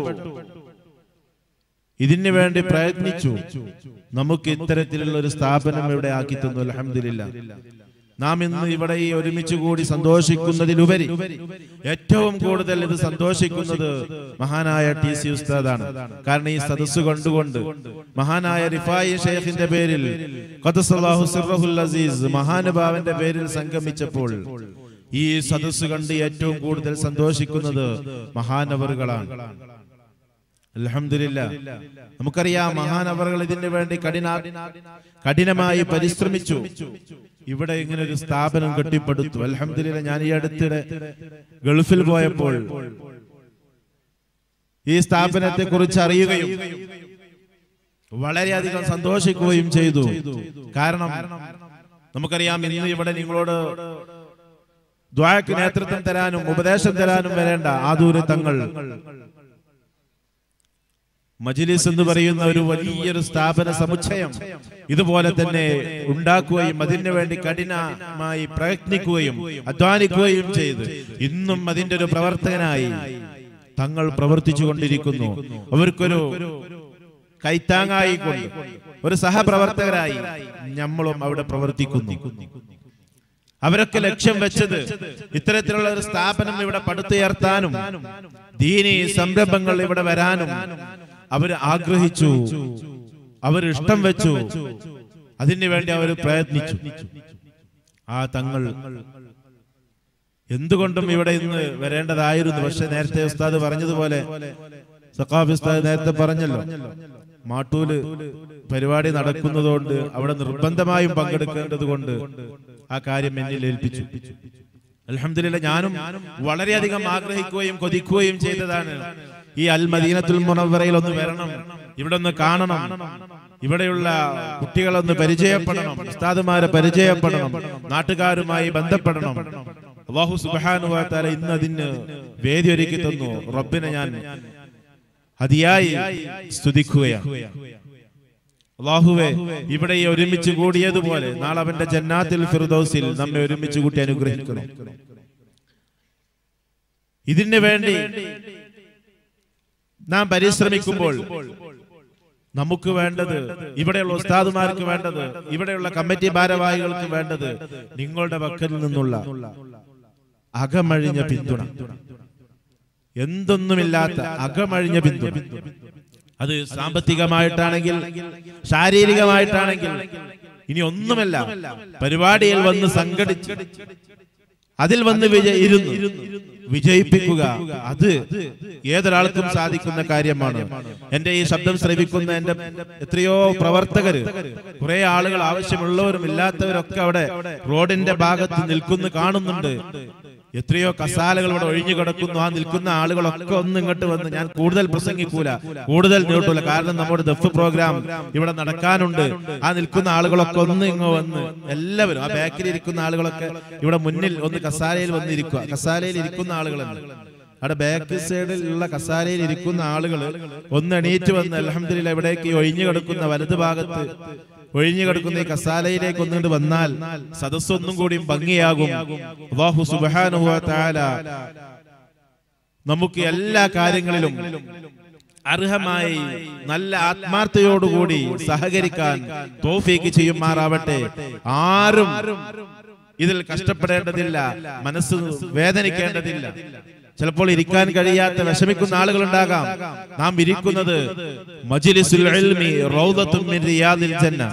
ഇതിനു വേണ്ടി പ്രയത്നിച്ചു നമുക്ക് ഇത്തരത്തിലുള്ള ഒരു സ്ഥാപനം ഇവിടെ ആക്കി തന്നു അലഹമില്ല നാം ഇന്ന് ഇവിടെ ഈ ഒരുമിച്ച് കൂടി സന്തോഷിക്കുന്നതിലുപരി ഏറ്റവും കൂടുതൽ ഇത് സന്തോഷിക്കുന്നത് മഹാനായ ടി സി ഉസ്താദാണ് കാരണം ഈ സദസ്സ് കണ്ടുകൊണ്ട് മഹാനായ റിഫായി ഷെയ്ഖിന്റെ പേരിൽ ഖദ്ദസല്ലാഹു സിർറഹുൽ അസീസ് മഹാനുഭാവന്റെ പേരിൽ സംഗമിച്ചപ്പോൾ ഈ സദസ്സ് കണ്ട് ഏറ്റവും കൂടുതൽ സന്തോഷിക്കുന്നത് മഹാനവറുകളാണ് അലഹമില്ല നമുക്കറിയാം മഹാനവറുകൾ ഇതിനു വേണ്ടി കഠിന കഠിനമായി പരിശ്രമിച്ചു ഇവിടെ ഇങ്ങനെ ഒരു സ്ഥാപനം കെട്ടിപ്പടുത്തു അലഹമില്ല ഞാൻ ഈ അടുത്തിടെ ഗൾഫിൽ പോയപ്പോൾ ഈ സ്ഥാപനത്തെ കുറിച്ച് അറിയുകയും വളരെയധികം സന്തോഷിക്കുകയും ചെയ്തു കാരണം നമുക്കറിയാം ഇന്ന് ഇവിടെ നിങ്ങളോട് ദ്വായക്ക് നേതൃത്വം തരാനും ഉപദേശം തരാനും വരേണ്ട ആദൂര് തങ്ങൾ മജിലിസ് എന്ന് പറയുന്ന ഒരു വലിയൊരു സ്ഥാപന സമുച്ചയം ഇതുപോലെ തന്നെ ഉണ്ടാക്കുകയും അതിനു വേണ്ടി കഠിനമായി പ്രയത്നിക്കുകയും അധ്വാനിക്കുകയും ചെയ്ത് ഇന്നും അതിന്റെ ഒരു പ്രവർത്തകനായി തങ്ങൾ പ്രവർത്തിച്ചു കൊണ്ടിരിക്കുന്നു അവർക്കൊരു കൈത്താങ്ങായി കൊണ്ട് ഒരു സഹപ്രവർത്തകരായി നമ്മളും അവിടെ പ്രവർത്തിക്കുന്നു അവരൊക്കെ ലക്ഷ്യം വെച്ചത് ഇത്തരത്തിലുള്ള ഒരു സ്ഥാപനം ഇവിടെ പടുത്തുയർത്താനും ദീനി സംരംഭങ്ങൾ ഇവിടെ വരാനും അവർ ആഗ്രഹിച്ചു അവർ ഇഷ്ടം വെച്ചു അതിനു വേണ്ടി അവർ പ്രയത്നിച്ചു ആ തങ്ങൾ എന്തുകൊണ്ടും ഇവിടെ ഇന്ന് വരേണ്ടതായിരുന്നു പക്ഷെ നേരത്തെ ഉസ്താദ് പറഞ്ഞതുപോലെ സഖാഫ് ഉസ്താദ് നേരത്തെ പറഞ്ഞല്ലോ മാട്ടൂല് പരിപാടി നടക്കുന്നതുകൊണ്ട് അവിടെ നിർബന്ധമായും പങ്കെടുക്കേണ്ടത് കൊണ്ട് ആ കാര്യം എന്നിൽ ഏൽപ്പിച്ചു അലഹമില്ല ഞാനും വളരെയധികം ആഗ്രഹിക്കുകയും കൊതിക്കുകയും ചെയ്തതാണ് ഈ അൽ മദീനത്തുൽ മുനവറയിൽ ഒന്ന് വരണം ഇവിടെ ഒന്ന് കാണണം ഇവിടെയുള്ള കുട്ടികളൊന്ന് പരിചയപ്പെടണം ഉസ്താദുമാരെ പരിചയപ്പെടണം നാട്ടുകാരുമായി ബന്ധപ്പെടണം അള്ളാഹു സുബാനുവാത്താല ഇന്ന് അതിന് വേദി ഒരുക്കി തന്നു റബ്ബിനെ ഞാൻ അതിയായി സ്തുതിക്കുകയാണ് അള്ളാഹുവെ ഇവിടെ ഈ ഒരുമിച്ച് കൂടിയതുപോലെ നാളെ അവന്റെ ജന്നാത്തിൽ ഫിർദൗസിൽ നമ്മെ ഒരുമിച്ച് കൂട്ടി അനുഗ്രഹിക്കണം ഇതിന് വേണ്ടി നാം പരിശ്രമിക്കുമ്പോൾ നമുക്ക് വേണ്ടത് ഇവിടെയുള്ള ഉസ്താദുമാർക്ക് വേണ്ടത് ഇവിടെയുള്ള കമ്മിറ്റി ഭാരവാഹികൾക്ക് വേണ്ടത് നിങ്ങളുടെ പക്കൽ നിന്നുള്ള അകമഴിഞ്ഞ പിന്തുണ എന്തൊന്നുമില്ലാത്ത അകമഴിഞ്ഞ പിന്തുണ അത് സാമ്പത്തികമായിട്ടാണെങ്കിൽ ശാരീരികമായിട്ടാണെങ്കിൽ ഇനി ഒന്നുമല്ല പരിപാടിയിൽ വന്ന് സംഘടിച്ച് അതിൽ വന്ന് വിജയ ഇരുന്ന് വിജയിപ്പിക്കുക അത് ഏതൊരാൾക്കും സാധിക്കുന്ന കാര്യമാണ് എന്റെ ഈ ശബ്ദം ശ്രവിക്കുന്ന എന്റെ എത്രയോ പ്രവർത്തകര് കുറെ ആളുകൾ ആവശ്യമുള്ളവരും ഇല്ലാത്തവരൊക്കെ അവിടെ റോഡിന്റെ ഭാഗത്ത് നിൽക്കുന്നു കാണുന്നുണ്ട് എത്രയോ കസാലകൾ ഇവിടെ ഒഴിഞ്ഞു കിടക്കുന്നു ആ നിൽക്കുന്ന ആളുകളൊക്കെ ഒന്ന് ഇങ്ങോട്ട് വന്ന് ഞാൻ കൂടുതൽ പ്രസംഗിക്കൂല കൂടുതൽ നീട്ടൂല കാരണം നമ്മുടെ ദഫ് പ്രോഗ്രാം ഇവിടെ നടക്കാനുണ്ട് ആ നിൽക്കുന്ന ആളുകളൊക്കെ ഒന്ന് ഇങ്ങോ വന്ന് എല്ലാവരും ആ ബാക്കിൽ ഇരിക്കുന്ന ആളുകളൊക്കെ ഇവിടെ മുന്നിൽ ഒന്ന് കസാലയിൽ വന്നിരിക്കുക കസാലയിൽ ഇരിക്കുന്ന ആളുകളുണ്ട് അവിടെ ബാക്ക് സൈഡിൽ ഉള്ള കസാലയിൽ ഇരിക്കുന്ന ആളുകൾ ഒന്ന് എണീറ്റ് വന്ന് അലഹമില്ല ഇവിടേക്ക് ഈ ഒഴിഞ്ഞു കിടക്കുന്ന വലതു ഭാഗത്ത് ഒഴിഞ്ഞു കിടക്കുന്ന ഈ കസാലയിലേക്ക് ഒന്നുകൊണ്ട് വന്നാൽ സദസ്സൊന്നും കൂടി ഭംഗിയാകും അല്ലാഹു സുബ്ഹാനഹു വ തആല നമുക്ക് എല്ലാ കാര്യങ്ങളിലും അർഹമായി നല്ല ആത്മാർത്ഥയോടുകൂടി സഹകരിക്കാൻ തോഫീക്ക് ചെയ്യുമാറാവട്ടെ ആരും ഇതിൽ കഷ്ടപ്പെടേണ്ടതില്ല മനസ്സ് വേദനിക്കേണ്ടതില്ല ചിലപ്പോൾ ഇരിക്കാൻ കഴിയാത്ത വിഷമിക്കുന്ന ആളുകൾ ഉണ്ടാകാം നാം ഇരിക്കുന്നത് മജ്ലിസുൽ ഇൽമി റൗദത്തും മിൻ റിയാദിൽ ജന്ന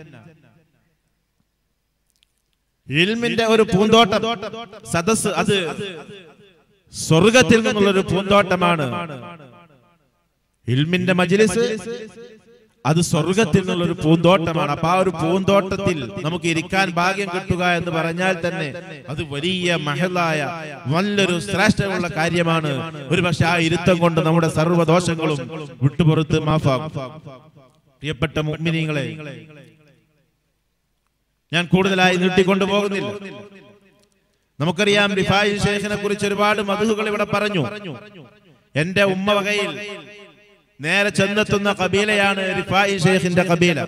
ഇൽമിന്റെ ഒരു പൂന്തോട്ടം സദസ് അത് സ്വർഗത്തിൽ നിന്നുള്ള ഒരു പൂന്തോട്ടമാണ് ഇൽമിന്റെ മജ്ലിസ് അത് സ്വർഗത്തിൽ നിന്നുള്ള ഒരു പൂന്തോട്ടമാണ് അപ്പൊ ആ ഒരു പൂന്തോട്ടത്തിൽ നമുക്ക് ഇരിക്കാൻ ഭാഗ്യം കിട്ടുക എന്ന് പറഞ്ഞാൽ തന്നെ അത് വലിയ മഹലായ നല്ലൊരു ശ്രേഷ്ഠമുള്ള കാര്യമാണ് ഒരു പക്ഷെ ആ ഇരുത്തം കൊണ്ട് നമ്മുടെ സർവ്വദോഷങ്ങളും വിട്ടുപുറത്ത് മാഫാകും പ്രിയപ്പെട്ട മുഗ്മിനീങ്ങളെ ഞാൻ കൂടുതലായി നീട്ടിക്കൊണ്ടു പോകുന്നില്ല നമുക്കറിയാം റിഫായി ശേഖനെ കുറിച്ച് ഒരുപാട് മധുഹുകൾ ഇവിടെ പറഞ്ഞു എന്റെ ഉമ്മ വകയിൽ നേരെ ചെന്നെത്തുന്ന കബീലയാണ് റിഫായി ഷെയ്ഖിന്റെ കബീല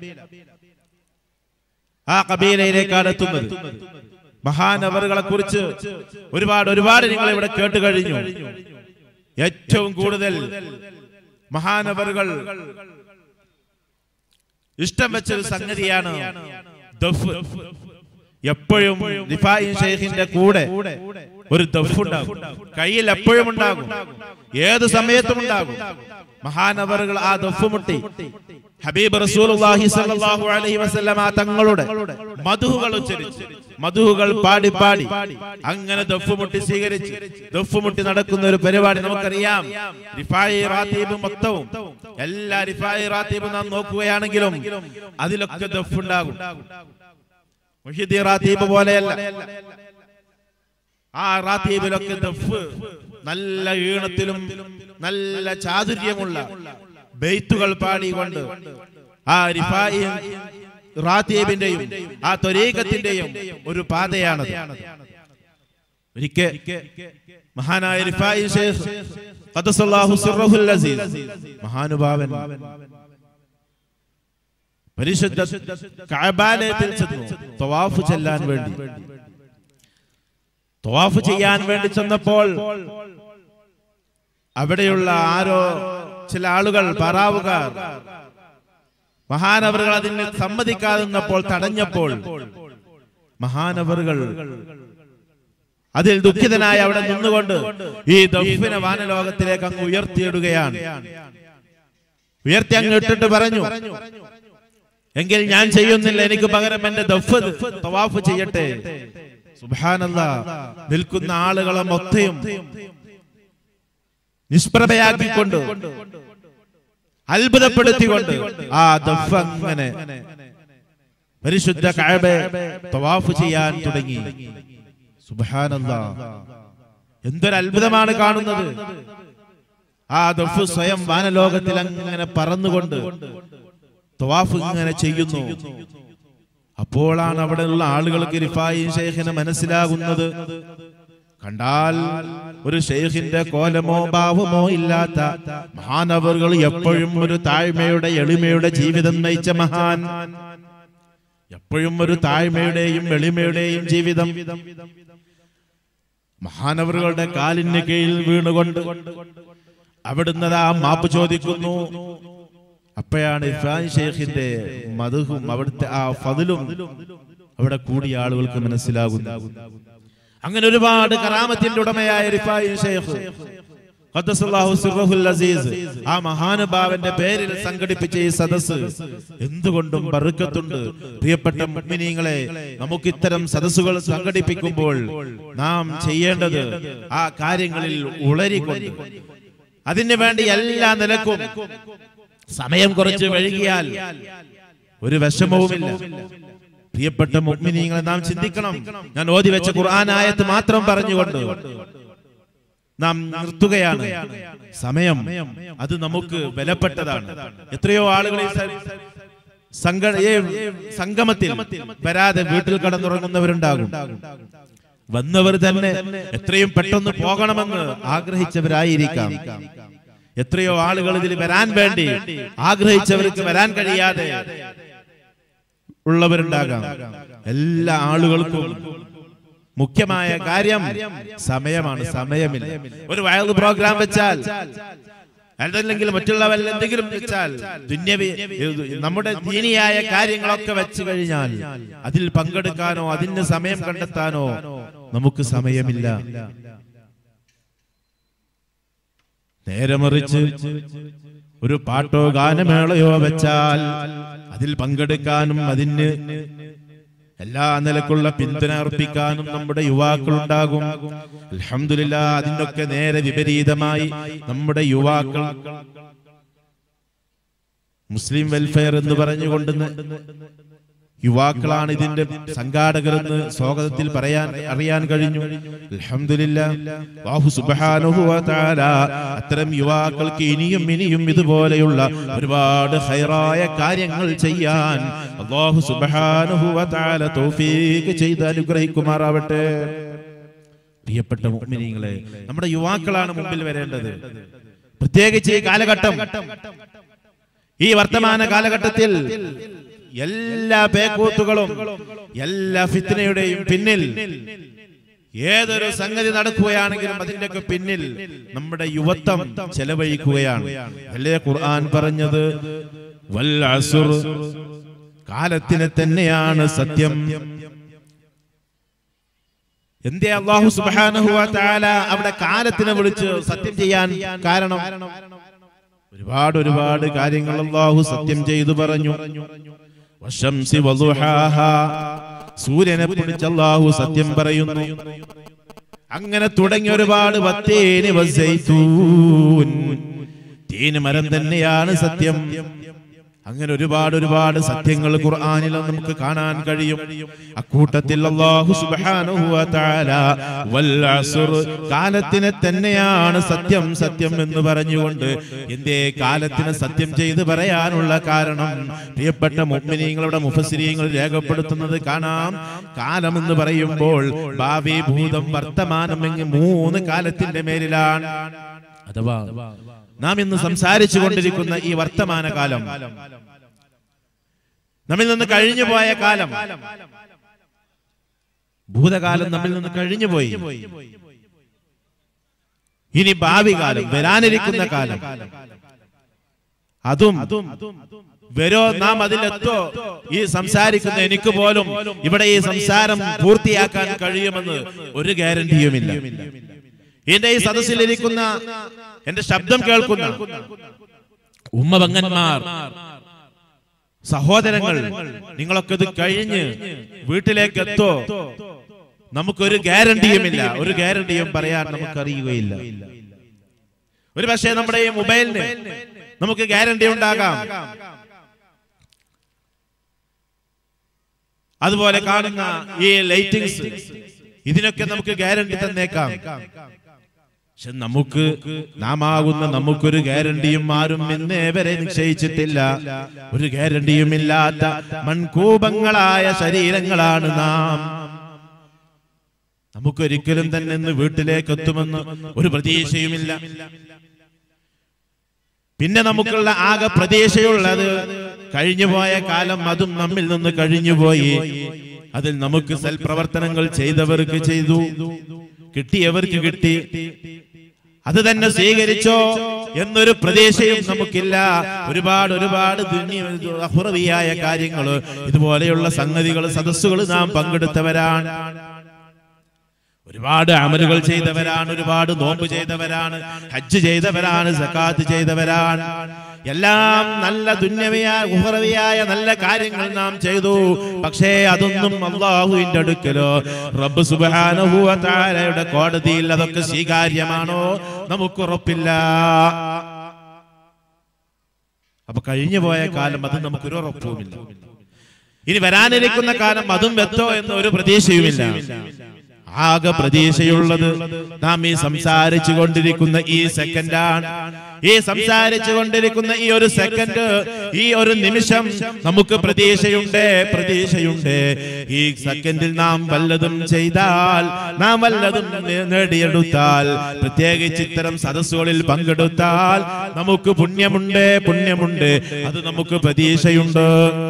ആ കബീലയിലേക്കാണ് എത്തുന്നത് മഹാനവറുകളെ കുറിച്ച് ഒരുപാട് ഒരുപാട് നിങ്ങൾ ഇവിടെ കേട്ട് കഴിഞ്ഞു ഏറ്റവും കൂടുതൽ മഹാനവറുകൾ ഇഷ്ടം വെച്ചൊരു സംഗതിയാണ് ദഫ് എപ്പോഴും റിഫായി ഷെയ്ഖിന്റെ കൂടെ ഒരു ദഫ് ഉണ്ടാകും കയ്യിൽ എപ്പോഴും ഉണ്ടാകും ഏത് സമയത്തും ഉണ്ടാകും മഹാനവറുകൾ ആ ദഫ് മുട്ടി ഹബീബ് റസൂലുള്ളാഹി സ്വല്ലല്ലാഹു അലൈഹി വസല്ലമ തങ്ങളുടെ മധുഹുകൾ ഉച്ചരിച്ച് മധുഹുകൾ പാടി പാടി അങ്ങനെ ദഫ് മുട്ടി സ്വീകരിച്ച് ദഫ് മുട്ടി നടക്കുന്ന ഒരു പരിപാടി നമുക്കറിയാം റിഫായി റാത്തീബ് മൊത്തവും എല്ലാ റിഫായി റാത്തീബ് നാം നോക്കുകയാണെങ്കിലും അതിലൊക്കെ ദഫ് ഉണ്ടാകും മുഹിദ്ദീൻ റാത്തീബ് പോലെയല്ല ആ റാത്തീബിലൊക്കെ ദഫ് നല്ല ഈണത്തിലും നല്ല ചാതുര്യമുള്ള ബെയ്ത്തുകൾ പാടിക്കൊണ്ട് ആ റിഫായി റാത്തീബിന്റെയും ആ ത്വരീകത്തിന്റെയും ഒരു പാതയാണത് ഒരിക്കൽ മഹാനായ റിഫായി ഷേഖ് ഖദ്ദസല്ലാഹു സിർറഹുൽ അസീസ് മഹാനുഭാവൻ പരിശുദ്ധ കഅബാലയത്തിൽ ചെന്നു തവാഫ് ചെല്ലാൻ വേണ്ടി തവാഫ് ചെയ്യാൻ വേണ്ടി ചെന്നപ്പോൾ അവിടെയുള്ള ആരോ ചില ആളുകൾ പറാവുകാർ മഹാനവറുകൾ അതിന് സമ്മതിക്കാതെ നിന്നപ്പോൾ തടഞ്ഞപ്പോൾ മഹാനവറുകൾ അതിൽ ദുഃഖിതനായി അവിടെ നിന്നുകൊണ്ട് ഈ ദഫിനെ വാനലോകത്തിലേക്ക് അങ്ങ് ഉയർത്തിയിടുകയാണ് ഉയർത്തി അങ്ങ് ഇട്ടിട്ട് പറഞ്ഞു എങ്കിൽ ഞാൻ ചെയ്യുന്നില്ല എനിക്ക് പകരം എന്റെ ദഫ് തവാഫ് ചെയ്യട്ടെ സുബാനല്ല നിൽക്കുന്ന ആളുകളെ മൊത്തയും നിഷ്പ്രഭയാക്കിക്കൊണ്ട് അത്ഭുതപ്പെടുത്തിക്കൊണ്ട് ആ ദഫ് അങ്ങനെ പരിശുദ്ധ കഅബ തവാഫ് ചെയ്യാൻ തുടങ്ങി സുബാനല്ല എന്തൊരു അത്ഭുതമാണ് കാണുന്നത് ആ ദഫ് സ്വയം വാനലോകത്തിൽ അങ്ങനെ പറന്നുകൊണ്ട് തവാഫ് ഇങ്ങനെ ചെയ്യുന്നു അപ്പോഴാണ് അവിടെയുള്ള ആളുകൾക്ക് റിഫായും ഷെയ്ഖിനെ മനസ്സിലാകുന്നത് കണ്ടാൽ ഒരു ഷെയ്ഖിന്റെ കോലമോ ഭാവമോ ഇല്ലാത്ത മഹാനവറുകൾ എപ്പോഴും ഒരു താഴ്മയുടെ എളിമയുടെ ജീവിതം നയിച്ച മഹാൻ എപ്പോഴും ഒരു താഴ്മയുടെയും എളിമയുടെയും ജീവിതം മഹാനവറുകളുടെ കാലിന് കീഴിൽ വീണുകൊണ്ട് അവിടുന്ന് ആ മാപ്പ് ചോദിക്കുന്നു അപ്പോഴാണ് ഇഫാൻ ഷെയ്ഖിന്റെ മധുഹും അവിടുത്തെ ആ ഫതിലും അവിടെ കൂടിയ ആളുകൾക്ക് മനസ്സിലാകുന്നു അങ്ങനെ ഒരുപാട് കറാമത്തിന്റെ ഉടമയായ റിഫായി ഷെയ്ഖ് ഖദ്ദസല്ലാഹു സിർറഹുൽ അസീസ് ആ മഹാനുഭാവന്റെ പേരിൽ സംഘടിപ്പിച്ച ഈ സദസ്സ് എന്തുകൊണ്ടും ബറുക്കത്തുണ്ട് പ്രിയപ്പെട്ട മുഅ്മിനീങ്ങളെ നമുക്ക് ഇത്തരം സദസ്സുകൾ സംഘടിപ്പിക്കുമ്പോൾ നാം ചെയ്യേണ്ടത് ആ കാര്യങ്ങളിൽ ഉളരിക്കൊണ്ട് അതിനു വേണ്ടി എല്ലാ നിലക്കും സമയം കുറച്ച് വൈകിയാൽ ഒരു വിഷമവുമില്ല പ്രിയപ്പെട്ട മുഗ്മിനീങ്ങളെ നാം ചിന്തിക്കണം ഞാൻ ഓതി വെച്ച ഖുർആൻ ആയത്ത് മാത്രം പറഞ്ഞുകൊണ്ട് നാം നിർത്തുകയാണ് സമയം അത് നമുക്ക് വിലപ്പെട്ടതാണ് എത്രയോ ആളുകൾ ഈ സ- സംഘ ഈ സംഗമത്തിൽ വരാതെ വീട്ടിൽ കടന്നുറങ്ങുന്നവരുണ്ടാകും വന്നവർ തന്നെ എത്രയും പെട്ടെന്ന് പോകണമെന്ന് ആഗ്രഹിച്ചവരായിരിക്കാം എത്രയോ ആളുകൾ ഇതിൽ വരാൻ വേണ്ടി ആഗ്രഹിച്ചവർക്ക് വരാൻ കഴിയാതെ ഉള്ളവരുണ്ടാകാം എല്ലാ ആളുകൾക്കും മുഖ്യമായ കാര്യം സമയമാണ് സമയമില്ല ഒരു വയൽ പ്രോഗ്രാം വെച്ചാൽ അതല്ലെങ്കിൽ മറ്റുള്ള വല്ല എന്തെങ്കിലും വെച്ചാൽ ദുന്യവി നമ്മുടെ ദീനിയായ കാര്യങ്ങളൊക്കെ വെച്ച് കഴിഞ്ഞാൽ അതിൽ പങ്കെടുക്കാനോ അതിന് സമയം കണ്ടെത്താനോ നമുക്ക് സമയമില്ല നേരെ മറിച്ച് ഒരു പാട്ടോ ഗാനമേളയോ വെച്ചാൽ അതിൽ പങ്കെടുക്കാനും അതിന് എല്ലാ നിലക്കുള്ള പിന്തുണ അർപ്പിക്കാനും നമ്മുടെ യുവാക്കളുണ്ടാകും അൽഹംദുലില്ല അതിനൊക്കെ നേരെ വിപരീതമായി നമ്മുടെ യുവാക്കൾ മുസ്ലിം വെൽഫെയർ എന്ന് പറഞ്ഞുകൊണ്ട് ന- യുവാക്കളാണ് ഇതിന്റെ സംഘാടകരെന്ന് സ്വാഗതത്തിൽ പറയാൻ അറിയാൻ കഴിഞ്ഞു അൽഹംദുലില്ല അല്ലാഹു സുബ്ഹാനഹു വ തആല അത്തരം യുവാക്കൾക്ക് ഇനിയും ഇനിയും ഇതുപോലെയുള്ള ഒരുപാട് ഹൈറായ കാര്യങ്ങൾ ചെയ്യാൻ അല്ലാഹു സുബ്ഹാനഹു വ തആല തൗഫീഖ് ചെയ്ത് അനുഗ്രഹിക്കുമാറാവട്ടെ പ്രിയപ്പെട്ട മുഅ്മിനീങ്ങളെ നമ്മുടെ യുവാക്കളാണ് മുമ്പിൽ വരേണ്ടത് പ്രത്യേകിച്ച് ഈ കാലഘട്ടം ഈ വർത്തമാന കാലഘട്ടത്തിൽ എല്ലാ പേക്കൂത്തുകളും എല്ലാ ഫിത്നയുടെയും പിന്നിൽ ഏതൊരു സംഗതി നടക്കുകയാണെങ്കിലും അതിന്റെയൊക്കെ പിന്നിൽ നമ്മുടെ യുവത്വം ചെലവഴിക്കുകയാണ് അല്ലേ ഖുർആൻ പറഞ്ഞത് വൽ അസുർ കാലത്തിന് തന്നെയാണ് സത്യം എന്തേ അള്ളാഹു സുബ്ഹാനഹു വ തആല അവിടെ കാലത്തിനെ വിളിച്ച് സത്യം ചെയ്യാൻ കാരണം ഒരുപാട് ഒരുപാട് കാര്യങ്ങൾ അള്ളാഹു സത്യം ചെയ്തു പറഞ്ഞു വശംസി വളുഹാഹ. സൂര്യനെ കുറിച്ച് അള്ളാഹു സത്യം പറയുന്നു അങ്ങനെ തുടങ്ങി ഒരുപാട് വത്തേന് വസ്സൈത്തൂൻ. തേന് മരം തന്നെയാണ് സത്യം അങ്ങനെ ഒരുപാട് ഒരുപാട് സത്യങ്ങൾ ഖുർആനിൽ നമുക്ക് കാണാൻ കഴിയും അക്കൂട്ടത്തിൽ അല്ലാഹു സുബ്ഹാനഹു വ തആല വൽ അസ്ർ കാലത്തിനെ തന്നെയാണ് സത്യം സത്യം എന്ന് പറഞ്ഞുകൊണ്ട് എന്തേ കാലത്തിനെ സത്യം ചെയ്ത് പറയാനുള്ള കാരണം പ്രിയപ്പെട്ട മുഅ്മിനീങ്ങളുടെ മുഫസ്സിരീങ്ങൾ രേഖപ്പെടുത്തുന്നത് കാണാം കാലം എന്ന് പറയുമ്പോൾ ഭാവി ഭൂതം വർത്തമാനം എങ്ങ് മൂന്ന് കാലത്തിന്റെ മേലിലാണ് അഥവാ നാം ഇന്ന് സംസാരിച്ചു കൊണ്ടിരിക്കുന്ന ഈ വർത്തമാന കാലം നമ്മിൽ നിന്ന് കഴിഞ്ഞു പോയ കാലം ഭൂതകാലം നമ്മിൽ നിന്ന് കഴിഞ്ഞു പോയി ഇനി ഭാവി കാലം വരാനിരിക്കുന്ന കാലം അതും വരോ നാം അതിലെത്തോ ഈ സംസാരിക്കുന്ന എനിക്ക് പോലും ഇവിടെ ഈ സംസാരം പൂർത്തിയാക്കാൻ കഴിയുമെന്ന് ഒരു ഗ്യാരണ്ടിയുമില്ല എന്റെ ഈ സദസ്സിലിരിക്കുന്ന എന്റെ ശബ്ദം കേൾക്കുന്ന ഉമ്മപങ്ങന്മാർ സഹോദരങ്ങൾ നിങ്ങളൊക്കെ ഇത് കഴിഞ്ഞ് വീട്ടിലേക്ക് എത്തോ നമുക്കൊരു ഗ്യാരണ്ടിയുമില്ല ഒരു ഗ്യാരണ്ടിയും പറയാൻ നമുക്കറിയുകയില്ല ഒരു പക്ഷേ നമ്മുടെ ഈ മൊബൈലിന് നമുക്ക് ഗ്യാരണ്ടി ഉണ്ടാകാം അതുപോലെ കാണുന്ന ഈ ലൈറ്റിങ്സ് ഇതിനൊക്കെ നമുക്ക് ഗ്യാരണ്ടി തന്നേക്കാം പക്ഷെ നമുക്ക് നാം ആകുന്ന നമുക്കൊരു ഗ്യാരണ്ടിയും ആരും ഇന്നേ വരെ നിശ്ചയിച്ചിട്ടില്ല ഒരു ഗ്യാരണ്ടിയും ഇല്ലാത്ത മൺകൂപങ്ങളായ ശരീരങ്ങളാണ് നാം നമുക്കൊരിക്കലും തന്നെ ഇന്ന് വീട്ടിലേക്ക് എത്തുമെന്ന് ഒരു പ്രതീക്ഷയുമില്ല പിന്നെ നമുക്കുള്ള ആകെ പ്രതീക്ഷയുള്ളത് കഴിഞ്ഞുപോയ കാലം അതും നമ്മിൽ നിന്ന് കഴിഞ്ഞുപോയി അതിൽ നമുക്ക് സൽപ്രവർത്തനങ്ങൾ ചെയ്തവർക്ക് ചെയ്തു കിട്ടിയവർക്ക് കിട്ടി അത് തന്നെ സ്വീകരിച്ചോ എന്നൊരു പ്രതീക്ഷയും നമുക്കില്ല ഒരുപാട് ഒരുപാട് അഹുറവിയായ കാര്യങ്ങൾ ഇതുപോലെയുള്ള സംഗതികൾ സദസ്സുകൾ നാം പങ്കെടുത്തവരാണ് ഒരുപാട് അമലുകൾ ചെയ്തവരാണ് ഒരുപാട് നോമ്പ് ചെയ്തവരാണ് ഹജ്ജ് ചെയ്തവരാണ് സക്കാത്ത് ചെയ്തവരാണ് എല്ലാം നല്ല ദുന്യവിയായ ഉഹറവിയായ നല്ല കാര്യങ്ങൾ നാം ചെയ്തു പക്ഷേ അതൊന്നും അള്ളാഹുവിന്റെ അടുക്കലോ റബ്ബ് സുബാനുഭൂവത്താരയുടെ കോടതിയിൽ അതൊക്കെ സ്വീകാര്യമാണോ നമുക്ക് ഉറപ്പില്ല അപ്പൊ കഴിഞ്ഞു പോയ കാലം അത് നമുക്കൊരു ഉറപ്പുമില്ല ഇനി വരാനിരിക്കുന്ന കാലം അതും വെത്തോ എന്ന ഒരു പ്രതീക്ഷയുമില്ല ആകെ പ്രതീക്ഷയുള്ളത് നാം ഈ സംസാരിച്ചു കൊണ്ടിരിക്കുന്ന ഈ സെക്കൻഡാണ് ഈ സംസാരിച്ചു കൊണ്ടിരിക്കുന്ന ഈ ഒരു സെക്കൻഡ് ഈ ഒരു നിമിഷം നമുക്ക് പ്രതീക്ഷയുണ്ട് പ്രതീക്ഷയുണ്ട് ഈ സെക്കൻഡിൽ നാം വല്ലതും ചെയ്താൽ നാം വല്ലതും നേ- നേടിയെടുത്താൽ പ്രത്യേകിച്ച് ഇത്തരം സദസ്സുകളിൽ പങ്കെടുത്താൽ നമുക്ക് പുണ്യമുണ്ട് പുണ്യമുണ്ട് അത് നമുക്ക് പ്രതീക്ഷയുണ്ട്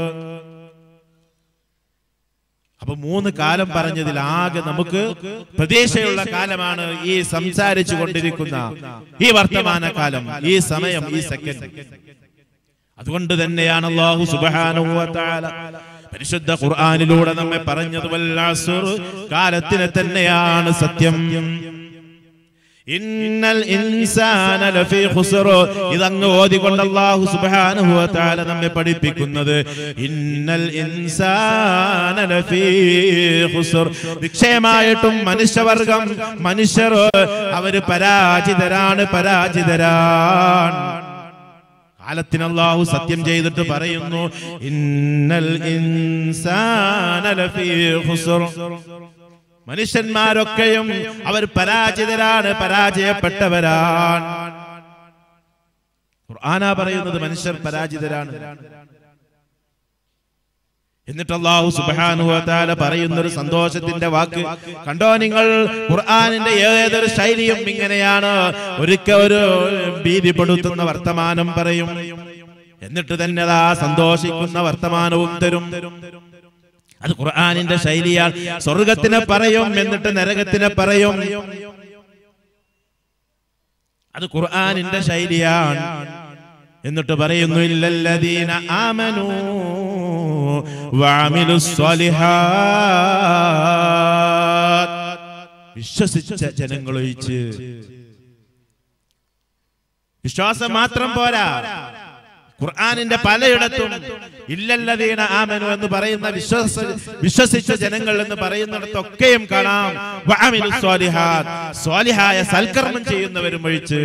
അപ്പൊ മൂന്ന് കാലം പറഞ്ഞതിൽ ആകെ നമുക്ക് പ്രതീക്ഷയുള്ള കാലമാണ് ഈ സംസാരിച്ചു കൊണ്ടിരിക്കുന്ന ഈ വർത്തമാന കാലം ഈ സമയം ഈ സെക്കൻഡ് അതുകൊണ്ട് തന്നെയാണ് അള്ളാഹു സുബ്ഹാനഹു വ തആല പരിശുദ്ധ ഖുർആനിലൂടെ നമ്മെ പറഞ്ഞത് വൽ അസ്ർ കാലത്തിന് തന്നെയാണ് സത്യം ഇന്നൽ ഇൻസാന ലഫീ ഖുസ്ർ ഇതങ്ങ് ഓതിക്കൊണ്ട് അല്ലാഹു സുബ്ഹാനഹു വ തആല നമ്മെ പഠിപ്പിക്കുന്നത് ഇന്നൽ ഇൻസാന ലഫീ ഖുസ്ർ നിശ്ചയമായിട്ടും മനുഷ്യവർഗം മനുഷ്യർ അവര് പരാജിതരാണ് പരാജിതരാണ് കാലത്തിന് അല്ലാഹു സത്യം ചെയ്തിട്ട് പറയുന്നു ഇന്നൽ ഇൻസാന ലഫീ ഖുസ്ർ മനുഷ്യന്മാരൊക്കെയും അവർ പരാജിതരാണ് പരാജയപ്പെട്ടവരാണ് ഖുർആനാ പറയുന്നത് മനുഷ്യർ പരാജിതരാണ് എന്നിട്ട് അള്ളാഹു സുബ്ഹാനഹു വ തആല പറയുന്ന ഒരു സന്തോഷത്തിന്റെ വാക്ക് കണ്ടോ നിങ്ങൾ ഖുർആനിന്റെ ഏതൊരു ശൈലിയും ഇങ്ങനെയാണ് ഒരിക്കൽ ഒരു ഭീതിപ്പെടുത്തുന്ന വർത്തമാനം പറയും എന്നിട്ട് തന്നെ അതാ സന്തോഷിക്കുന്ന വർത്തമാനവും തരും അത് ഖുർആനിന്റെ ശൈലിയാൽ സ്വർഗത്തിനെ പറയും എന്നിട്ട് നരകത്തിനെ പറയും അത് ഖുർആനിന്റെ ശൈലിയാണ് എന്നിട്ട് പറയുന്നു ഇല്ലല്ലദീന ആമനു വഅമിലുസ് സ്വാലിഹാത്ത് വിശ്വസിച്ച ജനങ്ങളൊഴിച്ച് വിശ്വാസം മാത്രം പോരാ ഖുർആനിന്റെ പലയിടത്തും ഇല്ലല്ലതീന ആമനു എന്ന് പറയുന്ന വിശ്വസ വിശ്വസിച്ച ജനങ്ങൾ എന്ന് പറയുന്നിടത്തൊക്കെയും കാണാം വഅമിലു സ്വാലിഹാത്ത് സ്വാലിഹായ സൽക്കർമ്മം ചെയ്യുന്നവരും ഒഴിച്ച്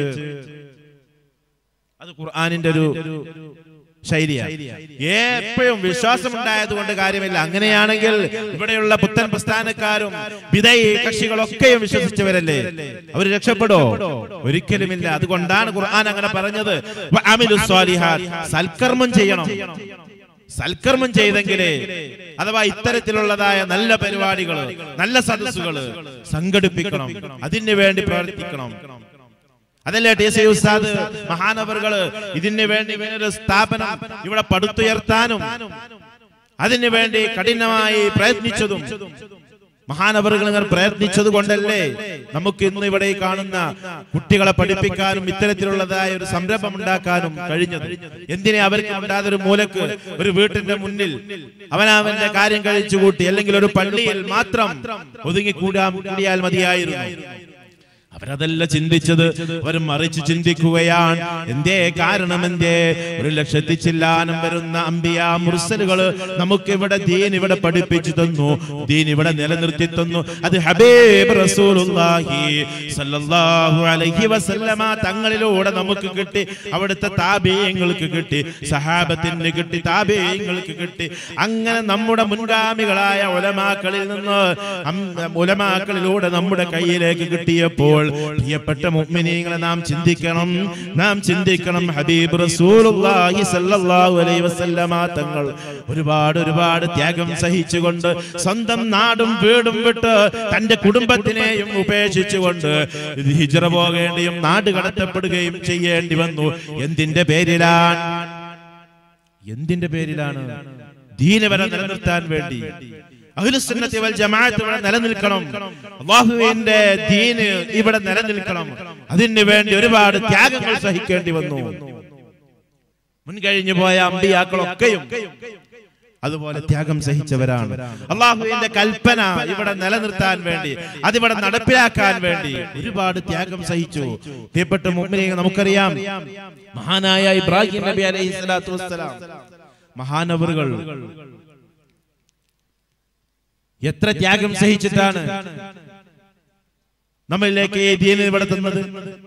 അത് ഖുർആനിന്റെ ഒരു ശൈലിയാണ് എപ്പോഴും വിശ്വാസം ഉണ്ടായത് കൊണ്ട് കാര്യമില്ല അങ്ങനെയാണെങ്കിൽ ഇവിടെയുള്ള പുത്തൻ പ്രസ്ഥാനക്കാരും വിധയി കക്ഷികളൊക്കെയും വിശ്വസിച്ചവരല്ലേ അവർ രക്ഷപ്പെടോ ഒരിക്കലുമില്ല അതുകൊണ്ടാണ് ഖുർആൻ അങ്ങനെ പറഞ്ഞത് വഅമിലു സ്വാലിഹാത്ത്. സൽക്കർമ്മം ചെയ്യണം സൽക്കർമ്മം ചെയ്തെങ്കിലേ അഥവാ ഇത്തരത്തിലുള്ളതായ നല്ല പരിപാടികൾ നല്ല സദസ്സുകൾ സംഘടിപ്പിക്കണം അതിനു വേണ്ടി പ്രവർത്തിക്കണം അതല്ലേ ടി സി ഉസ്താദ് മഹാനവറുകള് ഇതിന് വേണ്ടി ഇങ്ങനൊരു സ്ഥാപനം ഇവിടെ പടുത്തുയർത്താനും അതിനു വേണ്ടി കഠിനമായി പ്രയത്നിച്ചതും മഹാനവറുകൾ ഇങ്ങനെ പ്രയത്നിച്ചത് കൊണ്ടല്ലേ നമുക്ക് ഇന്ന് ഇവിടെ ഈ കാണുന്ന കുട്ടികളെ പഠിപ്പിക്കാനും ഇത്തരത്തിലുള്ളതായ ഒരു സംരംഭം ഉണ്ടാക്കാനും കഴിഞ്ഞത് എന്തിനെ അവർക്ക് ഉണ്ടാതെ ഒരു മൂലക്ക് ഒരു വീട്ടിന്റെ മുന്നിൽ അവനവന്റെ കാര്യം കഴിച്ചു കൂട്ടി അല്ലെങ്കിൽ ഒരു പള്ളിയിൽ മാത്രം ഒതുങ്ങി കൂടാൻ കൂടിയാൽ മതിയായിരുന്നു അവരതല്ല ചിന്തിച്ചത് അവർ മറിച്ച് ചിന്തിക്കുകയാണ് എന്തേ കാരണം എന്തേ ഒരു ലക്ഷത്തി ചില്ലാനം വരുന്ന അമ്പിയ മുർസലുകള് നമുക്ക് ഇവിടെ ദീൻ ഇവിടെ പഠിപ്പിച്ചു തന്നു ദീൻ ഇവിടെ നിലനിർത്തി തന്നു അത് ഹബീബ് റസൂലുള്ളാഹി സല്ലല്ലാഹു അലൈഹി വസല്ലമ തങ്ങളിലൂടെ നമുക്ക് കിട്ടി അവിടുത്തെ താബീയങ്ങൾക്ക് കിട്ടി സഹാബത്തിന് കിട്ടി താബീയങ്ങൾക്ക് കിട്ടി അങ്ങനെ നമ്മുടെ മുൻഗാമികളായ ഉലമാക്കളിൽ നിന്ന് അം- ഉലമാക്കളിലൂടെ നമ്മുടെ കയ്യിലേക്ക് കിട്ടിയപ്പോൾ പ്രിയപ്പെട്ട മുഅ്മിനീങ്ങളെ നാം ചിന്തിക്കണം നാം ചിന്തിക്കണം ഹബീബ് റസൂലുള്ളാഹി സ്വല്ലല്ലാഹു അലൈഹി വസല്ലമ തങ്ങൾ ഒരുപാട് ഒരുപാട് ത്യാഗം സഹിച്ചുകൊണ്ട് സ്വന്തം നാടും വീടും വിട്ട് തന്റെ കുടുംബത്തിനെയും ഉപേക്ഷിച്ചുകൊണ്ട് ഹിജ്റ പോകേണ്ടിയും നാട് കടത്തപ്പെടുകയും ചെയ്യേണ്ടി വന്നു എന്തിന്റെ പേരിലാണ് എന്തിന്റെ പേരിലാണ് ദീനവരെ നിലനിർത്താൻ വേണ്ടി അഖിലുസുന്നത്തി വൽ ജമാഅത്ത് ഇവിടെ നിലനിൽക്കണം അള്ളാഹുവിന്റെ ദീന് ഇവിടെ നിലനിൽക്കണം അതിനു വേണ്ടി ഒരുപാട് ത്യാഗങ്ങൾ സഹിക്കേണ്ടി വന്നു മുൻകഴിഞ്ഞു പോയ അമ്പിയാക്കളൊക്കെയും അതുപോലെ ത്യാഗം സഹിച്ചവരാണ് അള്ളാഹുവിന്റെ കൽപ്പന ഇവിടെ നിലനിർത്താൻ വേണ്ടി അതിവിടെ നടപ്പിലാക്കാൻ വേണ്ടി ഒരുപാട് ത്യാഗം സഹിച്ചു പ്രിയപ്പെട്ട മുമ്പിനെ നമുക്കറിയാം മഹാനായ ഇബ്രാഹിം നബി അലൈഹി സ്വലാത്തു വസ്സലാം മഹാനവറുകൾ എത്ര ത്യാഗം സഹിച്ചിട്ടാണ് നമ്മളിലേക്ക് ഈ ദീന് ഇവിടെ തന്നത്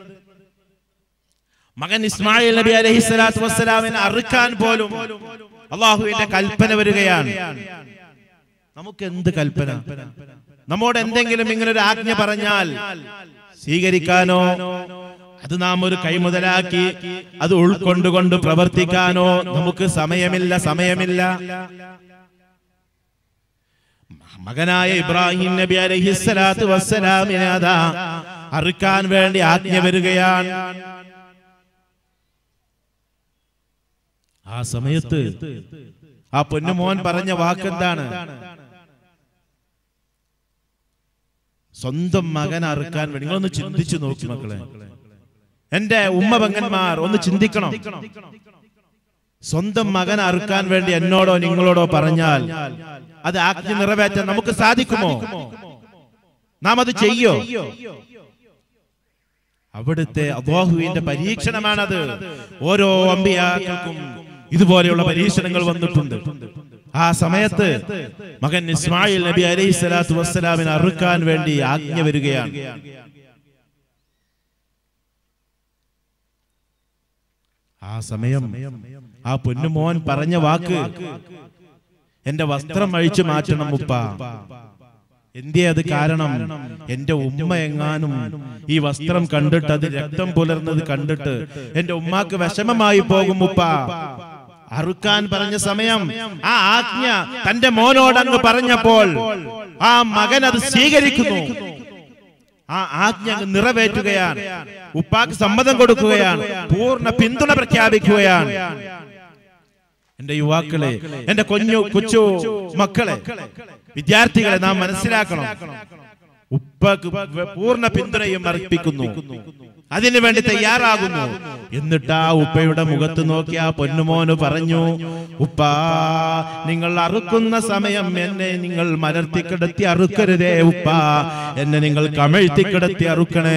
മകൻ ഇസ്മായിൽ നബി അലൈഹി സ്വലാത്തു വസ്സലാമിനെ അറുക്കാൻ പോലും അള്ളാഹുവിന്റെ കൽപ്പന വരികയാണ് നമുക്ക് എന്ത് കൽപ്പന നമ്മോട് എന്തെങ്കിലും ഇങ്ങനെ ഒരു ആജ്ഞ പറഞ്ഞാൽ സ്വീകരിക്കാനോ അത് നാം ഒരു കൈമുതലാക്കി അത് ഉൾക്കൊണ്ടുകൊണ്ട് പ്രവർത്തിക്കാനോ നമുക്ക് സമയമില്ല സമയമില്ല മകനായ ഇബ്രാഹിം നബി അലഹിസ്സലാത്തു വസ്സലാമിനെ അതാ അറുക്കാൻ വേണ്ടി ആജ്ഞ വരികയാണ് ആ സമയത്ത് ആ പൊന്നുമോൻ പറഞ്ഞ വാക്കെന്താണ് സ്വന്തം മകൻ അറുക്കാൻ വേണ്ടി നിങ്ങളൊന്ന് ചിന്തിച്ചു നോക്കി മക്കളെ എന്റെ ഉമ്മ പെങ്ങന്മാർ ഒന്ന് ചിന്തിക്കണം സ്വന്തം മകൻ അറുക്കാൻ വേണ്ടി എന്നോടോ നിങ്ങളോടോ പറഞ്ഞാൽ അത് ആജ്ഞ നിറവേറ്റാൻ നമുക്ക് സാധിക്കുമോ നാം അത് ചെയ്യോ അവിടുത്തെ അബോഹുവിന്റെ പരീക്ഷണമാണത് ഓരോ അമ്പിയാക്കൾക്കും ഇതുപോലെയുള്ള പരീക്ഷണങ്ങൾ വന്നിട്ടുണ്ട് ആ സമയത്ത് മകൻ ഇസ്മായിൽ നബി അലൈഹി സ്വലാത്തു വസ്സലാമിനെ അറുക്കാൻ വേണ്ടി ആജ്ഞ വരികയാണ് ആ സമയം ആ പൊന്നുമോൻ പറഞ്ഞ വാക്ക് എന്റെ വസ്ത്രം അഴിച്ചു മാറ്റണം ഉപ്പ എന്തേ അത് കാരണം എന്റെ ഉമ്മ എങ്ങാനും ഈ വസ്ത്രം കണ്ടിട്ട് അത് രക്തം പുലർന്നത് കണ്ടിട്ട് എന്റെ ഉമ്മാക്ക് വിഷമമായി പോകും ഉപ്പ അറുക്കാൻ പറഞ്ഞ സമയം ആ ആജ്ഞ തന്റെ മോനോടങ്ങ് പറഞ്ഞപ്പോൾ ആ മകൻ അത് സ്വീകരിക്കുന്നു ആ ആജ്ഞ അങ്ങ് നിറവേറ്റുകയാണ് ഉപ്പാക്ക് സമ്മതം കൊടുക്കുകയാണ് പൂർണ്ണ പിന്തുണ പ്രഖ്യാപിക്കുകയാണ് എന്റെ യുവാക്കളെ എന്റെ കുഞ്ഞു കൊച്ചു മക്കളെ വിദ്യാർത്ഥികളെ നാം മനസ്സിലാക്കണം ഉപ്പക്ക് പൂർണ്ണ പിന്തുണയും അർപ്പിക്കുന്നു അതിനു വേണ്ടി തയ്യാറാകുന്നു എന്നിട്ട് ആ ഉപ്പയുടെ മുഖത്ത് നോക്കി ആ പൊന്നുമോന് പറഞ്ഞു ഉപ്പാ നിങ്ങൾ അറുക്കുന്ന സമയം എന്നെ നിങ്ങൾ മലർത്തിക്കിടത്തി അറുക്കരുതേ ഉപ്പാ എന്നെ നിങ്ങൾ കമഴ്ത്തിക്കിടത്തി അറുക്കണേ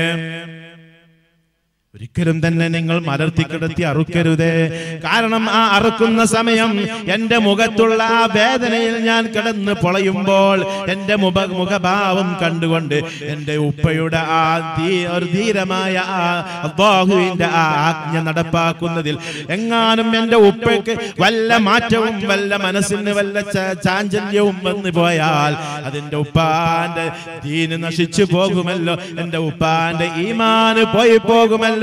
ഒരിക്കലും തന്നെ നിങ്ങൾ മലർത്തിക്കിടത്തി അറുക്കരുതേ കാരണം ആ അറുക്കുന്ന സമയം എന്റെ മുഖത്തുള്ള ആ വേദനയിൽ ഞാൻ കിടന്ന് പൊളയുമ്പോൾ എന്റെ മുഖ മുഖഭാവം കണ്ടുകൊണ്ട് എന്റെ ഉപ്പയുടെ ആ ധീ ഒരു ധീരമായ ആ അള്ളാഹുവിന്റെ ആ ആജ്ഞ നടപ്പാക്കുന്നതിൽ എങ്ങാനും എന്റെ ഉപ്പയ്ക്ക് വല്ല മാറ്റവും വല്ല മനസ്സിന് വല്ല ച- ചാഞ്ചല്യവും വന്നു പോയാൽ അതിന്റെ ഉപ്പാന്റെ ദീന് നശിച്ചു പോകുമല്ലോ എന്റെ ഉപ്പാന്റെ ഈമാന് പോയി പോകുമല്ലോ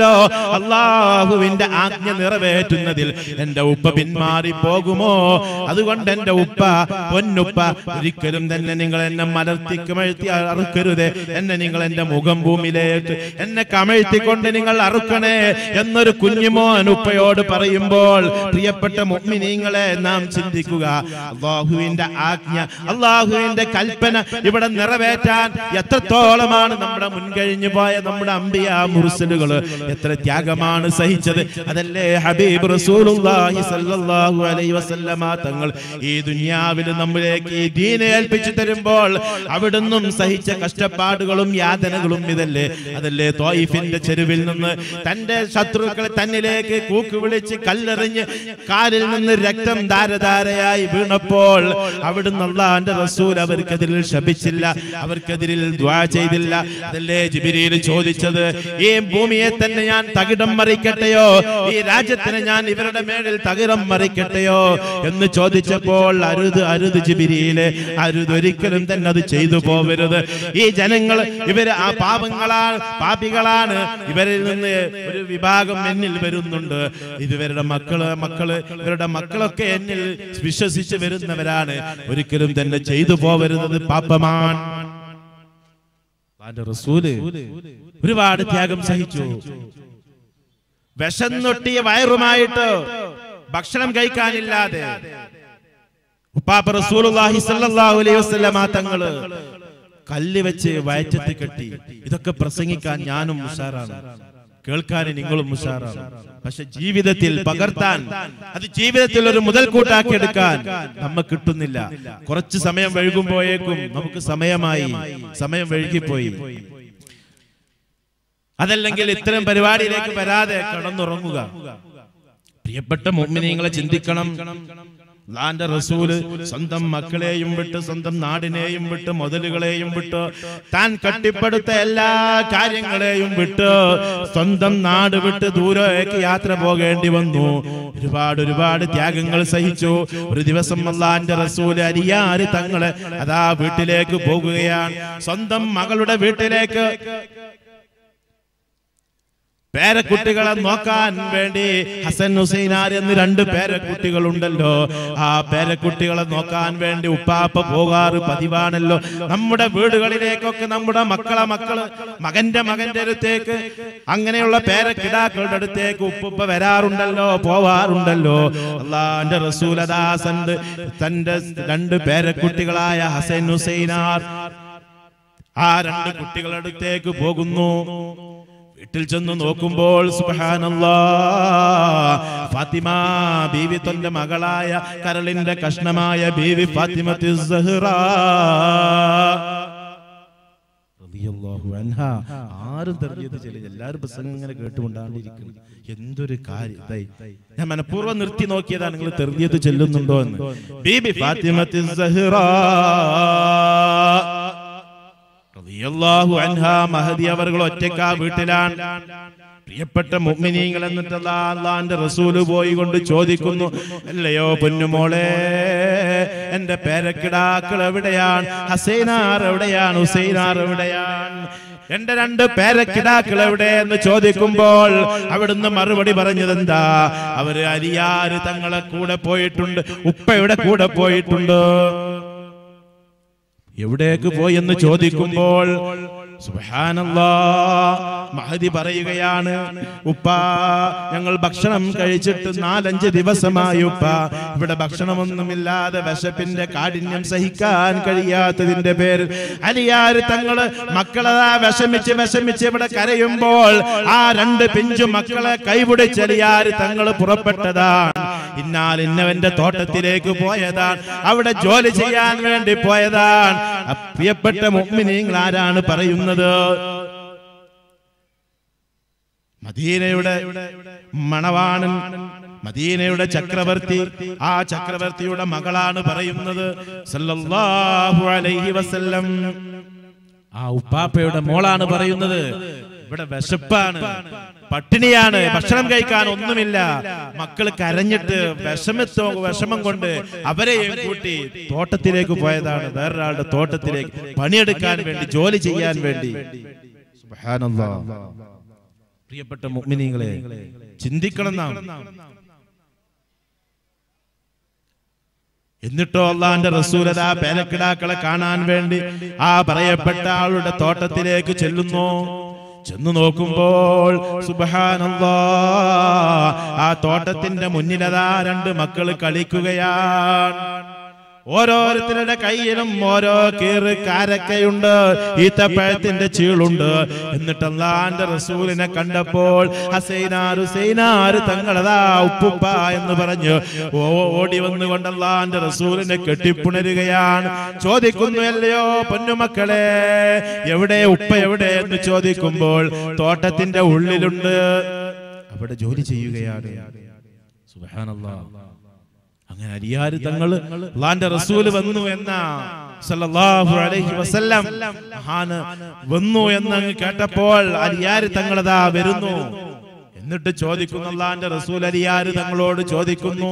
ഉണ്ടല്ലോ അള്ളാഹുവിന്റെ ആജ്ഞ നിറവേറ്റുന്നതിൽ എന്റെ ഉപ്പ പിന്മാറി പോകുമോ അതുകൊണ്ട് എന്റെ ഉപ്പ പൊന്നുപ്പ ഒരിക്കലും തന്നെ നിങ്ങൾ എന്നെ മലർത്തി കമഴ്ത്തി അറുക്കരുത് എന്നെ നിങ്ങൾ എന്റെ മുഖം ഭൂമിയിലേക്ക് എന്നെ കമഴ്ത്തിക്കൊണ്ട് നിങ്ങൾ അറുക്കണേ എന്നൊരു കുഞ്ഞുമോൻ ഉപ്പയോട് പറയുമ്പോൾ പ്രിയപ്പെട്ട മുഅ്മിനീങ്ങളെ നാം ചിന്തിക്കുക അള്ളാഹുവിന്റെ ആജ്ഞ അള്ളാഹുവിന്റെ കൽപ്പന ഇവിടെ നിറവേറ്റാൻ എത്രത്തോളമാണ് നമ്മുടെ മുൻകഴിഞ്ഞു പോയ നമ്മുടെ അമ്പിയ മുർസലുകൾ എത്ര ത്യാഗമാണ് സഹിച്ചത് അതല്ലേ ഹബീബ് റസൂലുള്ളാഹി സ്വല്ലല്ലാഹു അലൈഹി വസല്ലമ തങ്ങൾ ഈ ദുനിയാവിൽ നമ്മിലേക്ക് ഈ ദീനെ ഏൽപ്പിച്ചു തരുമ്പോൾ അവിടുന്നും സഹിച്ച കഷ്ടപ്പാടുകളും യാതനകളും ഇതല്ലേ അതല്ലേ തോയിഫിന്റെ ചെരുവിൽ നിന്ന് തന്റെ ശത്രുക്കളെ തന്നിലേക്ക് കൂക്ക് വിളിച്ച് കല്ലെറിഞ്ഞ് കാലിൽ നിന്ന് രക്തം ധാരധാരയായി വീണപ്പോൾ അവിടുന്ന് അള്ളാന്റെ റസൂൽ അവർക്കെതിരിൽ ശപിച്ചില്ല അവർക്കെതിരിൽ ദ്വാ ചെയ്തില്ല അതല്ലേ ജിബിരിയിൽ ചോദിച്ചത് ഈ ഭൂമിയെ തന്നെ ഞാൻ തകിടം മറിക്കട്ടെയോ ഈ രാജ്യത്തിന് ഞാൻ ഇവരുടെ മേളിൽ തകിടം മറിക്കട്ടെയോ എന്ന് ചോദിച്ചപ്പോൾ അരുത് അരുത് ജിബിരിയിലെ അരുത് ഒരിക്കലും തന്നെ അത് ചെയ്തു പോവരുത് ഈ ജനങ്ങൾ ഇവര് ആ പാപങ്ങളാണ് പാപികളാണ് ഇവരിൽ നിന്ന് ഒരു വിഭാഗം എന്നിൽ വരുന്നുണ്ട് ഇതുവരുടെ മക്കള് മക്കള് ഇവരുടെ മക്കളൊക്കെ എന്നിൽ വിശ്വസിച്ച് വരുന്നവരാണ് ഒരിക്കലും തന്നെ ചെയ്തു പോവരുന്നത് പാപമാണ് അള്ളാന്റെ റസൂല് ഒരുപാട് ത്യാഗം സഹിച്ചു വിശന്നൊട്ടിയ വയറുമായിട്ട് ഭക്ഷണം കഴിക്കാനില്ലാതെ ഉപ്പാപ്പ റസൂലുള്ളാഹി സ്വല്ലല്ലാഹു അലൈഹി വസല്ലമ തങ്ങള് കല്ല് വെച്ച് വയറ്റത്ത് കെട്ടി ഇതൊക്കെ പ്രസംഗിക്കാൻ ഞാനും ഉഷാറാണ് കേൾക്കാൻ നിങ്ങളും ഉഷാറാണ് പക്ഷെ ജീവിതത്തിൽ പകർത്താൻ അത് ജീവിതത്തിൽ ഒരു മുതൽക്കൂട്ടാക്കി എടുക്കാൻ നമ്മ കിട്ടുന്നില്ല കുറച്ച് സമയം വഴുകുമ്പോഴേക്കും നമുക്ക് സമയമായി സമയം വഴുകിപ്പോയി അതല്ലെങ്കിൽ ഇത്തരം പരിപാടിയിലേക്ക് വരാതെ കടന്നുറങ്ങുക പ്രിയപ്പെട്ട മുഅ്മിനീങ്ങളെ ചിന്തിക്കണം അള്ളാന്റെ റസൂല് സ്വന്തം മക്കളെയും വിട്ട് സ്വന്തം നാടിനെയും വിട്ട് മുതലുകളെയും വിട്ട് താൻ കട്ടിപ്പടുത്ത എല്ലാ കാര്യങ്ങളെയും വിട്ട് സ്വന്തം നാട് വിട്ട് ദൂരേക്ക് യാത്ര പോകേണ്ടി വന്നു ഒരുപാട് ഒരുപാട് ത്യാഗങ്ങൾ സഹിച്ചു ഒരു ദിവസം അള്ളാന്റെ റസൂല് അരിയാര് തങ്ങളെ അതാ വീട്ടിലേക്ക് പോകുകയാണ് സ്വന്തം മകളുടെ വീട്ടിലേക്ക് പേരക്കുട്ടികളെ നോക്കാൻ വേണ്ടി ഹസൻ ഹുസൈനാർ എന്ന് രണ്ട് പേരക്കുട്ടികളുണ്ടല്ലോ ആ പേരക്കുട്ടികളെ നോക്കാൻ വേണ്ടി ഉപ്പാപ്പ പോകാറ് പതിവാണല്ലോ നമ്മുടെ വീടുകളിലേക്കൊക്കെ നമ്മുടെ മക്കളെ മക്കള് മകന്റെ മകന്റെ അടുത്തേക്ക് അങ്ങനെയുള്ള പേരക്കിടാക്കളുടെ അടുത്തേക്ക് ഉപ്പുപ്പ വരാറുണ്ടല്ലോ പോവാറുണ്ടല്ലോ അള്ളാന്റെ റസൂലദാസന്റെ തന്റെ രണ്ട് പേരക്കുട്ടികളായ ഹസൻ ഹുസൈനാർ ആ രണ്ട് കുട്ടികളുടെ അടുത്തേക്ക് പോകുന്നു വീട്ടിൽ ചെന്ന് നോക്കുമ്പോൾ സുബ്ഹാനല്ലാ ഫാത്തിമ ബീവി തന്റെ മകളായ കരളിന്റെ കഷ്ണമായ ബീവി ഫാത്തിമത്തി സഹ്റ റളിയല്ലാഹു അൻഹാ. ആരും തെറിയത് ചെല്ലില്ല എല്ലാവരും പ്രസംഗം ഇങ്ങനെ കേട്ടുകൊണ്ടാണ്ടിരിക്കുന്നു എന്തൊരു കാര്യം ഇതായി. ഞാൻ മനഃപൂർവ്വം നിർത്തി നോക്കിയതാണ് നിങ്ങൾ തെറിയത് ചെല്ലുന്നുണ്ടോ എന്ന് ബീബി ഫാത്തിമത്തി സഹ്റ റളിയല്ലാഹു അൻഹാ മഹദി അവർകൾ ഒറ്റക്കാ വീട്ടിലാണ് പ്രിയപ്പെട്ട മുഅ്മിനീങ്ങൾ എന്നിട്ട് അല്ലാ അള്ളാന്റെ റസൂല് പോയി കൊണ്ട് ചോദിക്കുന്നു അല്ലയോ പൊന്നുമോളെ എന്റെ പേരക്കിടാക്കൾ എവിടെയാണ് ഹസൈനാർ എവിടെയാണ് ഹുസൈനാർ എവിടെയാണ് എന്റെ രണ്ട് പേരക്കിടാക്കൾ എവിടെ എന്ന് ചോദിക്കുമ്പോൾ അവിടുന്ന് മറുപടി പറഞ്ഞത് എന്താ അവര് അരിയാര് തങ്ങളെ കൂടെ പോയിട്ടുണ്ട് ഉപ്പയുടെ കൂടെ പോയിട്ടുണ്ട് എവിടേക്ക് പോയി എന്ന് ചോദിക്കുമ്പോൾ സുബ്ഹാനല്ലാ മഹദി പറയുകയാണ് ഉപ്പ ഞങ്ങൾ ഭക്ഷണം കഴിച്ചിട്ട് നാലഞ്ച് ദിവസമായി ഉപ്പ ഇവിടെ ഭക്ഷണമൊന്നുമില്ലാതെ വിശപ്പിന്റെ കാഠിന്യം സഹിക്കാൻ കഴിയാത്തതിന്റെ പേരിൽ അലിയാര് തങ്ങള് മക്കളതാ വിഷമിച്ച് വിഷമിച്ച് ഇവിടെ കരയുമ്പോൾ ആ രണ്ട് പിഞ്ചു മക്കളെ കൈപിടിച്ച് അലിയാര് തങ്ങള് പുറപ്പെട്ടതാണ് ഇന്നാൽ ഇന്നവന്റെ തോട്ടത്തിലേക്ക് പോയതാണ് അവിടെ ജോലി ചെയ്യാൻ വേണ്ടി പോയതാണ് ആ പ്രിയപ്പെട്ട മുഅ്മിനീങ്ങൾ ആരാണ് പറയുന്നത് മദീനയുടെ മണവാണൻ മദീനയുടെ ചക്രവർത്തി ആ ചക്രവർത്തിയുടെ മകളാണ് പറയുന്നത് സല്ലല്ലാഹു അലൈഹി വസല്ലം ആ ഉപ്പാപ്പയുടെ മോളാണ് പറയുന്നത് ഇവിടെ വിശപ്പാണ് പട്ടിണിയാണ് ഭക്ഷണം കഴിക്കാൻ ഒന്നുമില്ല മക്കൾ കരഞ്ഞിട്ട് വിഷമത്തോ വിഷമം കൊണ്ട് അവരെയും കൂട്ടി തോട്ടത്തിലേക്ക് പോയതാണ് വേറൊരാളുടെ തോട്ടത്തിലേക്ക് പണിയെടുക്കാൻ വേണ്ടി ജോലി ചെയ്യാൻ വേണ്ടി സുബ്ഹാനല്ലാഹ്. പ്രിയപ്പെട്ട മുഅ്മിനീങ്ങളെ ചിന്തിക്കണം നാം എന്നിട്ടോ അള്ളാന്റെ റസൂലത പേലക്കിടാക്കളെ കാണാൻ വേണ്ടി ആ പറയപ്പെട്ട ആളുടെ തോട്ടത്തിലേക്ക് ചെല്ലുന്നു ചെന്നു നോക്കുമ്പോൾ സുബഹാനല്ലാ ആ തോട്ടത്തിന്റെ മുന്നിലതാ രണ്ട് മക്കള് കളിക്കുകയാണ് ഓരോരുത്തരുടെ കയ്യിലും ഓരോ കീറ് കാരക്കയുണ്ട് ഈത്തപ്പഴത്തിന്റെ ചീളുണ്ട് എന്നിട്ട് അള്ളാന്റെ റസൂലിനെ കണ്ടപ്പോൾ ഹസൈനാർ ഹുസൈനാർ തങ്ങളതാ ഉപ്പുപ്പ എന്ന് പറഞ്ഞ് ഓ- ഓടി വന്നുകൊണ്ട് അള്ളാന്റെ റസൂലിനെ കെട്ടിപ്പുണരുകയാണ് ചോദിക്കുന്നു അല്ലയോ പൊന്നുമക്കളെ എവിടെ ഉപ്പ എവിടെ എന്ന് ചോദിക്കുമ്പോൾ തോട്ടത്തിന്റെ ഉള്ളിലുണ്ട് അവിടെ ജോലി ചെയ്യുകയാണ് സുബ്ഹാനല്ലാ അങ്ങനെ അരിയാര് തങ്ങള് അള്ളാന്റെ റസൂല് വന്നു എന്ന സല്ലല്ലാഹു അലൈഹി വസല്ലം മഹാന് വന്നു എന്ന് അങ്ങ് കേട്ടപ്പോൾ അരിയാര് തങ്ങളതാ വരുന്നു എന്നിട്ട് ചോദിക്കുന്നു അള്ളാന്റെ റസൂൽ അരിയാര് തങ്ങളോട് ചോദിക്കുന്നു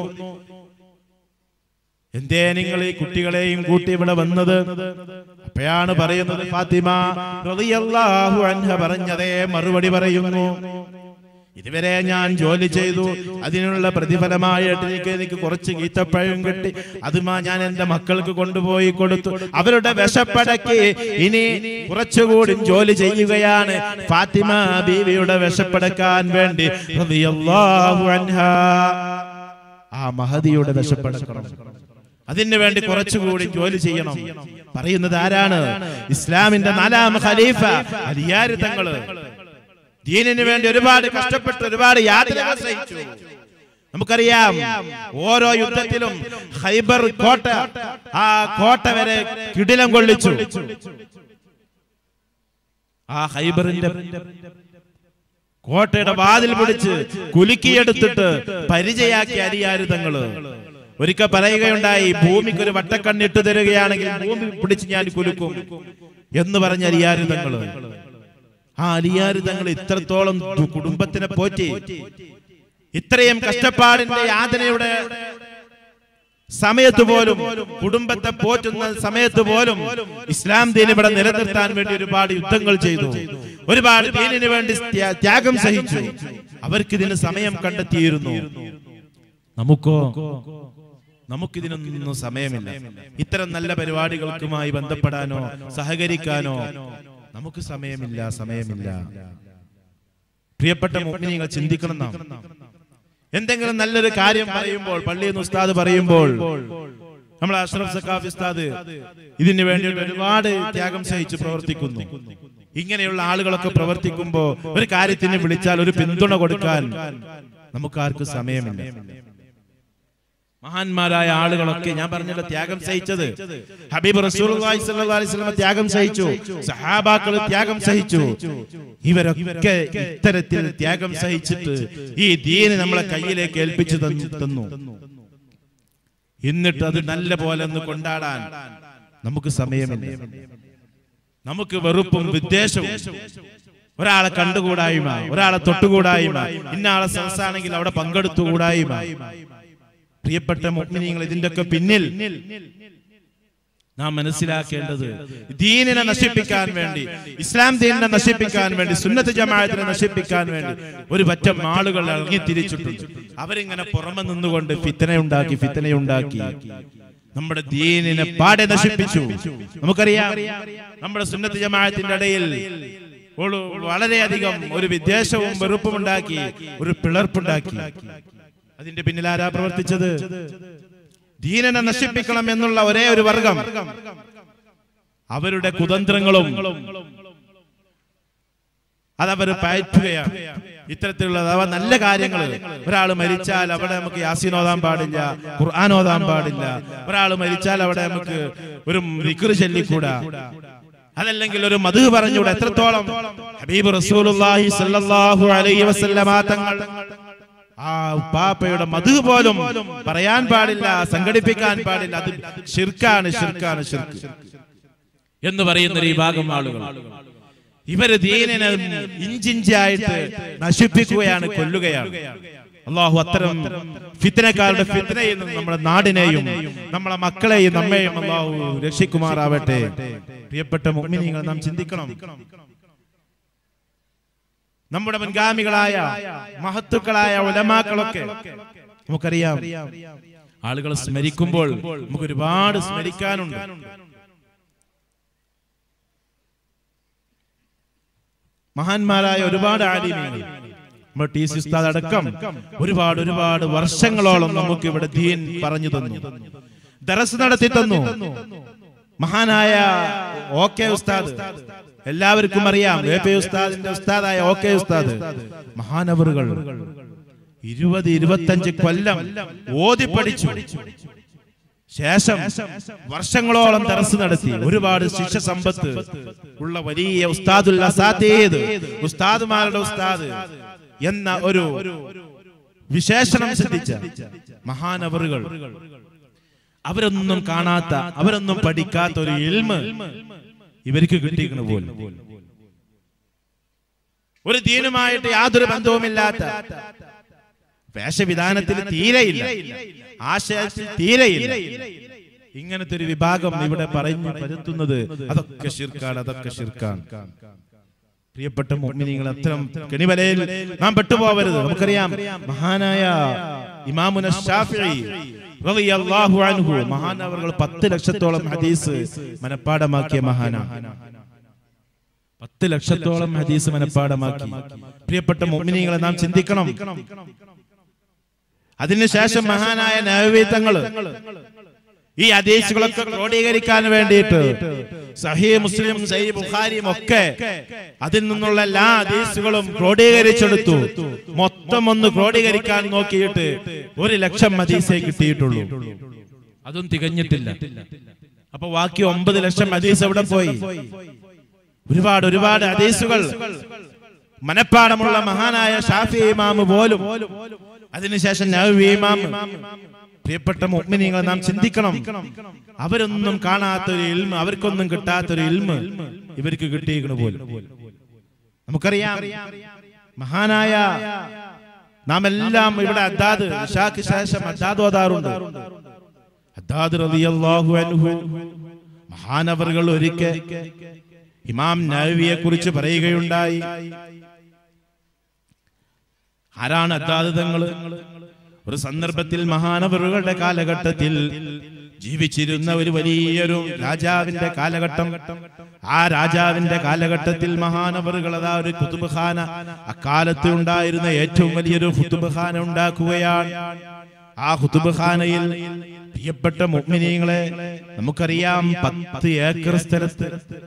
എന്തേ നിങ്ങൾ ഈ കുട്ടികളെയും കൂട്ടി ഇവിടെ വന്നത് അപ്പോഴാണ് പറയുന്നത് ഫാത്തിമ റളിയല്ലാഹു അൻഹ പറഞ്ഞതേ മറുപടി പറയുന്നു ഇതുവരെ ഞാൻ ജോലി ചെയ്തു അതിനുള്ള പ്രതിഫലമായിട്ട് എനിക്ക് എനിക്ക് കുറച്ച് ഈത്തപ്പഴം കിട്ടി അതുമാ ഞാൻ എന്റെ മക്കൾക്ക് കൊണ്ടുപോയി കൊടുത്തു അവരുടെ വിശപ്പടക്കി ഇനി കുറച്ചുകൂടി ജോലി ചെയ്യുകയാണ് ഫാത്തിമ ബീവിയുടെ വിശപ്പടക്കാൻ വേണ്ടി റളിയല്ലാഹു അൻഹാ. ആ മഹദിയുടെ വിശപ്പടക്കണം അതിനു വേണ്ടി കുറച്ചുകൂടി ജോലി ചെയ്യണം പറയുന്നത് ആരാണ് ഇസ്ലാമിന്റെ നാലാം ഖലീഫ അലിയാര് തങ്ങള് ദീനിന് വേണ്ടി ഒരുപാട് കഷ്ടപ്പെട്ട് ഒരുപാട് യാത്രകൾ സഹിച്ചു നമുക്കറിയാം ഓരോ യുദ്ധത്തിലും ഹൈബർ കോട്ട ആ കോട്ട വരെ കിടിലം കൊള്ളിച്ചു ആ ഹൈബറിന്റെ കോട്ടയുടെ വാതിൽ പിടിച്ച് കുലുക്കിയെടുത്തിട്ട് പരിചയാക്കി അരിയാര് തങ്ങള് ഒരിക്കൽ പറയുകയുണ്ടായി ഭൂമിക്ക് ഒരു വട്ടക്കണ്ണിട്ട് തരികയാണെങ്കിൽ ഭൂമി പിടിച്ച് ഞാൻ കുലുക്കും എന്ന് പറഞ്ഞ അരിയാര് തങ്ങള് ആ അലിയാര് തങ്ങൾ ഇത്രത്തോളം ദു- കുടുംബത്തിനെ പോറ്റി ഇത്രയും കഷ്ടപ്പാടിന്റെ യാതനയുടെ സമയത്ത് പോലും കുടുംബത്തെ പോറ്റുന്ന സമയത്ത് പോലും ഇസ്ലാം ദീൻ ഇവിടെ നിലനിർത്താൻ വേണ്ടി ഒരുപാട് യുദ്ധങ്ങൾ ചെയ്തു ഒരുപാട് ദീനിന് വേണ്ടി ത്യാ- ത്യാഗം സഹിച്ചു അവർക്കിതിന് സമയം കണ്ടെത്തിയിരുന്നു നമുക്കോ നമുക്കിതിനൊന്നും സമയമില്ല ഇത്തരം നല്ല പരിപാടികൾക്കുമായി ബന്ധപ്പെടാനോ സഹകരിക്കാനോ നമുക്ക് സമയമില്ല സമയമില്ല പ്രിയപ്പെട്ട മുഗ്നികൾ ചിന്തിക്കണം നാം എന്തെങ്കിലും നല്ലൊരു കാര്യം പറയുമ്പോൾ പള്ളിയിൽ നിന്ന് ഉസ്താദ് പറയുമ്പോൾ നമ്മൾ അഷ്റഫ് സക്കാഫ് ഉസ്താദ് ഇതിനു വേണ്ടി ഒരുപാട് ത്യാഗം സഹിച്ച് പ്രവർത്തിക്കുന്നു ഇങ്ങനെയുള്ള ആളുകളൊക്കെ പ്രവർത്തിക്കുമ്പോ ഒരു കാര്യത്തിന് വിളിച്ചാൽ ഒരു പിന്തുണ കൊടുക്കാൻ നമുക്കാർക്കും സമയമില്ല മഹാന്മാരായ ആളുകളൊക്കെ ഞാൻ പറഞ്ഞല്ലോ ത്യാഗം സഹിച്ചത് ഹബീബ് റസൂലുള്ളാഹി സ്വല്ലല്ലാഹി അലൈഹി വസല്ലം ത്യാഗം സഹിച്ചു സഹാബാക്കൾ ത്യാഗം സഹിച്ചു ഇവരൊക്കെ ഇത്തരത്തിൽ ത്യാഗം സഹിച്ചിട്ട് ഈ ദീന് നമ്മളെ കയ്യിലേക്ക് ഏൽപ്പിച്ചു തന്നു തന്നു എന്നിട്ട് അത് നല്ല പോലെ ഒന്ന് കൊണ്ടാടാൻ നമുക്ക് സമയമില്ല നമുക്ക് വെറുപ്പും വിദ്വേഷവും ഒരാളെ കണ്ടുകൂടായ്മ ഒരാളെ തൊട്ടുകൂടായ്മ ഇന്ന ആളെ സദസ്സാണെങ്കിൽ അവിടെ പങ്കെടുത്തുകൂടായ്മ പ്രിയപ്പെട്ട മുഗ്മിനീങ്ങൾ ഇതിന്റെയൊക്കെ പിന്നിൽ നാം മനസ്സിലാക്കേണ്ടത് ദീനിനെ നശിപ്പിക്കാൻ വേണ്ടി ഇസ്ലാം ദീനിനെ നശിപ്പിക്കാൻ വേണ്ടി സുന്നത്ത് ജമാഅത്തിനെ നശിപ്പിക്കാൻ വേണ്ടി ഒരു പറ്റം ആളുകൾ ഇറങ്ങി തിരിച്ചിട്ടുണ്ട് അവരിങ്ങനെ പുറമെ നിന്നുകൊണ്ട് ഫിത്തനയുണ്ടാക്കി ഫിത്തനയുണ്ടാക്കി നമ്മുടെ ദീനിനെ പാടെ നശിപ്പിച്ചു നമുക്കറിയാം നമ്മുടെ സുന്നത്ത് ജമാഅത്തിന്റെ ഇടയിൽ ഒരു വളരെയധികം ഒരു വിദ്വേഷവും വെറുപ്പും ഉണ്ടാക്കി ഒരു പിളർപ്പുണ്ടാക്കി അതിന്റെ പിന്നിൽ ആരാ പ്രവർത്തിച്ചത് ദീനനെ നശിപ്പിക്കണം എന്നുള്ള ഒരേ ഒരു വർഗം അവരുടെ കുതന്ത്രങ്ങളും അതവർ പയറ്റുകയാണ് ഇത്തരത്തിലുള്ള അഥവാ നല്ല കാര്യങ്ങൾ ഒരാൾ മരിച്ചാൽ അവിടെ നമുക്ക് യാസീൻ ഓതാൻ പാടില്ല ഖുർആൻ ഓതാൻ പാടില്ല ഒരാൾ മരിച്ചാൽ അവിടെ നമുക്ക് ഒരു വിക്ർ ചൊല്ലിക്കൂടാ അതല്ലെങ്കിൽ ഒരു മധു പറഞ്ഞൂടെ എത്രത്തോളം ഹബീബ് റസൂലുള്ളാഹി സ്വല്ലല്ലാഹു അലൈഹി വസല്ലമ തങ്ങൾ ആ പാപ്പയുടെ മധു പോലും പറയാൻ പാടില്ല സംഘടിപ്പിക്കാൻ പാടില്ല അത് ഷിർക്കാണ് ഷിർക്കാണ് ഷിർക്ക് എന്ന് പറയുന്ന ഒരു വിഭാഗം ആളുകൾ ഇവര് ദീനിനെ ഇഞ്ചിഞ്ചായിട്ട് നശിപ്പിക്കുകയാണ് കൊല്ലുകയാണ് അള്ളാഹു അത്തരം ഫിത്തനക്കാരുടെ ഫിത്തനയിൽ നിന്ന് നമ്മുടെ നാടിനെയും നമ്മളെ മക്കളെയും നമ്മെയും അള്ളാഹു രക്ഷിക്കുമാറാവട്ടെ പ്രിയപ്പെട്ട മുഅ്മിനീങ്ങൾ നാം ചിന്തിക്കണം നമ്മുടെ മുൻഗാമികളായ മഹത്തുക്കളായ ഉലമാക്കളൊക്കെ നമുക്കറിയാം ആളുകൾ സ്മരിക്കുമ്പോൾ നമുക്ക് ഒരുപാട് സ്മരിക്കാനുണ്ട് മഹാന്മാരായ ഒരുപാട് ആലിമീങ്ങൾ നമ്മുടെ ടി സി ഉസ്താദ് അടക്കം ഒരുപാട് ഒരുപാട് വർഷങ്ങളോളം നമുക്ക് ഇവിടെ ദീൻ പറഞ്ഞു തന്നു ദറസ് നടത്തി തന്നു മഹാനായ ഓ കെ ഉസ്താദ് എല്ലാവർക്കും അറിയാം എ പി ഉസ്താദിന്റെ ഉസ്താദായ ഓ കെ ഉസ്താദ് മഹാനവറുകൾ ഇരുപത് ഇരുപത്തഞ്ച് കൊല്ലം ഓതി പഠിച്ചു ശേഷം വർഷങ്ങളോളം ദറസ് നടത്തി ഒരുപാട് ശിക്ഷ സമ്പത്ത് ഉള്ള വലിയ ഉസ്താദുൽ അസാദീദ് ഉസ്താദുമാരുടെ ഉസ്താദ് എന്ന ഒരു വിശേഷണം സിദ്ധിച്ച മഹാനവറുകൾ അവരൊന്നും കാണാത്ത അവരൊന്നും പഠിക്കാത്ത ഒരു ഇൽമ ഇവർക്ക് കിട്ടിയിരിക്കണ പോലും ഒരു ദീനുമായിട്ട് യാതൊരു ബന്ധവുമില്ലാത്ത വേഷവിധാനത്തിൽ തീരെയില്ല ആശയത്തിൽ തീരെയില്ല ഇങ്ങനത്തെ ഒരു വിഭാഗം ഇവിടെ പറഞ്ഞു പരത്തുന്നത് അതൊക്കെ ഷിർക്കാണ് അതൊക്കെ ഷിർക്കാണ് പ്രിയപ്പെട്ട മുഅ്മിനീങ്ങൾ അത്തരം കെണിവലയിൽ നാം പെട്ടുപോകരുത് നമുക്കറിയാം മഹാനായ ഇമാമുന ഷാഫിഈ റളിയല്ലാഹു അൻഹു മഹാനവറുകൾ പത്ത് ലക്ഷത്തോളം ഹദീസ് മനപ്പാടമാക്കിയ മഹാനാണ് പത്ത് ലക്ഷത്തോളം ഹദീസ് മനപ്പാടമാക്കി പ്രിയപ്പെട്ട മുഅ്മിനീങ്ങളെ നാം ചിന്തിക്കണം അതിനുശേഷം മഹാനായ നവവി തങ്ങള് ഈ ഹദീസുകളൊക്കെ ക്രോഡീകരിക്കാൻ വേണ്ടിയിട്ട് സഹീ മുസ്ലിം സഹീ ബുഖാരിയും ഒക്കെ അതിൽ നിന്നുള്ള എല്ലാ ഹദീസുകളും ക്രോഡീകരിച്ചെടുത്തു മൊത്തം ഒന്ന് ക്രോഡീകരിക്കാൻ നോക്കിയിട്ട് ഒരു ലക്ഷം ഹദീസേ കിട്ടിയിട്ടുള്ളൂ അതും തികഞ്ഞിട്ടില്ല അപ്പൊ ബാക്കി ഒമ്പത് ലക്ഷം ഹദീസ് എവിടെ പോയി ഒരുപാട് ഒരുപാട് ഹദീസുകൾ മനപ്പാടമുള്ള മഹാനായ ഷാഫി ഇമാമ് പോലും അതിനുശേഷം നവവി ഇമാം പ്രിയപ്പെട്ട മുഅ്മിനീങ്ങളെ നാം ചിന്തിക്കണം അവരൊന്നും കാണാത്ത ഒരു ഇൽമ അവർക്കൊന്നും കിട്ടാത്ത ഒരു ഇൽമ ഇവർക്ക് കിട്ടിയിരിക്കണ പോലും നമുക്കറിയാം മഹാനായ നാം എല്ലാം ഇവിടെ അദ്ദാദ് ഇഷാക്ക് ശേഷം അദ്ദാദ് ഓതാറുണ്ട് അദ്ദാദ് റളിയല്ലാഹു അൻഹു മഹാനവറുകൾ ഒരിക്കൽ ഇമാം നവവിയെ കുറിച്ച് പറയുകയുണ്ടായി ആരാണ് അദ്ദാദ് തങ്ങള് ഒരു സന്ദർഭത്തിൽ മഹാനവറുകളുടെ കാലഘട്ടത്തിൽ ജീവിച്ചിരുന്ന ഒരു വലിയൊരു രാജാവിന്റെ കാലഘട്ടം ആ രാജാവിന്റെ കാലഘട്ടത്തിൽ മഹാനവറുകൾ അതാ ഒരു കുത്തുബ് അക്കാലത്ത് ഉണ്ടായിരുന്ന ഏറ്റവും വലിയൊരു കുത്തുബ് ഉണ്ടാക്കുകയാണ് ആ കുത്തുബ് ഖാനയിൽ പ്രിയപ്പെട്ട മുഗ്മിനീങ്ങളെ നമുക്കറിയാം പത്ത് ഏക്കർ സ്ഥലത്ത്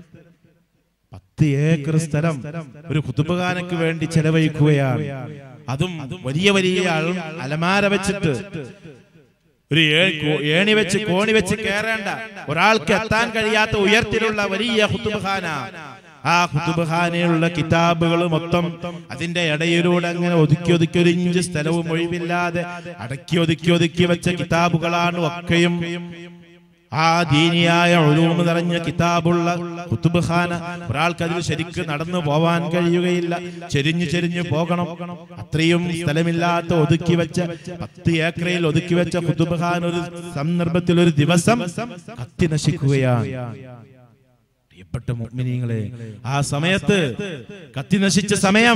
പത്ത് ഏക്കർ സ്ഥലം ഒരു കുത്തുബുഖാനക്ക് വേണ്ടി ചെലവഴിക്കുകയാണ് അതും വലിയ വലിയ അൾ- അലമാര വെച്ചിട്ട് ഒരു ഏ- കോ- ഏണി വെച്ച് കോണി വെച്ച് കയറേണ്ട ഒരാൾക്ക് എത്താൻ കഴിയാത്ത ഉയരത്തിലുള്ള വലിയ കുത്തുബുഖാന ആ കുത്തുബുഖാനയിലുള്ള കിതാബുകൾ മൊത്തം അതിന്റെ ഇടയിലൂടെ അങ്ങനെ ഒതുക്കി ഒതുക്കി ഒരു ഇഞ്ച് സ്ഥലവും ഒഴിവില്ലാതെ അടക്കി ഒതുക്കി ഒതുക്കി വെച്ച കിതാബുകളാണ് ഒക്കെയും ആ ദീനിയായ ഒഴുമ നിറഞ്ഞ കിതാബുള്ള കുത്തുബ്ഖാന ഒരാൾക്ക് അതിൽ ശരിക്ക് നടന്നു പോവാൻ കഴിയുകയില്ല ചെരിഞ്ഞു ചെരിഞ്ഞു പോകണം അത്രയും സ്ഥലമില്ലാത്ത ഒതുക്കി വെച്ച പത്ത് ഏക്കറയിൽ ഒതുക്കി വെച്ച കുത്തുബ്ഖാൻ ഒരു സന്ദർഭത്തിൽ ഒരു ദിവസം കത്തി നശിക്കുകയാണ് പ്രിയപ്പെട്ട മുഅ്മിനീങ്ങളെ ആ സമയത്ത് കത്തി നശിച്ച സമയം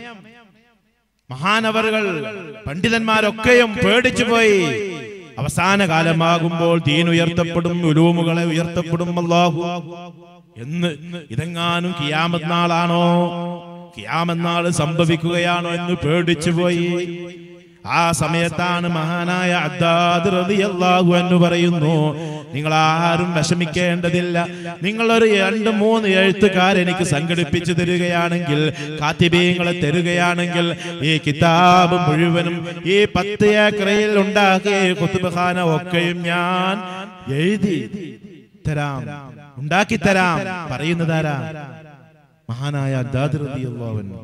മഹാനവറുകൾ പണ്ഡിതന്മാരൊക്കെയും പേടിച്ചു പോയി അവസാന കാലമാകുമ്പോൾ ദീൻ ഉയർത്തപ്പെടും ഉലൂമുകളെ ഉയർത്തപ്പെടും അല്ലാഹു എന്ന് ഇതെങ്ങാനും കിയാമത് നാളാണോ കിയാമത് നാൾ സംഭവിക്കുകയാണോ എന്ന് പേടിച്ചു പോയി ആ സമയത്താണ് മഹാനായ അദ്ദാദ് റളിയല്ലാഹു അൻഹു പറയുന്നു നിങ്ങൾ ആരും വിഷമിക്കേണ്ടതില്ല നിങ്ങൾ ഒരു രണ്ട് മൂന്ന് എഴുത്തുകാർ എനിക്ക് സംഘടിപ്പിച്ചു തരികയാണെങ്കിൽ കാത്തിബീങ്ങളെ തരികയാണെങ്കിൽ ഈ കിതാബ് മുഴുവനും ഈ പത്ത് ഏക്കറയിൽ ഉണ്ടാക്കിയ കുത്തുബഖാന ഒക്കെയും ഞാൻ എഴുതി തരാം ഉണ്ടാക്കി തരാം പറയുന്നതാരാ മഹാനായ അദ്ദാദ് റളിയല്ലാഹു അൻഹു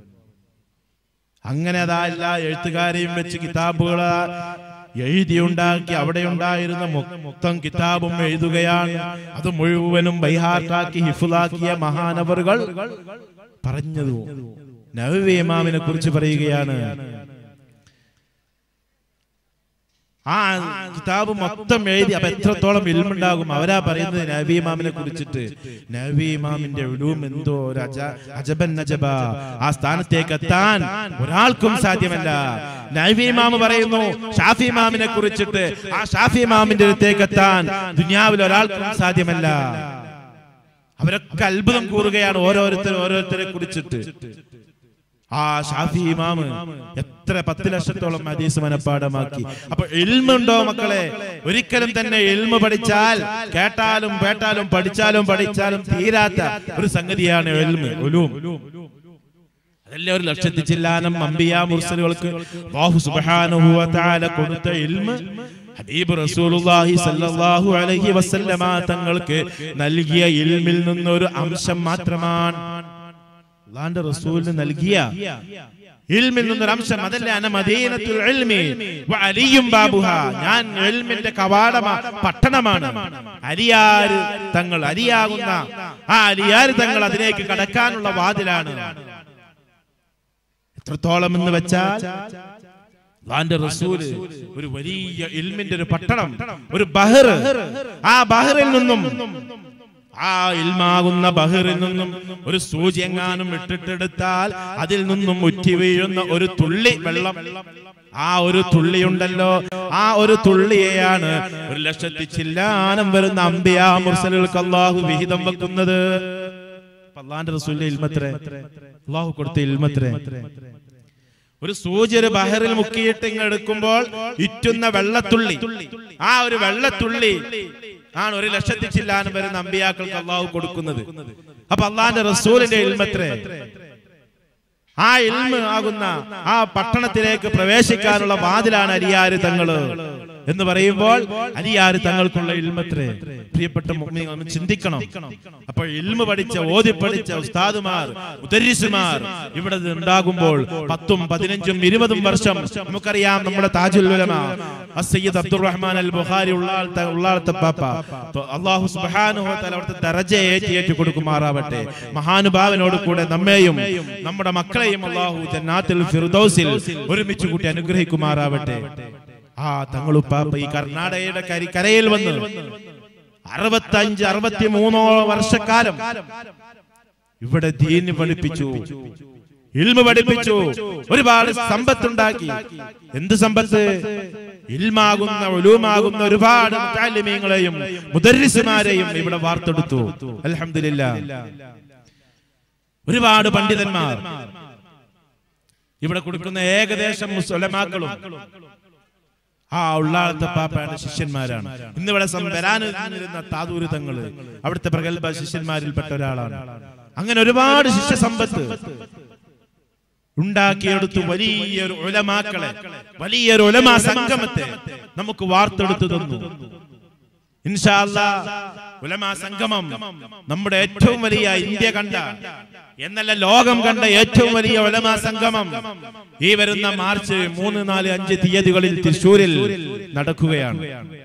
അങ്ങനെ അതാ എല്ലാ എഴുത്തുകാരെയും വെച്ച് കിതാബുകൾ എഴുതിയുണ്ടാക്കി അവിടെ ഉണ്ടായിരുന്ന മൊത്തം കിതാബും എഴുതുകയാണ് അത് മുഴുവനും ബൈഹാർക്കാക്കി ഹിഫുലാക്കിയ മഹാനവറുകൾ പറഞ്ഞതു നവവി ഇമാമിനെ കുറിച്ച് പറയുകയാണ് ആ കിതാബ് മൊത്തം എഴുതി അപ്പൊ എത്രത്തോളം ഇൽമുണ്ടാകും അവരാ പറയുന്നത് നബി ഇമാമിനെ കുറിച്ചിട്ട് നബി ഇമാമിന്റെ ഉലൂം എന്തോ ഒരു അജ- അജബൻ നജബ ആ സ്ഥാനത്തേക്ക് എത്താൻ ഒരാൾക്കും സാധ്യമല്ല നബി ഇമാം പറയുന്നു ഷാഫി ഇമാമിനെ കുറിച്ചിട്ട് ആ ഷാഫി ഇമാമിന്റെ അടുത്തേക്ക് എത്താൻ ദുനിയാവിൽ ഒരാൾക്കും സാധ്യമല്ല അവരൊക്കെ അത്ഭുതം കൂറുകയാണ് ഓരോരുത്തരും ഓരോരുത്തരെ കുറിച്ചിട്ട് ആ ഷാഫി ഇമാമ് എത്ര പത്ത് ലക്ഷത്തോളം ഹദീസ് മനപ്പാടമാക്കി അപ്പൊ എൽമുണ്ടോ മക്കളെ ഒരിക്കലും തന്നെ എൽമ പഠിച്ചാൽ കേട്ടാലും കേട്ടാലും പഠിച്ചാലും പഠിച്ചാലും തീരാത്ത ഒരു സംഗതിയാണ് എൽമ് ഒലൂം അതല്ലേ ഒരു ലക്ഷത്തി ചില്ലാനം അമ്പിയ മുർസലുകൾക്ക് അല്ലാഹു സുബ്ഹാനഹു വ തആല കൊടുത്ത ഇൽമ് ഹബീബ് റസൂലുള്ളാഹി സല്ലല്ലാഹു അലൈഹി വസല്ലമ തങ്ങൾക്ക് നൽകിയ ഇൽമിൽ നിന്നൊരു അംശം മാത്രമാണ് അള്ളാന്റെ റസൂലിന് നൽകിയ ഇൽമിൽ നിന്നൊരു അംശം അതല്ലേ അന മദീനത്തുൽ ഇൽമി വ അലിയും ബാബുഹ ഞാൻ ഇൽമിന്റെ കവാടമാ പട്ടണമാണ് അരിയാര് തങ്ങൾ അരിയാകുന്ന ആ അരിയാര് തങ്ങൾ അതിലേക്ക് കടക്കാനുള്ള വാതിലാണ് എത്രത്തോളം എന്ന് വെച്ചാൽ അള്ളാന്റെ റസൂല് ഒരു വലിയ ഇൽമിന്റെ ഒരു പട്ടണം ഒരു ബഹർ ആ ബഹറിൽ നിന്നും ആ ഇൽമാകുന്ന ബഹറിൽ നിന്നും ഒരു സൂചി എങ്ങാനും ഇട്ടിട്ടെടുത്താൽ അതിൽ നിന്നും ഉറ്റി വീഴുന്ന ഒരു തുള്ളി വെള്ളം ആ ഒരു തുള്ളിയുണ്ടല്ലോ ആ ഒരു തുള്ളിയെയാണ് ഒരു ലക്ഷത്തി ചില്ലാനം വരുന്ന അമ്പിയ മുർസലുകൾക്ക് അള്ളാഹു വിഹിതം വെക്കുന്നത് അപ്പൊ അള്ളാന്റെ റസൂലിന്റെ ഇൽമത്രേ അള്ളാഹു കൊടുത്ത ഇൽമത്രേ ഒരു സൂചി ഒരു ബഹറിൽ മുക്കിയിട്ട് ഇങ്ങ് എടുക്കുമ്പോൾ ഇറ്റുന്ന വെള്ളത്തുള്ളി ആ ഒരു വെള്ളത്തുള്ളി ആണ് ഒരു ലക്ഷത്തി ചില്ലാനും വരുന്ന അമ്പിയാക്കൾക്ക് അള്ളാഹു കൊടുക്കുന്നത് അപ്പൊ അള്ളാന്റെ റസൂലിന്റെ ഇൽമത്രേ ആ ഇൽമ ആകുന്ന ആ പട്ടണത്തിലേക്ക് പ്രവേശിക്കാനുള്ള വാതിലാണ് അരിയാര് തങ്ങള് എന്ന് പറയുമ്പോൾ അരിയാര് തങ്ങൾക്കുള്ള ഇൽമത്രേ പ്രിയപ്പെട്ട മുഅ്മിനീങ്ങൾ ഒന്ന് ചിന്തിക്കണം അപ്പോൾ ഇൽമ പഠിച്ച ഓതി പഠിച്ച ഉസ്താദുമാർ ഉദരിസുമാർ ഇവിടെ ഉണ്ടാകുമ്പോൾ പത്തും പതിനഞ്ചും ഇരുപതും വർഷം നമുക്കറിയാം നമ്മുടെ താജുൽ ഉലമ അസയ്യിദ് അബ്ദുറഹ്മാൻ അൽ ബുഖാരി ഉള്ളാളത്തെ ഉള്ളാളത്തെ പാപ്പ അള്ളാഹു സുബ്ഹാനഹു വ തആല അവിടുത്തെ ദറജ ഏറ്റി ഏറ്റി കൊടുക്കുമാറാവട്ടെ മഹാനുഭാവനോട് കൂടെ നമ്മെയും നമ്മുടെ മക്കളെയും അള്ളാഹു ജന്നാത്തുൽ ഫിർദൗസിൽ ഒരുമിച്ച് കൂട്ടി അനുഗ്രഹിക്കുമാറാവട്ടെ ആ തങ്ങളുപ്പാപ്പ ഈ കർണാടകയുടെ കരി കരയിൽ വന്ന് അറുപത്തഞ്ച് അറുപത്തി മൂന്നോ വർഷക്കാലം ഇവിടെ ദീന് പഠിപ്പിച്ചു ഇൽമ പഠിപ്പിച്ചു ഒരുപാട് സമ്പത്തുണ്ടാക്കി എന്ത് സമ്പത്ത് ഇൽമാകുന്ന ഒലൂമാകുന്ന ഒരുപാട് മുത്താലിമീങ്ങളെയും മുദരിസുമാരെയും ഇവിടെ വാർത്തെടുത്തു അൽഹംദുലില്ലാ ഒരുപാട് പണ്ഡിതന്മാർ ഇവിടെ കൊടുക്കുന്ന ഏകദേശം മുസ്ലിമാക്കളും ആ ഉള്ളാളത്തെ പാപ്പയുടെ ശിഷ്യന്മാരാണ് ഇന്നിവിടെ സം- വരാനിരുന്ന താതൂര് തങ്ങള് അവിടുത്തെ പ്രഗത്ഭ ശിഷ്യന്മാരിൽപ്പെട്ട ഒരാളാണ് അങ്ങനെ ഒരുപാട് ശിഷ്യസമ്പത്ത് ഉണ്ടാക്കിയെടുത്തു വലിയൊരു ഉലമാക്കളെ വലിയൊരു ഉലമാ സംഗമത്തെ നമുക്ക് വാർത്തെടുത്തു തന്നു ഇൻഷാ അല്ലാ ഉലമാ സംഗമം നമ്മുടെ ഏറ്റവും വലിയ ഇന്ത്യ കണ്ട എന്നല്ല ലോകം കണ്ട ഏറ്റവും വലിയ ഉലമാ സംഗമം ഈ വരുന്ന മാർച്ച് മൂന്ന് നാല് അഞ്ച് തീയതികളിൽ തൃശൂരിൽ നടക്കുകയാണ്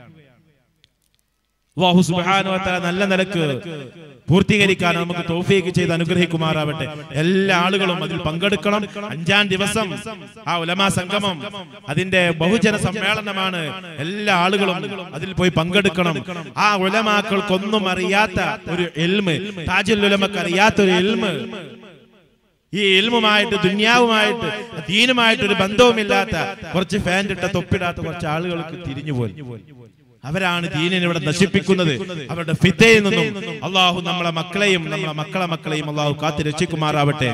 അല്ലാഹു സുബ്ഹാനഹു വ തആല നല്ല നിലക്ക് പൂർത്തീകരിക്കാൻ നമുക്ക് തൗഫീക്ക് ചെയ്ത് അനുഗ്രഹിക്കുമാറാവട്ടെ എല്ലാ ആളുകളും അതിൽ പങ്കെടുക്കണം അഞ്ചാം ദിവസം ആ ഉലമാ സംഗമം അതിന്റെ ബഹുജന സമ്മേളനമാണ് എല്ലാ ആളുകളും അതിൽ പോയി പങ്കെടുക്കണം ആ ഉലമാക്കൾക്കൊന്നും അറിയാത്ത ഒരു എൽമ് താജുൽ ഉലമക്ക് അറിയാത്ത ഒരു എൽമ് ഈ ഇൽമുമായിട്ട് ദുന്യാവുമായിട്ട് ദീനുമായിട്ട് ഒരു ബന്ധവുമില്ലാത്ത കുറച്ച് ഫാൻ ഇട്ട തൊപ്പിടാത്ത കുറച്ച് ആളുകൾക്ക് തിരിഞ്ഞുപോയി അവരാണ് ദീനിനെ ഇവിടെ നശിപ്പിക്കുന്നത് അവരുടെ ഫിത്തയിൽ നിന്നും അള്ളാഹു നമ്മളെ മക്കളെയും നമ്മളെ മക്കളെ മക്കളെയും അള്ളാഹു കാത്തി രക്ഷിക്കുമാറാവട്ടെ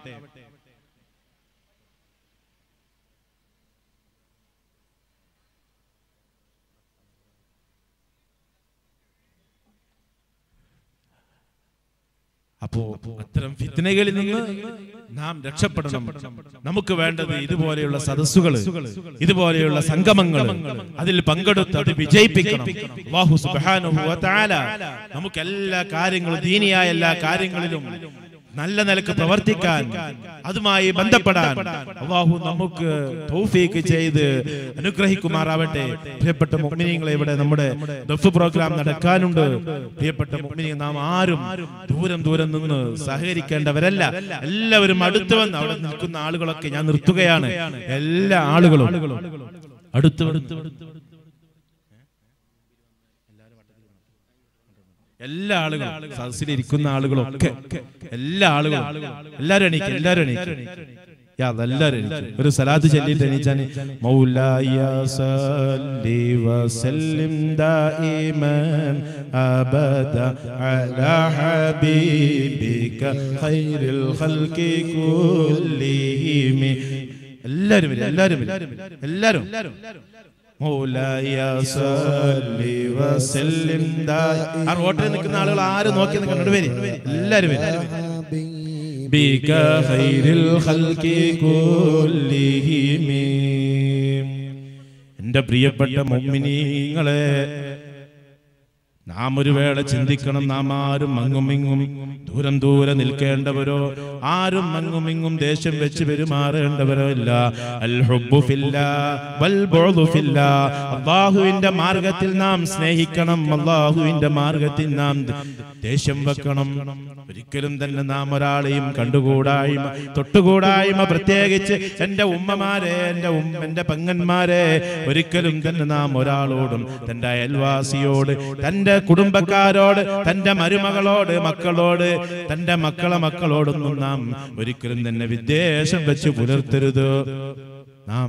അപ്പോ അത്തരം ഫിത്നകളിൽ നിന്ന് നാം രക്ഷപ്പെടണം നമുക്ക് വേണ്ടത് ഇതുപോലെയുള്ള സദസ്സുകൾ ഇതുപോലെയുള്ള സംഗമങ്ങൾ അതിൽ പങ്കെടുത്ത് അത് വിജയിപ്പിക്കണം അല്ലാഹു സുബ്ഹാനഹു വ തആല നമുക്ക് എല്ലാ കാര്യങ്ങളും ദീനിയായ എല്ലാ കാര്യങ്ങളിലും നല്ല നിലക്ക് പ്രവർത്തിക്കാൻ അതുമായി ബന്ധപ്പെടാൻ അള്ളാഹു നമുക്ക് തൗഫീക്ക് ചെയ്ത് അനുഗ്രഹിക്കുമാറാവട്ടെ പ്രിയപ്പെട്ട മുഅ്മിനീങ്ങളെ ഇവിടെ നമ്മുടെ ദഫ് പ്രോഗ്രാം നടക്കാനുണ്ട് പ്രിയപ്പെട്ട മുഅ്മിനീങ്ങൾ നാം ആരും ദൂരം ദൂരം നിന്ന് സഹകരിക്കേണ്ടവരല്ല എല്ലാവരും അടുത്ത് വന്ന് അവിടെ നിൽക്കുന്ന ആളുകളൊക്കെ ഞാൻ നിർത്തുകയാണ് എല്ലാ ആളുകളും അടുത്ത് അടുത്ത് എല്ലാ ആളുകളും സദസ്സിലിരിക്കുന്ന ആളുകളൊക്കെ എല്ലാ ആളുകളും എല്ലാരും എണീക്കും എല്ലാരും എണീക്കും യാ എല്ലാരും എണീക്കും ഒരു സലാത്ത് ചൊല്ലിയിട്ട് എണീച്ചാന് മൗലായ സല്ലി വസല്ലിം ദായിമൻ അബദ അലാ ഹബീബിക ഖൈറുൽ ഖൽഖി കുല്ലിഹിം എല്ലാരും വരും എല്ലാരും വരും എല്ലാരും മൗലായ സല്ലി വസല്ലിം ദാ- ആ റോട്ടിൽ നിൽക്കുന്ന ആളുകൾ ആരും നോക്കി നിൽക്കണ്ട വരും എല്ലാരും വരും ബിക ഖൈറിൽ ഖൽഖി കുല്ലിഹിം എൻ്റെ പ്രിയപ്പെട്ട മുഅ്മിനീങ്ങളെ നാം ഒരു വേള ചിന്തിക്കണം നാം ആരും അങ്ങും ഇങ്ങും ദൂരം ദൂരെ നിൽക്കേണ്ടവരോ ആരും അങ്ങും ഇങ്ങും ദേഷ്യം വെച്ച് പെരുമാറേണ്ടവരോ ഇല്ല അൽ ഹുബ്ബു ഫില്ലാ വൽ ബുഗ്ദു ഫില്ലാ അല്ലാഹുവിന്റെ മാർഗത്തിൽ നാം സ്നേഹിക്കണം അല്ലാഹുവിന്റെ മാർഗത്തിൽ നാം ദേഷ്യം വെക്കണം ഒരിക്കലും തന്നെ നാം ഒരാളെയും കണ്ടുകൂടായ്മ തൊട്ടുകൂടായ്മ പ്രത്യേകിച്ച് എൻ്റെ ഉമ്മമാരെ എൻ്റെ ഉമ്മ എൻ്റെ പെങ്ങന്മാരെ ഒരിക്കലും തന്നെ നാം ഒരാളോടും തൻ്റെ അയൽവാസിയോട് തൻ്റെ കുടുംബക്കാരോട് തൻ്റെ മരുമകളോട് മക്കളോട് തൻ്റെ മക്കളെ മക്കളോടൊന്നും നാം ഒരിക്കലും തന്നെ വിദ്വേഷം വെച്ച് പുലർത്തരുത് നാം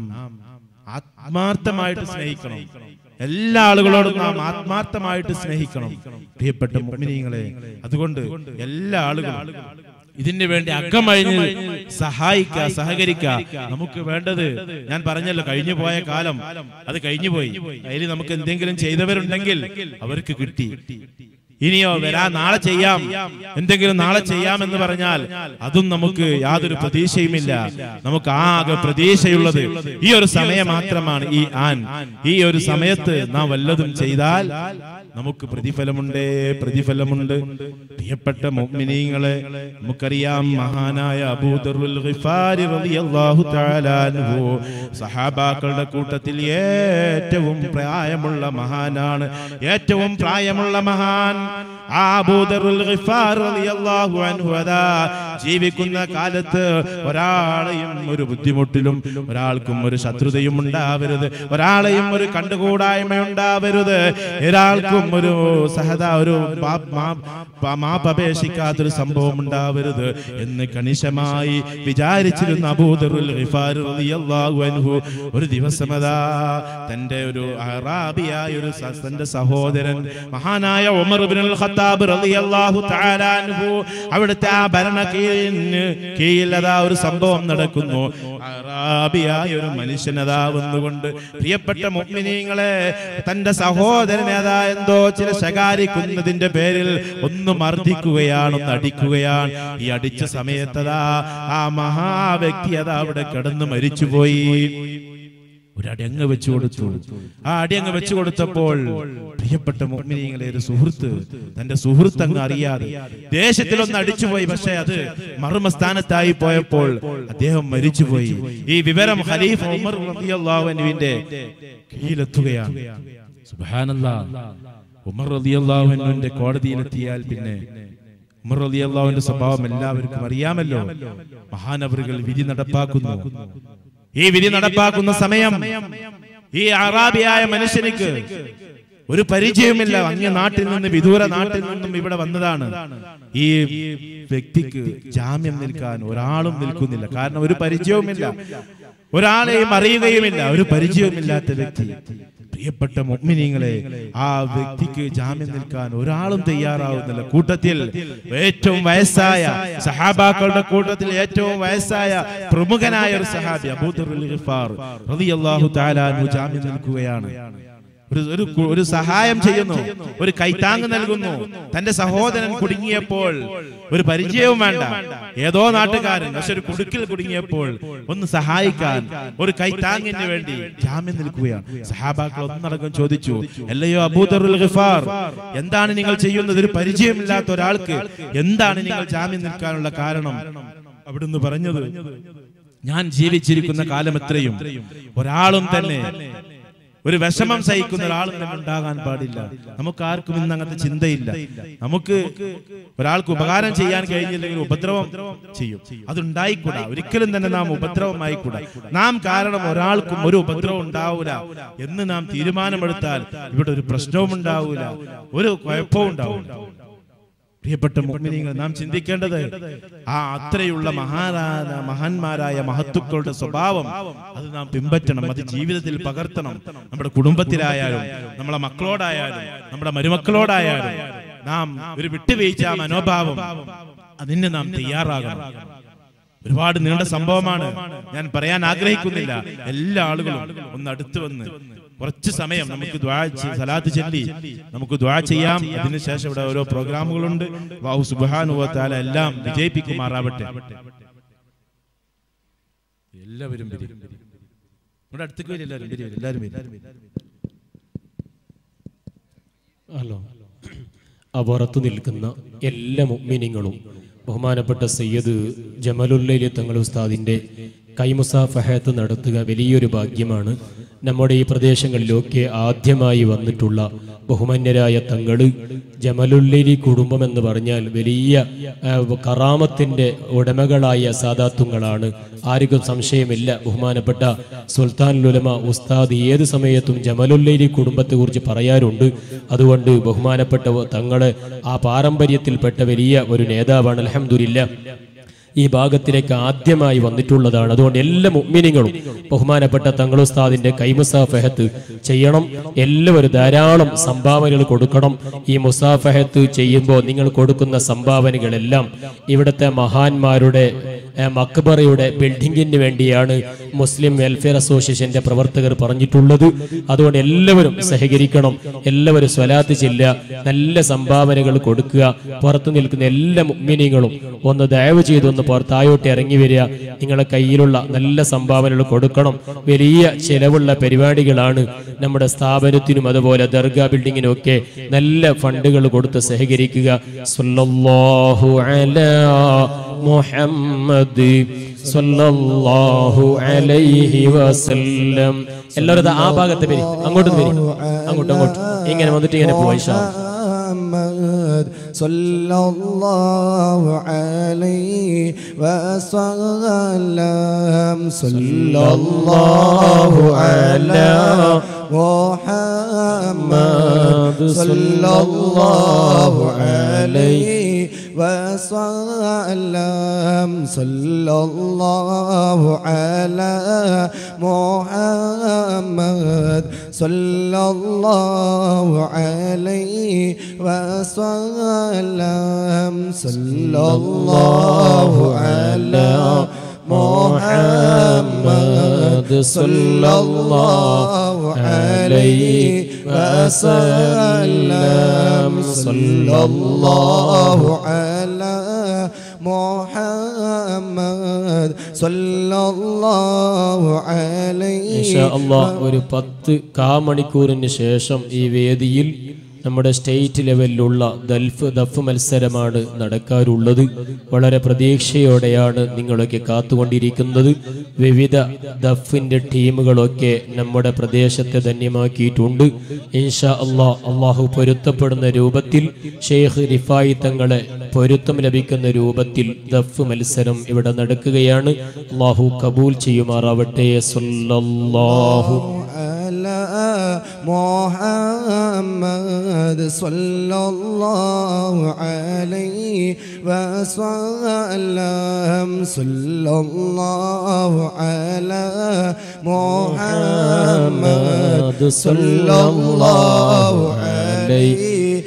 ആത്മാർത്ഥമായിട്ട് സ്നേഹിക്കണം എല്ലാ ആളുകളോടും നാം ആത്മാർത്ഥമായിട്ട് സ്നേഹിക്കണം പ്രിയപ്പെട്ട മുഅ്മിനീങ്ങളെ അതുകൊണ്ട് എല്ലാ ആളുകളും ഇതിന് വേണ്ടി അക്കമഴിഞ്ഞ് സഹായിക്കുക സഹകരിക്കുക നമുക്ക് വേണ്ടത് ഞാൻ പറഞ്ഞല്ലോ കഴിഞ്ഞു പോയ കാലം അത് കഴിഞ്ഞു പോയി അതിൽ നമുക്ക് എന്തെങ്കിലും ചെയ്തവരുണ്ടെങ്കിൽ അവർക്ക് കിട്ടി ഇനിയോ വരാ നാളെ ചെയ്യാം എന്തെങ്കിലും നാളെ ചെയ്യാമെന്ന് പറഞ്ഞാൽ അതും നമുക്ക് യാതൊരു പ്രതീക്ഷയുമില്ല നമുക്ക് ആകെ പ്രതീക്ഷയുള്ളത് ഈ ഒരു സമയം മാത്രമാണ് ഈ ആൻ ഈ ഒരു സമയത്ത് നാം വല്ലതും ചെയ്താൽ നമുക്ക് പ്രതിഫലമുണ്ടേ പ്രതിഫലമുണ്ട് പ്രിയപ്പെട്ട മുഅ്മിനീങ്ങളെ നമുക്കറിയാം മഹാനായ അബൂദറുൽ ഗിഫാരി റളിയല്ലാഹു തആല അൻഹു സഹാബാക്കളുടെ കൂട്ടത്തിൽ ഏറ്റവും പ്രായമുള്ള മഹാനാണ് ഏറ്റവും പ്രായമുള്ള മഹാൻ ആ അബൂദറുൽ ഗിഫാർ റളിയല്ലാഹു അൻഹു അതാ ജീവിക്കുന്ന കാലത്ത് ഒരാളെയും ഒരു ബുദ്ധിമുട്ടിലും ഒരാൾക്കും ഒരു ശത്രുതയും ഉണ്ടാവരുത് ഒരാളെയും ഒരു കണ്ടുകൂടായ്മ ഉണ്ടാവരുത് ഒരാൾക്കും ഒരു സഹത ഒരു പാ- മാ- പാ- മാപ്പപേക്ഷിക്കാത്തൊരു സംഭവം ഉണ്ടാവരുത് എന്ന് കണിശമായി വിചാരിച്ചിരുന്ന അബൂദറുൽ ഗിഫാർ റളിയല്ലാഹു അൻഹു ഒരു ദിവസം അതാ തന്റെ ഒരു അറാബിയായ ഒരു സ- തന്റെ സഹോദരൻ മഹാനായ ഉമർ ഇബ്നുൽ ഖത്താബ് റളിയല്ലാഹു തആല അൻഹു അവിടുത്തെ ആ ഭരണ കീഴിന് കീഴിൽ അതാ ഒരു സംഭവം നടക്കുന്നു അറാബിയായ ഒരു മനുഷ്യൻ അതാ വന്നുകൊണ്ട് പ്രിയപ്പെട്ട മുഅ്മിനീങ്ങളെ തന്റെ സഹോദരനെ അതാ എന്തോ ചില ശകാരിക്കുന്നതിന്റെ പേരിൽ ഒന്ന് മർദ്ദിക്കുകയാണ് ഒന്ന് അടിക്കുകയാണ് ഈ അടിച്ച സമയത്തതാ ആ മഹാവ്യക്തി അതാ അവിടെ കിടന്ന് മരിച്ചുപോയി ഒരു അടിയങ്ങ് വെച്ചു കൊടുത്തു ആ അടിയങ്ങ് വെച്ചു കൊടുത്തപ്പോൾ പ്രിയപ്പെട്ട മുഅ്മിനീങ്ങളെ ഒരു സുഹൃത്ത് തന്റെ സുഹൃത്ത് അങ്ങ് അറിയാതെ ദേശത്തിലൊന്ന് അടിച്ചുപോയി പക്ഷേ അത് മറുമസ്ഥാനത്തായി പോയപ്പോൾ അദ്ദേഹം മരിച്ചുപോയി ഈ വിവരം ഖലീഫ ഉമർ റളിയല്ലാഹു അൻഹുവിന്റെ കീഴിലെത്തുകയാണ് സുബ്ഹാനല്ലാഹ് ഉമർ റളിയല്ലാഹു അൻഹുവിന്റെ കോടതിയിലെത്തിയാൽ പിന്നെ ഉമർ റളിയല്ലാഹുവിന്റെ സ്വഭാവം എല്ലാവർക്കും അറിയാമല്ലോ മഹാനവറുകൾ വിധി നടപ്പാക്കുന്നു ഈ വിധി നടപ്പാക്കുന്ന സമയം ഈ അറാബിയായ മനുഷ്യനിക്ക് ഒരു പരിചയമില്ല അന്യ നാട്ടിൽ നിന്ന് വിദൂര നാട്ടിൽ നിന്നും ഇവിടെ വന്നതാണ് ഈ വ്യക്തിക്ക് ജാമ്യം നിൽക്കാൻ ഒരാളും നിൽക്കുന്നില്ല കാരണം ഒരു പരിചയവുമില്ല ഒരാളെയും അറിയുകയുമില്ല ഒരു പരിചയവുമില്ലാത്ത വ്യക്തി പ്രിയപ്പെട്ട മുഅ്മിനീങ്ങളെ ആ വ്യക്തിക്ക് ജാമ്യം നിൽക്കാൻ ഒരാളും തയ്യാറാവുന്നില്ല കൂട്ടത്തിൽ ഏറ്റവും വയസ്സായ സഹാബാക്കളുടെ കൂട്ടത്തിൽ ഏറ്റവും വയസ്സായ പ്രമുഖനായ ഒരു സഹാബി അബൂദറുൽ ഗിഫാർ റളിയല്ലാഹു തആല അൻഹു ജാമ്യം നിൽക്കുകയാണ് ഒരു ഒരു കു- ഒരു സഹായം ചെയ്യുന്നു ഒരു കൈത്താങ് നൽകുന്നു തന്റെ സഹോദരൻ കുടുങ്ങിയപ്പോൾ ഒരു പരിചയവും വേണ്ട ഏതോ നാട്ടുകാരൻ പക്ഷെ ഒരു കുടുക്കിൽ കുടുങ്ങിയപ്പോൾ ഒന്ന് സഹായിക്കാൻ ഒരു കൈത്താങ്ങിന് വേണ്ടി ജാമ്യം നിൽക്കുകയാണ് സഹാബാക്കൾ ഒന്നടക്കം ചോദിച്ചു അല്ലയോ അബൂദറുൽ ഗിഫാർ എന്താണ് നിങ്ങൾ ചെയ്യുന്നത് ഒരു പരിചയമില്ലാത്ത ഒരാൾക്ക് എന്താണ് നിങ്ങൾ ജാമ്യം നിൽക്കാനുള്ള കാരണം അവിടുന്ന് പറഞ്ഞത് ഞാൻ ജീവിച്ചിരിക്കുന്ന കാലം എത്രയും ഒരാളും തന്നെ ഒരു വിഷമം സഹിക്കുന്ന ഒരാളും തന്നെ ഉണ്ടാകാൻ പാടില്ല നമുക്ക് ആർക്കും ഇന്ന് അങ്ങനത്തെ ചിന്തയില്ല നമുക്ക് ഒരാൾക്ക് ഉപകാരം ചെയ്യാൻ കഴിഞ്ഞില്ലെങ്കിൽ ഉപദ്രവം ചെയ്യും അതുണ്ടായിക്കൂടാ ഒരിക്കലും തന്നെ നാം ഉപദ്രവമായിക്കൂടാ നാം കാരണം ഒരാൾക്കും ഒരു ഉപദ്രവം ഉണ്ടാവൂല എന്ന് നാം തീരുമാനമെടുത്താൽ ഇവിടെ ഒരു പ്രശ്നവും ഉണ്ടാവൂല ഒരു കുഴപ്പവും ഉണ്ടാവില്ല പ്രിയപ്പെട്ട മുഅ്മിനീങ്ങൾ നാം ചിന്തിക്കേണ്ടത് ആ അത്രയുള്ള മഹാരാന മഹാന്മാരായ മഹത്തുക്കളുടെ സ്വഭാവം അത് നാം പിൻപറ്റണം അത് ജീവിതത്തിൽ പകർത്തണം നമ്മുടെ കുടുംബത്തിലായാലും നമ്മളെ മക്കളോടായാലും നമ്മുടെ മരുമക്കളോടായാലും നാം ഒരു വിട്ടുവീഴ്ച മനോഭാവം അതിന് നാം തയ്യാറാകണം ഒരുപാട് നീണ്ട സംഭവമാണ് ഞാൻ പറയാൻ ആഗ്രഹിക്കുന്നില്ല എല്ലാ ആളുകളും ഒന്ന് അടുത്ത് വന്ന് കുറച്ച് സമയം നമുക്ക് ദ്വാ ചെ- സലാത്ത് ചൊല്ലി നമുക്ക് ദ്വാ ചെയ്യാം അതിനുശേഷം ഇവിടെ ഓരോ പ്രോഗ്രാമുകളുണ്ട് വാഹു സുബാനുവത്താല എല്ലാം വിജയിപ്പിക്കുമാറാവട്ടെ എല്ലാവരും വരും ഇവിടെ അടുത്തേക്ക് വരും എല്ലാവരും വരും എല്ലാവരും വരും ഹലോ ആ പുറത്തു നിൽക്കുന്ന എല്ലാ മുഅ്മിനീങ്ങളും ബഹുമാനപ്പെട്ട സയ്യദ് ജമലുല്ലൈലി തങ്ങൾ ഉസ്താദിൻ്റെ കൈമുസാഫഹത്ത് നടത്തുക വലിയൊരു ഭാഗ്യമാണ് നമ്മുടെ ഈ പ്രദേശങ്ങളിലൊക്കെ ആദ്യമായി വന്നിട്ടുള്ള ബഹുമാന്യരായ തങ്ങള് ജമലുല്ലൈലി കുടുംബം എന്ന് പറഞ്ഞാൽ വലിയ ആ, കറാമത്തിന്റെ ഉടമകളായ സാദാത്തുങ്ങളാണ് ആർക്കും സംശയമില്ല ബഹുമാനപ്പെട്ട സുൽത്താൻ ലുലമ ഉസ്താദ് ഏത് സമയത്തും ജമലുല്ലൈലി കുടുംബത്തെ കുറിച്ച് പറയാറുണ്ട് അതുകൊണ്ട് ബഹുമാനപ്പെട്ട തങ്ങള് ആ പാരമ്പര്യത്തിൽപ്പെട്ട വലിയ ഒരു നേതാവാണ് അലഹമുല്ല ഈ ഭാഗത്തിലേക്ക് ആദ്യമായി വന്നിട്ടുള്ളതാണ് അതുകൊണ്ട് എല്ലാ മുഅ്മിനീങ്ങളും ബഹുമാനപ്പെട്ട തങ്ങളുസ്താദിന്റെ കൈമുസാഫഹത്ത് ചെയ്യണം എല്ലാവരും ധാരാളം സംഭാവനകൾ കൊടുക്കണം ഈ മുസാഫഹത്ത് ചെയ്യുമ്പോൾ നിങ്ങൾ കൊടുക്കുന്ന സംഭാവനകളെല്ലാം ഇവിടുത്തെ മഹാന്മാരുടെ ഏഹ്, മക്ബറയുടെ ബിൽഡിങ്ങിന് വേണ്ടിയാണ് മുസ്ലിം വെൽഫെയർ അസോസിയേഷന്റെ പ്രവർത്തകർ പറഞ്ഞിട്ടുള്ളത് അതുകൊണ്ട് എല്ലാവരും സഹകരിക്കണം എല്ലാവരും സ്വലാത്ത് ചെല്ല നല്ല സംഭാവനകൾ കൊടുക്കുക പുറത്തു നിൽക്കുന്ന എല്ലാ മുഗ്മിനികളും ഒന്ന് ദയവ് ചെയ്തൊന്ന് പുറത്തായോട്ട് ഇറങ്ങി വരിക നിങ്ങളെ കയ്യിലുള്ള നല്ല സംഭാവനകൾ കൊടുക്കണം വലിയ ചെലവുള്ള പരിപാടികളാണ് നമ്മുടെ സ്ഥാപനത്തിനും അതുപോലെ ദർഗാ ബിൽഡിങ്ങിനും ഒക്കെ നല്ല ഫണ്ടുകൾ കൊടുത്ത് സഹകരിക്കുക സല്ലല്ലാഹു അലാ മുഹമ്മദ് സല്ലല്ലാഹു അലൈഹി വസല്ലം എല്ലാവരും ദാ ആ ഭാഗത്ത് വരി അങ്ങോട്ട് വരി അങ്ങോട്ട് അങ്ങോട്ട് ഇങ്ങനെ വന്നിട്ട് ഇങ്ങനെ പോവാ ഇൻഷാ അല്ലാ. محمد صلى الله عليه وسلم صلى الله على محمد صلى الله عليه وسلم صلى الله على محمد صلى الله عليه وسلم صلى الله على محمد صلى الله عليه وسلم صلى الله على محمد صلى الله عليه ഇൻഷാ അല്ലാഹ് ഒരു പത്ത് കാ മണിക്കൂറിന് ശേഷം ഈ വേദിയിൽ നമ്മുടെ സ്റ്റേറ്റ് ലെവലിലുള്ള ദൽഫ് ദഫ് മത്സരമാണ് നടക്കാറുള്ളത് വളരെ പ്രതീക്ഷയോടെയാണ് നിങ്ങളൊക്കെ കാത്തുകൊണ്ടിരിക്കുന്നത് വിവിധ ദഫിന്റെ ടീമുകളൊക്കെ നമ്മുടെ പ്രദേശത്തെ ധന്യമാക്കിയിട്ടുണ്ട് ഇൻഷാ അള്ളാഹ് അള്ളാഹു പൊരുത്തപ്പെടുന്ന രൂപത്തിൽ ഷെയ്ഖ് റിഫായി തങ്ങളെ പൊരുത്തം ലഭിക്കുന്ന രൂപത്തിൽ ദഫ് മത്സരം ഇവിടെ നടക്കുകയാണ് അള്ളാഹു കബൂൽ ചെയ്യുമാറാവട്ടെ സല്ലല്ലാഹു على محمد صلى الله عليه وسلم صلى الله على محمد صلى الله عليه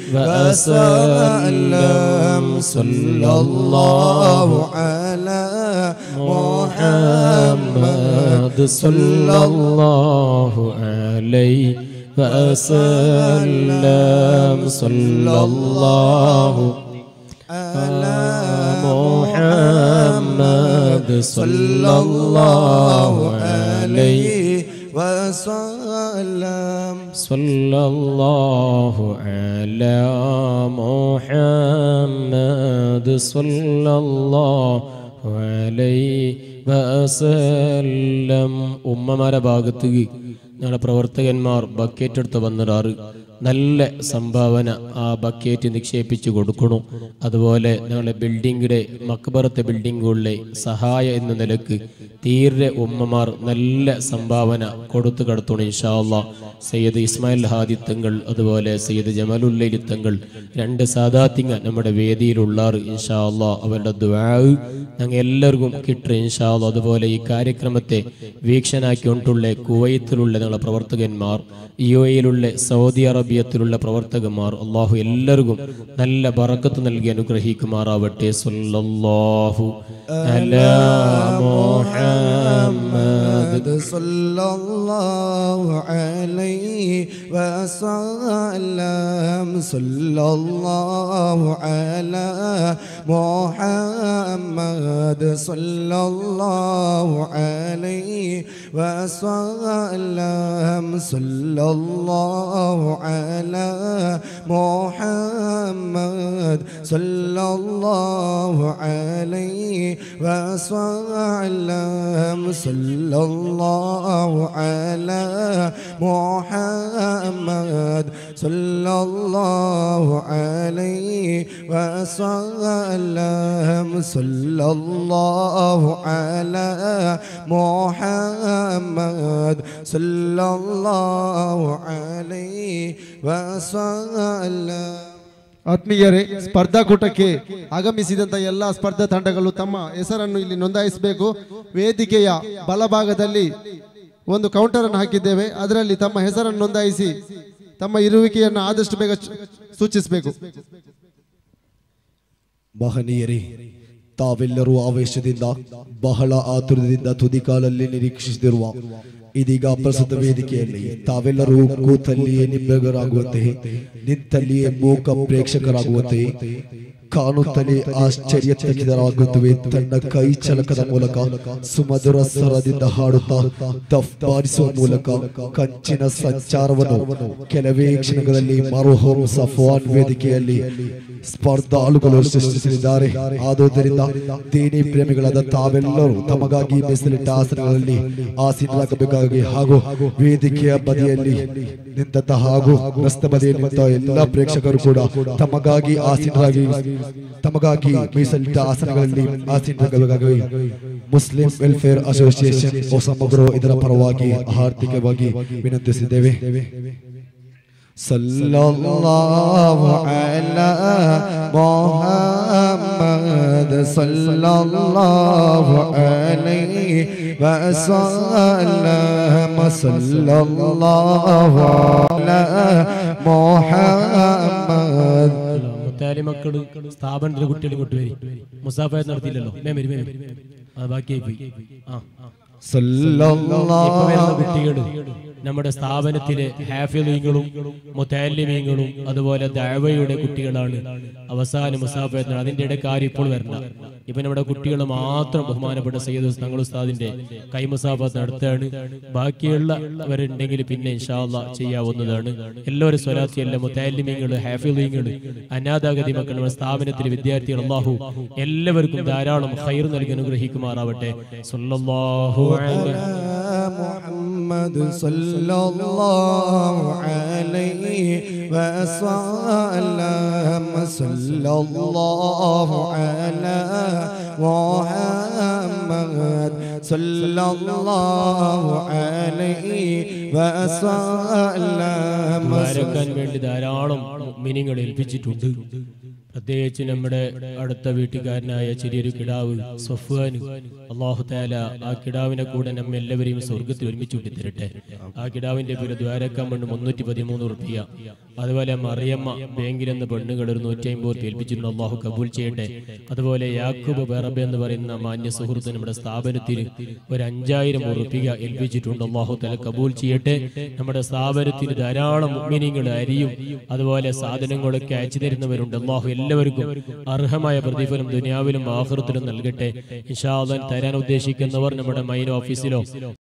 وسلم صلى الله على محمد صلى الله عليه وسلم صلى الله على محمد صلى الله عليه وسلم صلى الله على محمد صلى الله عليه വസല്ലം ഉമ്മമാരെ ഭാഗത്ത് ഞങ്ങളുടെ പ്രവർത്തകന്മാർ ബക്കറ്റ് എടുത്ത് വന്നിടാറ് നല്ല സംഭാവന ആ ബക്കറ്റ് നിക്ഷേപിച്ചു കൊടുക്കണു അതുപോലെ ഞങ്ങളുടെ ബിൽഡിങ്ങിടെ മക്ബറത്തെ ബിൽഡിങ്ങുകളിലെ സഹായ എന്ന നിലക്ക് തീരെ ഉമ്മമാർ നല്ല സംഭാവന കൊടുത്തു കടത്തണം ഇൻഷാല്ല സയ്യദ് ഇസ്മായിൽ ഹാദിത്തങ്ങൾ അതുപോലെ സയ്യദ് ജമാലുല്ലലിത്തങ്ങൾ രണ്ട് സാദാത്തിങ്ങ നമ്മുടെ വേദിയിലുള്ളാർ ഇൻഷാല്ല അവരുടെ ദ്വാവ് ഞങ്ങൾ എല്ലാവർക്കും കിട്ടും ഇൻഷാല്ല അതുപോലെ ഈ കാര്യക്രമത്തെ വീക്ഷണാക്കിക്കൊണ്ടുള്ള കുവൈത്തിലുള്ള ഞങ്ങളുടെ പ്രവർത്തകന്മാർ യു എയിലുള്ള സൗദി അറേബ്യത്തിലുള്ള പ്രവർത്തകന്മാർ അള്ളാഹു എല്ലാവർക്കും നല്ല ബറക്കത്ത് നൽകി അനുഗ്രഹിക്കുമാറാവട്ടെ സല്ലല്ലാഹു അലാ മുഹമ്മദ് صلى الله عليه وسلم صلى الله على محمد صلى الله عليه وسلم صلى الله على محمد صلى الله عليه وسلم صلى الله على محمد صلى الله عليه وسلم صلى الله على محمد صلى الله عليه وسلم ಆತ್ಮೀಯರೇ ಸ್ಪರ್ಧಾಕೂಟಕ್ಕೆ ಆಗಮಿಸಿದಂತ ಎಲ್ಲ ಸ್ಪರ್ಧಾ ತಂಡಗಳು ತಮ್ಮ ಹೆಸರನ್ನು ಇಲ್ಲಿ ನೋಂದಾಯಿಸಬೇಕು ವೇದಿಕೆಯ ಬಲಭಾಗದಲ್ಲಿ ಒಂದು ಕೌಂಟರ್ ಅನ್ನು ಹಾಕಿದ್ದೇವೆ ಅದರಲ್ಲಿ ತಮ್ಮ ಹೆಸರನ್ನು ನೋಂದಾಯಿಸಿ ತಮ್ಮ ಇರುವಿಕೆಯನ್ನು ಆದಷ್ಟು ಬೇಗ ಚ- ಸೂಚಿಸಬೇಕು ಮಹನೀಯರೇ ತಾವೆಲ್ಲರೂ ಆವೇಶದಿಂದ ಬಹಳ ಆತುರದಿಂದ ತುದಿಕಾಲಲ್ಲಿ ನಿರೀಕ್ಷಿಸಿದಿರುವ ಇದೀಗ ಪ್ರಸ್ತುತ ವೇದಿಕೆಯಲ್ಲಿ ತಾವೆಲ್ಲರೂ ಕೂತಲ್ಲಿಯೇ ನಿಬ್ಬೆಗರಾಗುವಂತೆ ನಿಂತಲ್ಲಿಯೇ ಮೂಕ ಪ್ರೇಕ್ಷಕರಾಗುವಂತೆ ಕಾಣುತ್ತಲೇ ಆಶ್ಚರ್ಯಚಕಿತರಾಗುತ್ತವೆ ತನ್ನ ಕೈ ಚಲಕದ ಮೂಲಕ ಸುಮಧುರ ಸ್ವರದಿಂದ ಹಾಡುತ್ತಾ ದಫ್ ಬಾರಿಸುವ ಮೂಲಕ ಕಂಚಿನ ಸಂಚಾರವನ್ನು ಕೆಲವೇ ಕ್ಷಣಗಳಲ್ಲಿ ಮರುಹೋಮ್ ಸಫ್ವಾನ್ ವೇದಿಕೆಯಲ್ಲಿ ಸ್ಪರ್ಧಾಳುಗಳು ಸೃಷ್ಟಿಸಲಿದ್ದಾರೆ ಆದುದರಿಂದ ದೀನಿ ಪ್ರೇಮಿಗಳಾದ ತಾವೆಲ್ಲರೂ ತಮಗಾಗಿ ಮೀಸಲಿಟ್ಟ ಆಸನಗಳಲ್ಲಿ ಆಸೀನರಾಗಬೇಕಾಗಿ ಹಾಗೂ ವೇದಿಕೆಯ ಬದಿಯಲ್ಲಿ ನಿಂತ ಹಾಗೂ ರಸ್ತೆ ಬದಿಯಲ್ಲಿ ನಿಂತ ಎಲ್ಲ ಪ್ರೇಕ್ಷಕರು ಕೂಡ ತಮಗಾಗಿ ಆಸೀನರಾಗಿ ತಮಗಾಗಿ ಮೀಸಲಿಟ್ಟ ಆಸನಗಳಲ್ಲಿ ಆಸೀನರಾಗಬೇಕಾಗಿ ಮುಸ್ಲಿಂ ವೆಲ್ಫೇರ್ ಅಸೋಸಿಯೇಷನ್ ಹೊಸಮಗರು ಇದರ ಪರವಾಗಿ ಆರ್ಥಿಕವಾಗಿ ವಿನಂತಿಸಿದ್ದೇವೆ صلى الله على محمد صلى الله عليه وسلم صلى الله على محمد മുത്താലി മക്കള് സ്ഥാപനത്തിലെ കുട്ടികൾ ഇങ്ങോട്ട് വരി മുസാഫായ നടത്തിയില്ലല്ലോ മേ വരി മേ വരി അത് ബാക്കിയായി പോയി ആ صلى ഇപ്പൊ വരുന്ന الله കുട്ടികള് നമ്മുടെ സ്ഥാപനത്തിലെ ഹാഫിലീങ്ങളും മുത്താലിമീങ്ങളും അതുപോലെ ദഴവയുടെ കുട്ടികളാണ് അവസാന മുസാഫത്ത് അതിന്റെ ഇടക്കാര് ഇപ്പോൾ വരണ്ട ഇപ്പൊ നമ്മുടെ കുട്ടികൾ മാത്രം ബഹുമാനപ്പെട്ട സയ്യദ് തങ്ങൾ ഉസ്താദിന്റെ കൈ മുസാഫത്ത് നടത്തുകയാണ് ബാക്കിയുള്ളവരുണ്ടെങ്കിൽ പിന്നെ ഇൻഷാല്ല ചെയ്യാവുന്നതാണ് എല്ലാവരും സ്വലാത്തി എല്ലാ മുത്താലിമീങ്ങള് ഹാഫിലീങ്ങള് അനാഥാഗതി മക്കൾ നമ്മുടെ സ്ഥാപനത്തിലെ വിദ്യാർത്ഥികൾ അള്ളാഹു എല്ലാവർക്കും ധാരാളം ഹൈർ നൽകി അനുഗ്രഹിക്കുമാറാവട്ടെ സല്ലല്ലാഹു അലൈഹി محمد صلى الله عليه وسلم صلى الله على محمد صلى الله عليه وسلم ദ്വാരക്കാൻ വേണ്ടി ധാരാളം മിനിങ്ങൾ ഏൽപ്പിച്ചിട്ടുണ്ട് പ്രത്യേകിച്ച് നമ്മുടെ അടുത്ത വീട്ടുകാരനായ ചെറിയൊരു കിടാവ് സഫ്വാന് അള്ളാഹു താല ആ കിടാവിനെ കൂടെ നമ്മ എല്ലാവരെയും സ്വർഗത്തിൽ ഒരുമിച്ച് കൂട്ടി തരട്ടെ ആ കിടാവിന്റെ പേര് ദ്വാരക്കാൻ വേണ്ടി മുന്നൂറ്റി പതിമൂന്ന് റുപ്യ അതുപോലെ മറിയമ്മ ബാങ്കിൽ നിന്ന് പെണ്ണുകൾ ഒരു നൂറ്റി അമ്പത് റുപ്യ ഏൽപ്പിച്ചിട്ടുണ്ട് അള്ളാഹു കബൂൽ ചെയ്യട്ടെ അതുപോലെ യാക്കൂബ് ബെറബ് എന്ന് പറയുന്ന മാന്യ സുഹൃത്ത് നമ്മുടെ സ്ഥാപനത്തിന് ഒരു അഞ്ചായിരം ഉറുപ്പിക ഏൽപ്പിച്ചിട്ടുണ്ട് അള്ളാഹു തല കബൂൽ ചെയ്യട്ടെ നമ്മുടെ സ്ഥാപനത്തിന് ധാരാളം മുഗ്മിനിങ്ങൾ അരിയും അതുപോലെ സാധനങ്ങളൊക്കെ അയച്ചു തരുന്നവരുണ്ട് അള്ളാഹു എല്ലാവർക്കും അർഹമായ പ്രതിഫലം ദുനിയാവിലും ആഹൃത്തിലും നൽകട്ടെ ഇൻഷാ അള്ളാൻ തരാൻ ഉദ്ദേശിക്കുന്നവർ നമ്മുടെ മൈൻ ഓഫീസിലോ